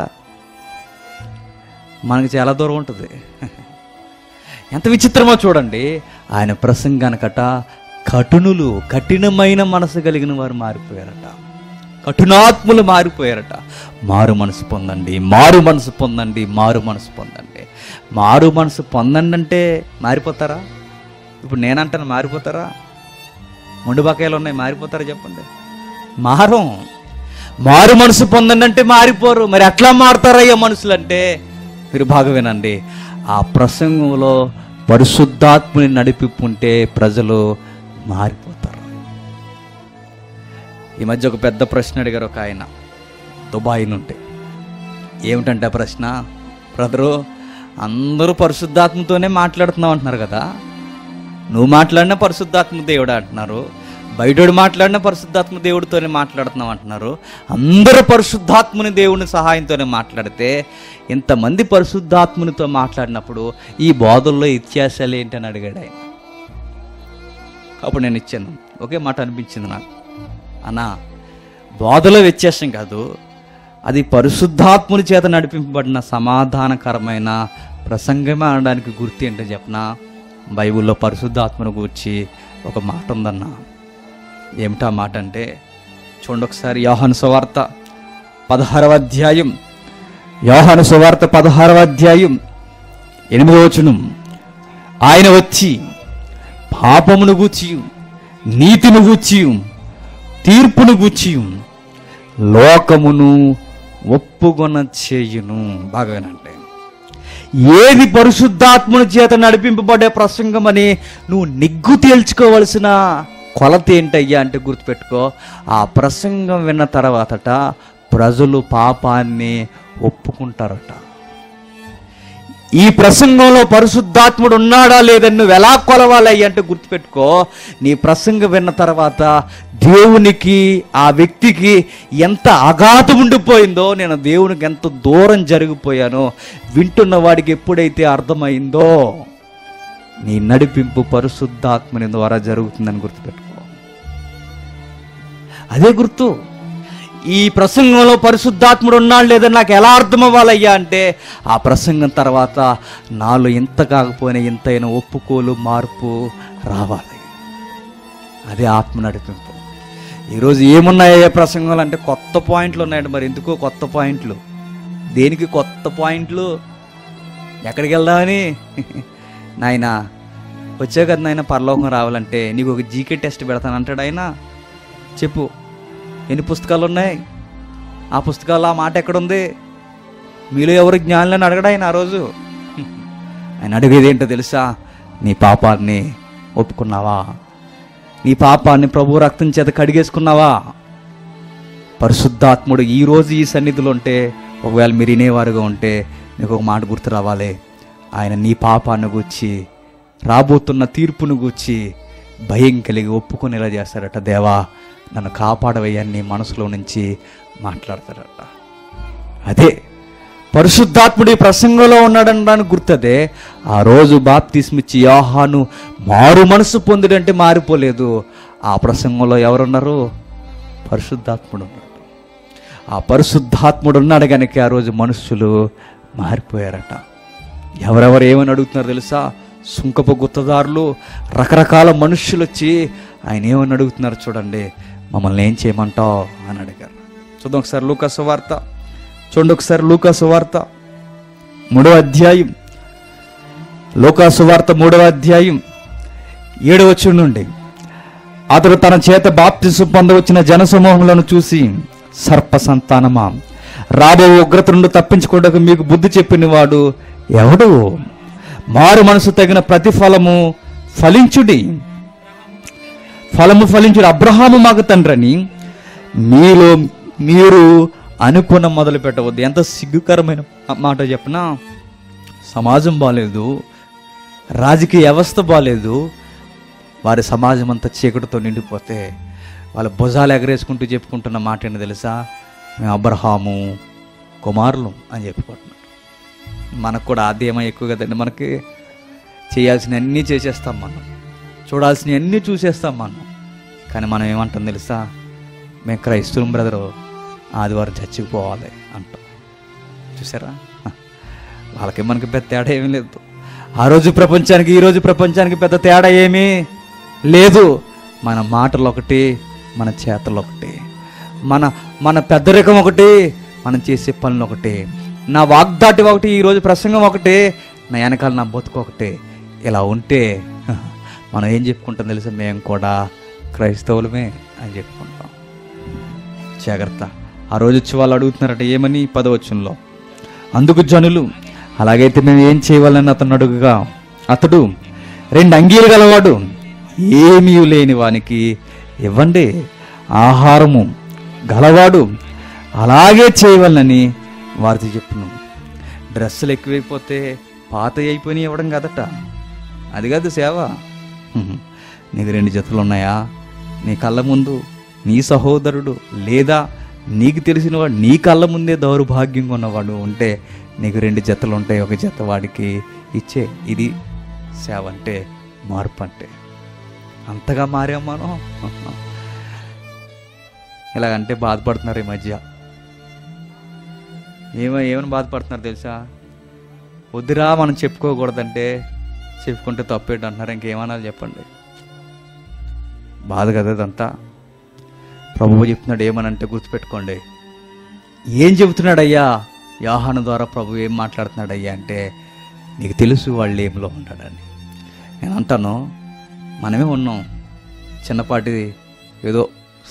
మనకి చాలా దూరం ఉంటుంది ఎంత విచిత్రమో చూడండి ఆయన ప్రసంగానికట కఠినులు కఠినమైన మనసు కలిగిన వారు మారిపోయారట కఠినాత్ములు మారిపోయారట మారు మనసు పొందండి మారు మనసు పొందండి మారు మనసు పొందండి మారు మనసు పొందండి అంటే మారిపోతారా ఇప్పుడు నేనంటాను మారిపోతారా ముండు బకాయలు ఉన్నాయి మారిపోతారా చెప్పండి మారం మారు మనసు పొందండి అంటే మారిపోరు మరి ఎట్లా మారుతారయ్యా మనుషులు అంటే మీరు బాగా వినండి ఆ ప్రసంగంలో పరిశుద్ధాత్ముని నడిపిప్పుంటే ప్రజలు మారిపోతారు ఈ మధ్య ఒక పెద్ద ప్రశ్న అడిగారు ఒక ఆయన దుబాయ్ నుండి ఏమిటంటే ఆ ప్రశ్న బ్రదరు అందరూ పరిశుద్ధాత్మతోనే మాట్లాడుతున్నావు అంటున్నారు కదా నువ్వు మాట్లాడినా పరిశుద్ధాత్మ దేవుడు అంటున్నారు బయటోడు మాట్లాడినా పరిశుద్ధాత్మ దేవుడితోనే మాట్లాడుతున్నావు అంటున్నారు అందరూ పరిశుద్ధాత్ముని దేవుని సహాయంతోనే మాట్లాడితే ఇంతమంది పరిశుద్ధాత్మునితో మాట్లాడినప్పుడు ఈ బోధల్లో వ్యత్యాసాలు ఏంటని అడిగాడు ఆయన అప్పుడు నేను ఇచ్చాను ఒకే మాట అనిపించింది నాకు అన్నా బోధలో వ్యత్యాసం కాదు అది పరిశుద్ధాత్ముని చేత నడిపింపబడిన సమాధానకరమైన ప్రసంగమే అనడానికి గుర్తు ఏంటో చెప్పనా బైబిల్లో పరిశుద్ధాత్మను గూర్చి ఒక మాట ఉందన్న ఏమిటా మాట అంటే చూడండి ఒకసారి యోహాను సువార్త పదహారవ అధ్యాయం యోహాను సువార్త పదహారవ అధ్యాయం ఎనిమిదవ వచనం ఆయన వచ్చి పాపమును గూర్చి నీతిని గూర్చి తీర్పును గుచ్చి లోకమును ఒప్పుకొన చేయును బాగా వినండి ఏది పరిశుద్ధాత్మను చేత నడిపింపబడే ప్రసంగం అని నువ్వు నిగ్గు తేల్చుకోవలసిన కొలత ఏంటయ్యా అంటే గుర్తుపెట్టుకో ఆ ప్రసంగం విన్న తర్వాతట ప్రజలు పాపాన్ని ఒప్పుకుంటారట ఈ ప్రసంగంలో పరిశుద్ధాత్ముడు ఉన్నాడా లేదని నువ్వు ఎలా కొలవాలి అంటే గుర్తుపెట్టుకో నీ ప్రసంగం విన్న తర్వాత దేవునికి ఆ వ్యక్తికి ఎంత అఘాతం ఉండిపోయిందో నేను దేవునికి ఎంత దూరం జరిగిపోయానో వింటున్న వాడికి ఎప్పుడైతే అర్థమైందో నీ నడిపింపు పరిశుద్ధాత్మని ద్వారా జరుగుతుందని గుర్తుపెట్టుకో అదే గుర్తు ఈ ప్రసంగంలో పరిశుద్ధాత్ముడు ఉన్నాడు లేదని నాకు ఎలా అర్థం అవ్వాలయ్యా అంటే ఆ ప్రసంగం తర్వాత నాలో ఎంత కాకపోయినా ఎంతైనా ఒప్పుకోలు మార్పు రావాలి అదే ఆత్మ నడిపింపు ఈరోజు ఏమున్నాయో ప్రసంగాలు అంటే కొత్త పాయింట్లు ఉన్నాయండి మరి ఎందుకో కొత్త పాయింట్లు దేనికి కొత్త పాయింట్లు ఎక్కడికి వెళ్దామని నాయన వచ్చే కదా నాయన పరలోకం రావాలంటే నీకు ఒక జీకే టెస్ట్ పెడతాను అంటాడు ఆయన చెప్పు ఎన్ని పుస్తకాలు ఉన్నాయి ఆ పుస్తకాల్లో ఆ మాట ఎక్కడుంది మీలో ఎవరు జ్ఞానులని అడగడా ఆయన ఆ రోజు ఆయన అడిగేది ఏంటో తెలుసా నీ పాపాన్ని ఒప్పుకున్నావా నీ పాపాన్ని ప్రభు రక్తం చేత కడిగేసుకున్నావా పరిశుద్ధాత్ముడు ఈ రోజు ఈ సన్నిధిలో ఉంటే ఒకవేళ మీరు వినేవారుగా ఉంటే మీకు ఒక మాట గుర్తు రావాలి ఆయన నీ పాపాన్ని గూర్చి రాబోతున్న తీర్పును గూర్చి భయం కలిగి ఒప్పుకునేలా చేస్తారట దేవా నన్ను కాపాడవయ్యా అని నీ మనసులో నుంచి మాట్లాడతారట అదే పరిశుద్ధాత్ముడు ఈ ప్రసంగంలో ఉన్నాడనడానికి గుర్తదే ఆ రోజు బాప్తిస్మిచ్చి యోహాను మారు మనసు పొందుడంటే మారిపోలేదు ఆ ప్రసంగంలో ఎవరున్నారు పరిశుద్ధాత్ముడు ఉన్నాడు ఆ పరిశుద్ధాత్ముడు ఉన్నాడు కనుక ఆ రోజు మనుషులు మారిపోయారట ఎవరెవరు ఏమని అడుగుతున్నారు తెలుసా సుంకపు గుత్తదారులు రకరకాల మనుషులు వచ్చి ఆయన ఏమని అడుగుతున్నారు చూడండి మమ్మల్ని ఏం చేయమంటావు అని అడిగారు చూద్దాం ఒకసారి లూకాసు వార్త చూడండి ఒకసారి లూకాసు వార్త మూడవ అధ్యాయం లూకాసు వార్త మూడవ అధ్యాయం ఏడవ వచ్చి నుండి అతడు తన చేత బాప్తిసు పొందవచ్చిన జనసమూహములను చూసి సర్ప సంతానమా రాబో ఉగ్రత నుండి తప్పించుకోవడానికి మీకు బుద్ధి చెప్పిన వాడు ఎవడు మారు మనసు తగిన ప్రతిఫలము ఫలించుడి ఫలము ఫలించుడు అబ్రహాము మాకు తండ్రని మీలో మీరు అనుకున్న మొదలు పెట్టవద్దు ఎంత సిగ్గుకరమైన మాట చెప్పనా సమాజం బాలేదు రాజకీయ వ్యవస్థ బాలేదు వారి సమాజం అంతా చీకటితో నిండిపోతే వాళ్ళ భుజాలు ఎగరేసుకుంటూ చెప్పుకుంటున్న మాట ఏంటి తెలుసా మేము అబ్రహాము కుమారులు అని చెప్పుకుంటున్నారు మనకు కూడా ఆద్యమై ఎక్కువ కదండి మనకి చేయాల్సిన అన్నీ చేసేస్తాం మనం చూడాల్సినవి అన్నీ చూసేస్తాం మనం కానీ మనం ఏమంటాం తెలుసా మేము క్రైస్తవం బ్రదరు ఆదివారం చర్చికి పోవాలి అంటాం చూసారా వాళ్ళకి మనకి పెద్ద తేడా ఏమీ లేదు ఆ రోజు ప్రపంచానికి ఈ రోజు ప్రపంచానికి పెద్ద తేడా ఏమీ లేదు మన మాటలు ఒకటి మన చేతలు ఒకటి మన మన పెద్దరికం ఒకటి మనం చేసే పనులు ఒకటి నా వాగ్దాటి ఒకటి ఈరోజు ప్రసంగం ఒకటి నా వెనకాల నా బతుకు ఒకటి ఇలా ఉంటే మనం ఏం చెప్పుకుంటాం తెలుసా మేము కూడా క్రైస్తవులమే అని చెప్పుకుంటాం జాగ్రత్త ఆ రోజు వచ్చి వాళ్ళు అడుగుతున్నారట ఏమని పదవచనంలో అందుకు జనులు అలాగైతే మేము ఏం చేయవాలని అతను అడుగుగా అతడు రెండు అంగీలు గలవాడు ఏమీ లేని వానికి ఇవ్వండి ఆహారము గలవాడు అలాగే చేయవాలని వారితో చెప్పును డ్రెస్సులు ఎక్కువైపోతే పాత అయిపోయి ఇవ్వడం కదట అది కాదు సేవ హ్మ్. నీకు రెండు జతలు ఉన్నాయా నీ కళ్ళ ముందు నీ సహోదరుడు లేదా నీకు తెలిసినవాడు నీ కళ్ళ ముందే దౌర్భాగ్యంగా ఉన్నవాడు ఉంటే నీకు రెండు జతలు ఉంటాయి ఒక జత వాడికి ఇచ్చే ఇది సేవ అంటే మార్పు అంటే అంతగా మారాం మనం ఇలాగంటే బాధపడుతున్నారు ఈ మధ్య ఏమో ఏమని బాధపడుతున్నారు తెలుసా వద్దురా మనం చెప్పుకోకూడదంటే చెప్పుకుంటే తప్పేంటి అంటున్నారు ఇంకేమనాలి చెప్పండి బాధ కదా ఇదంతా ప్రభువు చెప్తున్నాడు ఏమనంటే గుర్తుపెట్టుకోండి ఏం చెబుతున్నాడు అయ్యా యాహాను ద్వారా ప్రభు ఏం మాట్లాడుతున్నాడు అయ్యా అంటే నీకు తెలుసు వాళ్ళు ఏమిలో ఉంటాడని నేను అంటాను మనమే ఉన్నాం చిన్నపాటి ఏదో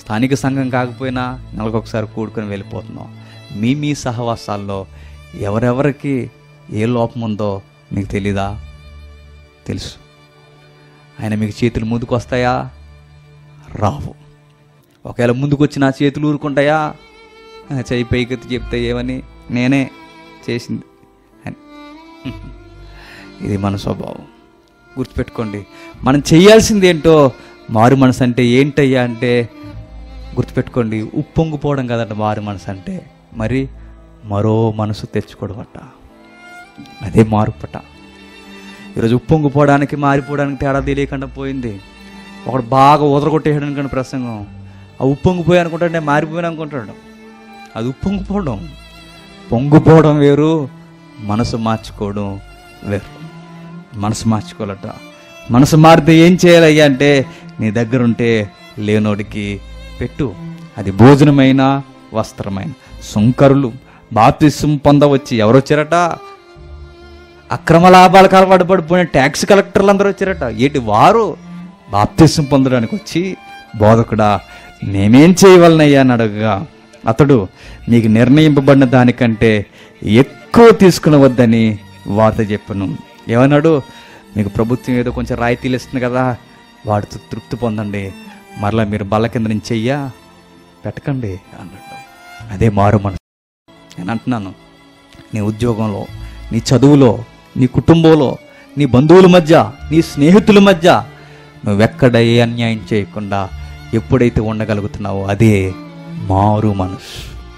స్థానిక సంఘం కాకపోయినా నెలకొకసారి కూడుకొని వెళ్ళిపోతున్నాం మీ మీ సహవాసాల్లో ఎవరెవరికి ఏ లోపం ఉందో మీకు తెలీదా తెలుసు ఆయన మీకు చేతులు ముందుకు వస్తాయా రావు ఒకవేళ ముందుకు వచ్చి నా చేతులు ఊరుకుంటాయా ఆ, చెయ్యి పైకెత్తి చెప్తే ఏమని నేనే చేసింది అని ఇది మన స్వభావం గుర్తుపెట్టుకోండి మనం చేయాల్సింది ఏంటో మారు మనసు అంటే ఏంటయ్యా అంటే గుర్తుపెట్టుకోండి ఉప్పొంగిపోవడం కదంట మారు మనసు అంటే మరి మరో మనసు తెచ్చుకోవడమట అదే మార్పుట ఈరోజు ఉప్పొంగిపోవడానికి మారిపోవడానికి తేడా తెలియకుండా పోయింది ఒకడు బాగా ఉదరగొట్టేయడం కానీ ప్రసంగం ఆ ఉప్పొంగిపోయి అనుకుంటాడు నేను మారిపోయాను అనుకుంటాడు అది ఉప్పొంగిపోవడం పొంగిపోవడం వేరు మనసు మార్చుకోవడం వేరు మనసు మార్చుకోవాలట మనసు మారితే ఏం చేయాలయ్యా అంటే నీ దగ్గర ఉంటే లేనోడికి పెట్టు అది భోజనమైన వస్త్రమైన సుంకరులు బాప్తిసం పొందవచ్చి ఎవరు వచ్చారట అక్రమ లాభాలకు అలవాటు పడిపోయిన ట్యాక్స్ కలెక్టర్లు అందరూ వచ్చారట ఏంటి వారు బాప్తిసం పొందడానికి వచ్చి బోధకుడా నేనేం చేయవలనయ్యా అని అడగగా అతడు నీకు నిర్ణయింపబడిన దానికంటే ఎక్కువ తీసుకునవద్దని వార్త చెప్పను ఏమన్నాడు మీకు ప్రభుత్వం ఏదో కొంచెం రాయితీలు ఇస్తుంది కదా వాటితో తృప్తి పొందండి మరలా మీరు బల్ల కింద నుంచి చెయ్యా పెట్టకండి అన్నాడు అదే మారు మనసు నేను అంటున్నాను నీ ఉద్యోగంలో నీ చదువులో నీ కుటుంబంలో నీ బంధువుల మధ్య నీ స్నేహితుల మధ్య నువ్వెక్కడ ఏ అన్యాయం చేయకుండా ఎప్పుడైతే ఉండగలుగుతున్నావో అదే మారు మనసు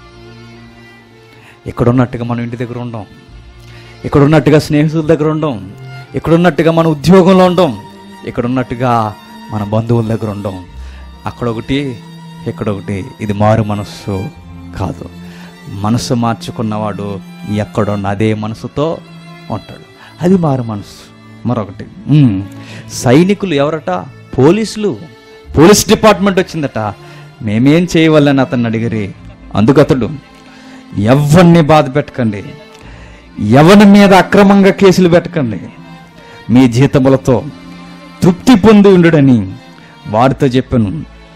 ఇక్కడ ఉన్నట్టుగా మనం ఇంటి దగ్గర ఉండం ఇక్కడ ఉన్నట్టుగా స్నేహితుల దగ్గర ఉండం ఇక్కడ ఉన్నట్టుగా మన ఉద్యోగంలో ఉండం ఇక్కడ ఉన్నట్టుగా మన బంధువుల దగ్గర ఉండం అక్కడ ఒకటి ఇక్కడ ఒకటి ఇది మారు మనస్సు కాదు మనసు మార్చుకున్నవాడు ఎక్కడున్న అదే మనసుతో ఉంటాడు అది మారు మనసు మరొకటి ఉమ్, సైనికులు ఎవరట పోలీసులు పోలీస్ డిపార్ట్మెంట్ వచ్చిందట మేమేం చేయవాలని అతన్ని అడిగిరి అందుకు అతడు ఎవరిని బాధ పెట్టకండి ఎవరి మీద అక్రమంగా కేసులు పెట్టకండి మీ జీతములతో తృప్తి పొంది ఉండుడని వారితో చెప్పాను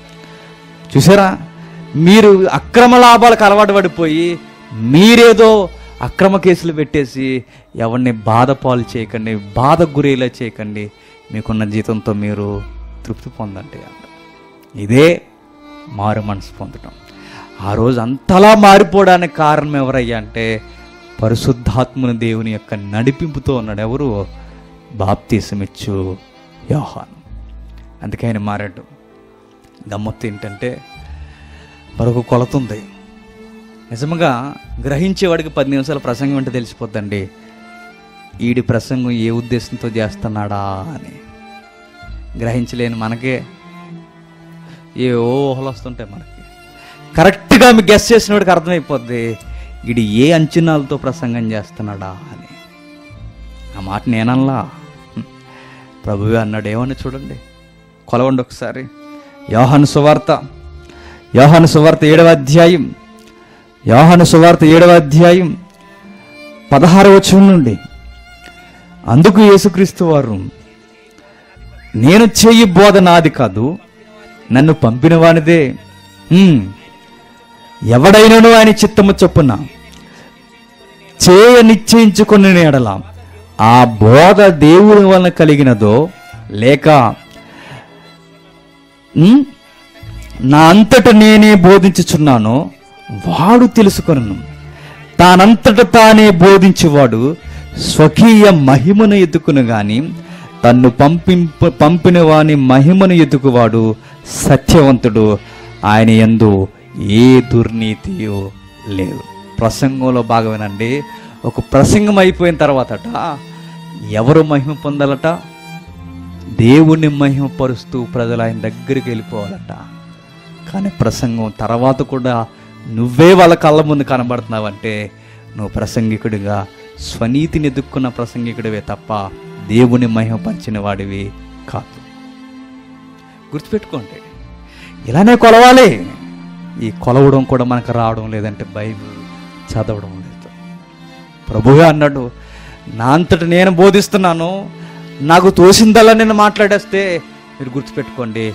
చూసారా మీరు అక్రమ లాభాలకు అలవాటు పడిపోయి మీరేదో అక్రమ కేసులు పెట్టేసి ఎవరిని బాధ పాలు చేయకండి బాధ గురేలా చేయకండి మీకున్న జీతంతో మీరు తృప్తి పొందండి అన్నాడు. ఇదే మారు మనసు పొందటం ఆ రోజు అంతలా మారిపోవడానికి కారణం ఎవరయ్యా అంటే పరిశుద్ధాత్మని దేవుని యొక్క నడిపింపుతో ఉన్నాడు ఎవరు బాప్తీసమిచ్చు యోహాను అందుకే ఆయన మారాడు గమ్మత్తు ఏంటంటే మరొక కొలత ఉంది నిజంగా గ్రహించేవాడికి పది నిమిషాల ప్రసంగం అంటే తెలిసిపోద్దండి ఈడి ప్రసంగం ఏ ఉద్దేశంతో చేస్తున్నాడా అని గ్రహించలేని మనకే ఏ ఊహలు వస్తుంటాయి మనకి కరెక్ట్గా మీకు గెస్ చేసిన వాడికి అర్థమైపోద్ది ఈడు ఏ అంచనాలతో ప్రసంగం చేస్తున్నాడా అని ఆ మాట నేనల్లా హ్మ్. ప్రభువే అన్నాడు ఏమని చూడండి కొలవండి ఒకసారి యోహాను సువార్త యోహాను సువార్త ఏడవ అధ్యాయం యోహాను సువార్త ఏడవ అధ్యాయం పదహారు వచనం నుండి అందుకు యేసుక్రీస్తు వారు నేను చెయ్యి బోధ నాది కాదు నన్ను పంపిన వానిదే హ్మ్. ఎవడైనను ఆయన చిత్తము చొప్పున చేయ నిశ్చయించుకుని ఎడల ఆ బోధ దేవుని వలన కలిగినదో లేక ఉమ్, నా అంతట నేనే బోధించుచున్నానో వాడు తెలుసుకొనను తానంతట తానే బోధించువాడు స్వకీయ మహిమను ఎత్తుకును గాని తన్ను పంపింపు పంపిన వాని మహిమను ఎత్తుకువాడు సత్యవంతుడు ఆయన యందు ఏ దుర్నీతియో లేదు ప్రసంగంలో భాగమేనండి ఒక ప్రసంగం అయిపోయిన తర్వాతట ఎవరు మహిమ పొందాలట దేవుణ్ణి మహిమపరుస్తూ ప్రజలు ఆయన దగ్గరికి వెళ్ళిపోవాలట కానీ ప్రసంగం తర్వాత కూడా నువ్వే వాళ్ళ కళ్ళ ముందు కనబడుతున్నావంటే నువ్వు ప్రసంగికుడిగా స్వనీతిని ఎదుక్కున్న ప్రసంగికుడివే తప్ప దేవుని మహిమపరిచిన వాడివి కాదు గుర్తుపెట్టుకోండి ఇలానే కొలవాలి ఈ కొలవడం కూడా మనకు రావడం లేదంటే బైబిల్ చదవడం లేదు ప్రభువే అన్నాడు నా అంతట నేను బోధిస్తున్నాను నాకు తోసిందల్లా నేను మాట్లాడేస్తే మీరు గుర్తుపెట్టుకోండి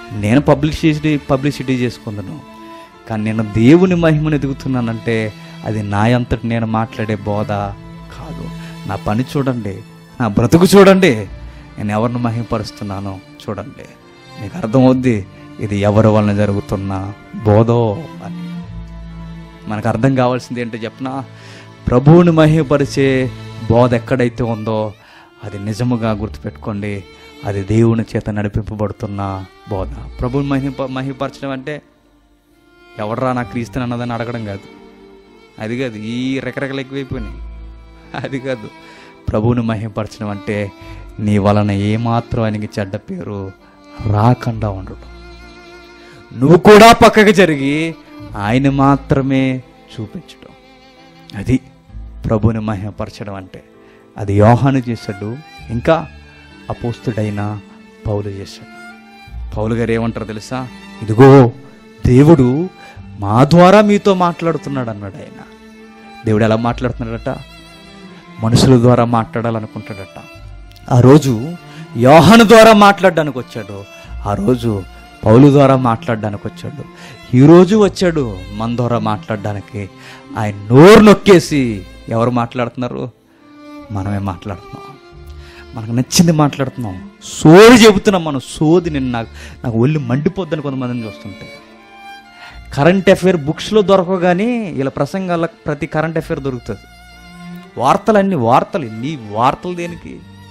నేను పబ్లిసిటీ పబ్లిసిటీ చేసుకుందును కానీ నేను దేవుని మహిమను ఎదుగుతున్నానంటే అది నా అంతటి నేను మాట్లాడే బోధ కాదు నా పని చూడండి నా బ్రతుకు చూడండి నేను ఎవరిని మహిమపరుస్తున్నానో చూడండి మీకు అర్థమవుద్ది ఇది ఎవరి వలన జరుగుతున్న బోధో అని మనకు అర్థం కావాల్సింది ఏంటో చెప్పనా ప్రభువుని మహిమపరిచే బోధ ఎక్కడైతే ఉందో అది నిజముగా గుర్తుపెట్టుకోండి అది దేవుని చేత నడిపింపబడుతున్న బోధ ప్రభువుని మహిమ మహిమపరచడం అంటే ఎవడరా నా క్రీస్తుని అన్నదని అడగడం కాదు అది కాదు ఈ రెకరెకలు ఎక్కువైపోయినాయి అది కాదు ప్రభువుని మహిమపరచడం అంటే నీ వలన ఏమాత్రం ఆయనకి చెడ్డ పేరు రాకుండా ఉండడం నువ్వు కూడా పక్కకి జరిగి ఆయన మాత్రమే చూపించడం అది ప్రభుని మహిమపరచడం అంటే అది యోహాను చేశాడు ఇంకా అపోస్తుడైన పౌలు చేశాడు పౌలు గారు ఏమంటారు తెలుసా ఇదిగో దేవుడు మా ద్వారా మీతో మాట్లాడుతున్నాడు అన్నాడు ఆయన దేవుడు ఎలా మాట్లాడుతున్నాడట మనుషుల ద్వారా మాట్లాడాలనుకుంటాడట ఆ రోజు యోహాను ద్వారా మాట్లాడడానికి వచ్చాడు ఆ రోజు పౌలు ద్వారా మాట్లాడడానికి వచ్చాడు ఈరోజు వచ్చాడు మన ద్వారా మాట్లాడడానికి ఆయన నోరు నొక్కేసి ఎవరు మాట్లాడుతున్నారు మనమే మాట్లాడుతున్నాం మనకు నచ్చింది మాట్లాడుతున్నాం సోది చెబుతున్నాం మనం సోది నేను నాకు నాకు ఒళ్ళు మండిపోద్దని కొంతమందిని చూస్తుంటే కరెంట్ అఫైర్ బుక్స్లో దొరకగానే ఇలా ప్రసంగాల ప్రతి కరెంట్ అఫైర్ దొరుకుతుంది వార్తలన్నీ వార్తలు నీ వార్తలు దేనికి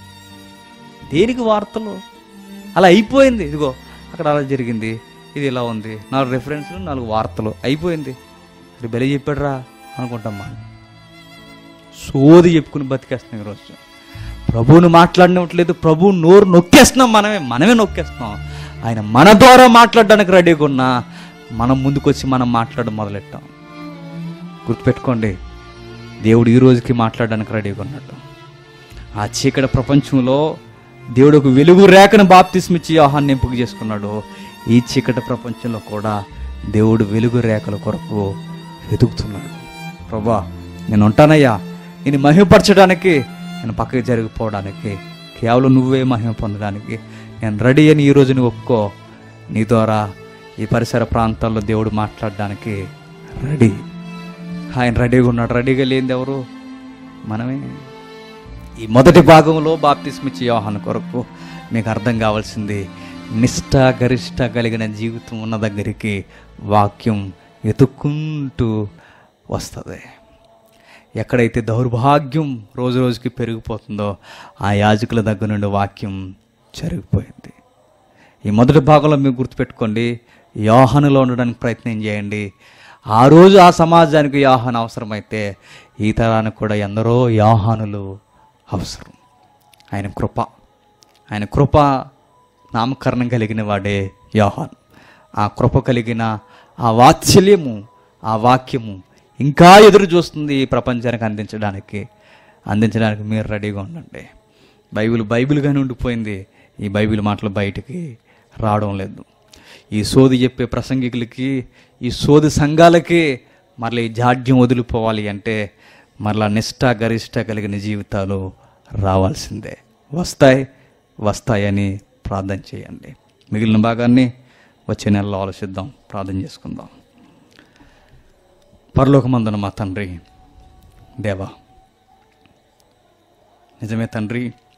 దేనికి వార్తలు అలా అయిపోయింది ఇదిగో అక్కడ అలా జరిగింది ఇది ఇలా ఉంది నాలుగు రెఫరెన్స్లు నాలుగు వార్తలు అయిపోయింది ఇది బెలి చెప్పాడురా అనుకుంటాం మనం సోది చెప్పుకుని బతికేస్తున్నాం ఈరోజు ప్రభువుని మాట్లాడినట్లేదు ప్రభు నోరు నొక్కేస్తున్నాం మనమే మనమే నొక్కేస్తున్నాం ఆయన మన ద్వారా మాట్లాడడానికి రెడీగా ఉన్నా మనం ముందుకొచ్చి మనం మాట్లాడడం మొదలెట్టాం గుర్తుపెట్టుకోండి దేవుడు ఈ రోజుకి మాట్లాడడానికి రెడీగా ఉన్నాడు ఆ చీకటి ప్రపంచంలో దేవుడు ఒక వెలుగు రేఖను బాప్తిస్మిచ్చి యోహాన్ని ఎంపిక చేసుకున్నాడు ఈ చీకటి ప్రపంచంలో కూడా దేవుడు వెలుగు రేఖల కొరకు వెతుకుతున్నాడు ప్రభా నేను ఉంటానయ్యా నేను మహిమపరచడానికి నేను పక్కకి జరిగిపోవడానికి కేవలం నువ్వే మహిమ పొందడానికి నేను రెడీ అని ఈ రోజు నువ్వు ఒప్పుకో నీ ద్వారా ఈ పరిసర ప్రాంతాల్లో దేవుడు మాట్లాడడానికి రెడీ ఆయన రెడీగా ఉన్నాడు రెడీగా లేనిది ఎవరు మనమే ఈ మొదటి భాగంలో బాప్తిస్మిచ్చి యోహాను కొరకు మీకు అర్థం కావాల్సింది నిష్ఠ గరిష్ట కలిగిన జీవితం ఉన్న దగ్గరికి వాక్యం ఎతుక్కుంటూ వస్తుంది ఎక్కడైతే దౌర్భాగ్యం రోజు రోజుకి పెరిగిపోతుందో ఆ యాజకుల దగ్గర నుండి వాక్యం జరిగిపోయింది ఈ మొదటి భాగంలో మీరు గుర్తుపెట్టుకోండి యోహానులో ఉండడానికి ప్రయత్నం చేయండి ఆ రోజు ఆ సమాజానికి యోహాను అవసరమైతే ఈ తరానికి కూడా ఎందరో యోహానులు అవసరం ఆయన కృప ఆయన కృప నామకరణం కలిగిన వాడే యోహాన్ ఆ కృప కలిగిన ఆ వాత్సల్యము ఆ వాక్యము ఇంకా ఎదురు చూస్తుంది ఈ ప్రపంచానికి అందించడానికి అందించడానికి మీరు రెడీగా ఉండండి బైబిల్ బైబిల్గానే ఉండిపోయింది ఈ బైబిల్ మాటలు బయటికి రావడం లేదు ఈ సోది చెప్పే ప్రసంగికులకి ఈ సోది సంఘాలకి మరలా ఈ జాడ్యం వదిలిపోవాలి అంటే మరలా నిష్ఠ గరిష్ట కలిగిన జీవితాలు రావాల్సిందే వస్తాయి వస్తాయని ప్రార్థన చేయండి మిగిలిన భాగాన్ని వచ్చే నెలలో ఆలోచిద్దాం ప్రార్థన చేసుకుందాం పరలోకమందున మా తండ్రి దేవా నిజమే తండ్రి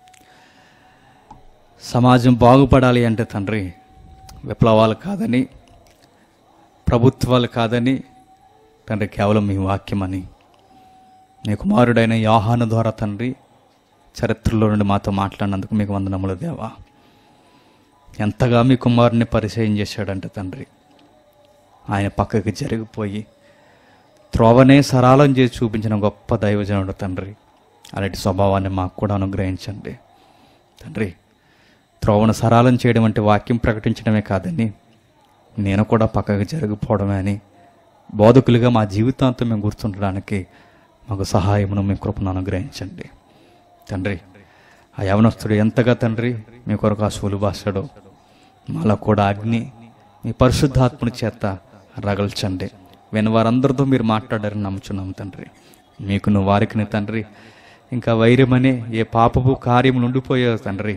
సమాజం బాగుపడాలి అంటే తండ్రి విప్లవాలు కాదని ప్రభుత్వాలు కాదని తండ్రి కేవలం మీ వాక్యమని నీ కుమారుడైన యోహాను ద్వారా తండ్రి చరిత్రలో నుండి మాతో మాట్లాడినందుకు మీకు వందనములు దేవా ఎంతగా మీ కుమారుని పరిచయం చేశాడంటే తండ్రి ఆయన పక్కకి జరిగిపోయి త్రోవనే సరాలం చేసి చూపించిన గొప్ప దైవజనుడు తండ్రి అలాంటి స్వభావాన్ని మాకు కూడా అనుగ్రహించండి తండ్రి త్రోవను సరాలం చేయడం అంటే వాక్యం ప్రకటించడమే కాదని నేను కూడా పక్కకి జరిగిపోవడమే అని బోధకులుగా మా జీవితాంతం మేము గుర్తుండడానికి మాకు సహాయమును మీ కృపను అనుగ్రహించండి తండ్రి ఆ యవనస్తుడు ఎంతగా తండ్రి మీ కొరకు ఆ సులుభాషడో మాలో కూడా అగ్ని మీ పరిశుద్ధాత్మని చేత రగల్చండి విని వారందరితో మీరు మాట్లాడారని నమ్ముచున్నాము తండ్రి మీకును వారికి తండ్రి ఇంకా వైరమనే ఏ పాపపు కార్యములు ఉండిపోయావు తండ్రి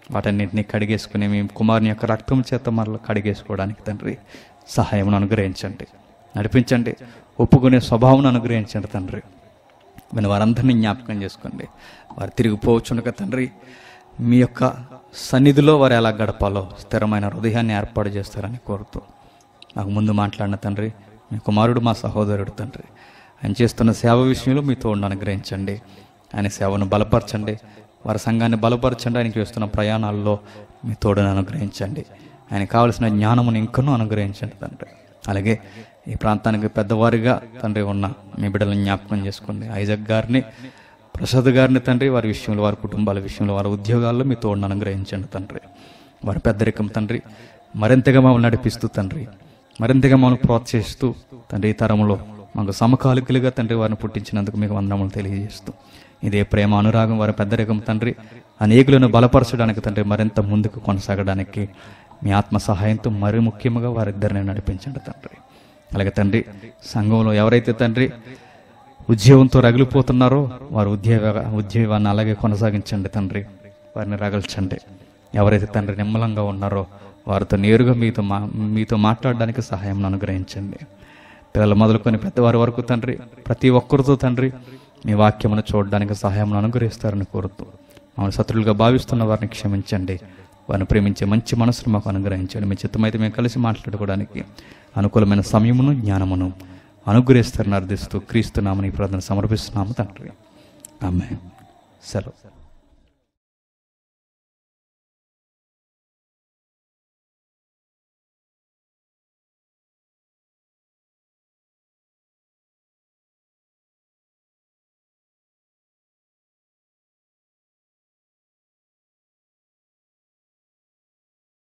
వాటన్నింటినీ కడిగేసుకుని మీ కుమారుని యొక్క రక్తం చేత మరలా కడిగేసుకోవడానికి తండ్రి సహాయం అనుగ్రహించండి నడిపించండి ఒప్పుకునే స్వభావం అనుగ్రహించండి తండ్రి విని వారందరినీ జ్ఞాపకం చేసుకోండి వారు తిరిగిపోవచ్చుండగా తండ్రి మీ యొక్క సన్నిధిలో వారు ఎలా గడపాలో స్థిరమైన హృదయాన్ని ఏర్పాటు చేస్తారని కోరుతూ నాకు ముందు మాట్లాడిన తండ్రి మీ కుమారుడు మా సహోదరుడు తండ్రి ఆయన చేస్తున్న సేవ విషయంలో మీ తోడును అనుగ్రహించండి ఆయన సేవను బలపరచండి వారి సంఘాన్ని బలపరచండి ఆయనకి చేస్తున్న ప్రయాణాల్లో మీ తోడును అనుగ్రహించండి ఆయన కావలసిన జ్ఞానమును ఇంకనూ అనుగ్రహించండి తండ్రి అలాగే ఈ ప్రాంతానికి పెద్దవారిగా తండ్రి ఉన్న మీ బిడ్డలను జ్ఞాపకం చేసుకోండి ఐజక్ గారిని ప్రసాద్ గారిని తండ్రి వారి విషయంలో వారి కుటుంబాల విషయంలో వారి ఉద్యోగాల్లో మీ తోడును అనుగ్రహించండి తండ్రి వారి పెద్దరికం తండ్రి మరింతగా మమ్మల్ని నడిపిస్తూ తండ్రి మరింతగా మమ్మల్ని ప్రోత్సహిస్తూ తండ్రి ఈ తరంలో మాకు సమకాలికులుగా తండ్రి వారిని పుట్టించినందుకు మీకు వందనములు తెలియజేస్తూ ఇదే ప్రేమ అనురాగం వారి పెద్దరికం తండ్రి అనేకులను బలపరచడానికి తండ్రి మరింత ముందుకు కొనసాగడానికి మీ ఆత్మ సహాయంతో మరి ముఖ్యంగా వారిద్దరిని నడిపించండి తండ్రి అలాగే తండ్రి సంఘంలో ఎవరైతే తండ్రి ఉద్యోగంతో రగిలిపోతున్నారో వారు ఉద్యోగ ఉద్యోగాన్ని అలాగే కొనసాగించండి తండ్రి వారిని రగల్చండి ఎవరైతే తండ్రి నిమ్మలంగా ఉన్నారో వారితో నేరుగా మీతో మా మీతో మాట్లాడడానికి సహాయం అనుగ్రహించండి పిల్లలు మొదలుకొని పెద్దవారి వరకు తండ్రి ప్రతి ఒక్కరితో తండ్రి మీ వాక్యమును చూడడానికి సహాయం అనుగ్రహిస్తారని కోరుతూ మమ్మల్ని శత్రులుగా భావిస్తున్న వారిని క్షమించండి వారిని ప్రేమించే మంచి మనసును మాకు అనుగ్రహించండి మీ చిత్తమైతే మేము కలిసి మాట్లాడుకోవడానికి అనుకూలమైన సమయమును జ్ఞానమును అనుగ్రహిస్తారని అర్థిస్తూ క్రీస్తు నామని ప్రార్థన సమర్పిస్తున్నాము తండ్రి ఆమె సెలవు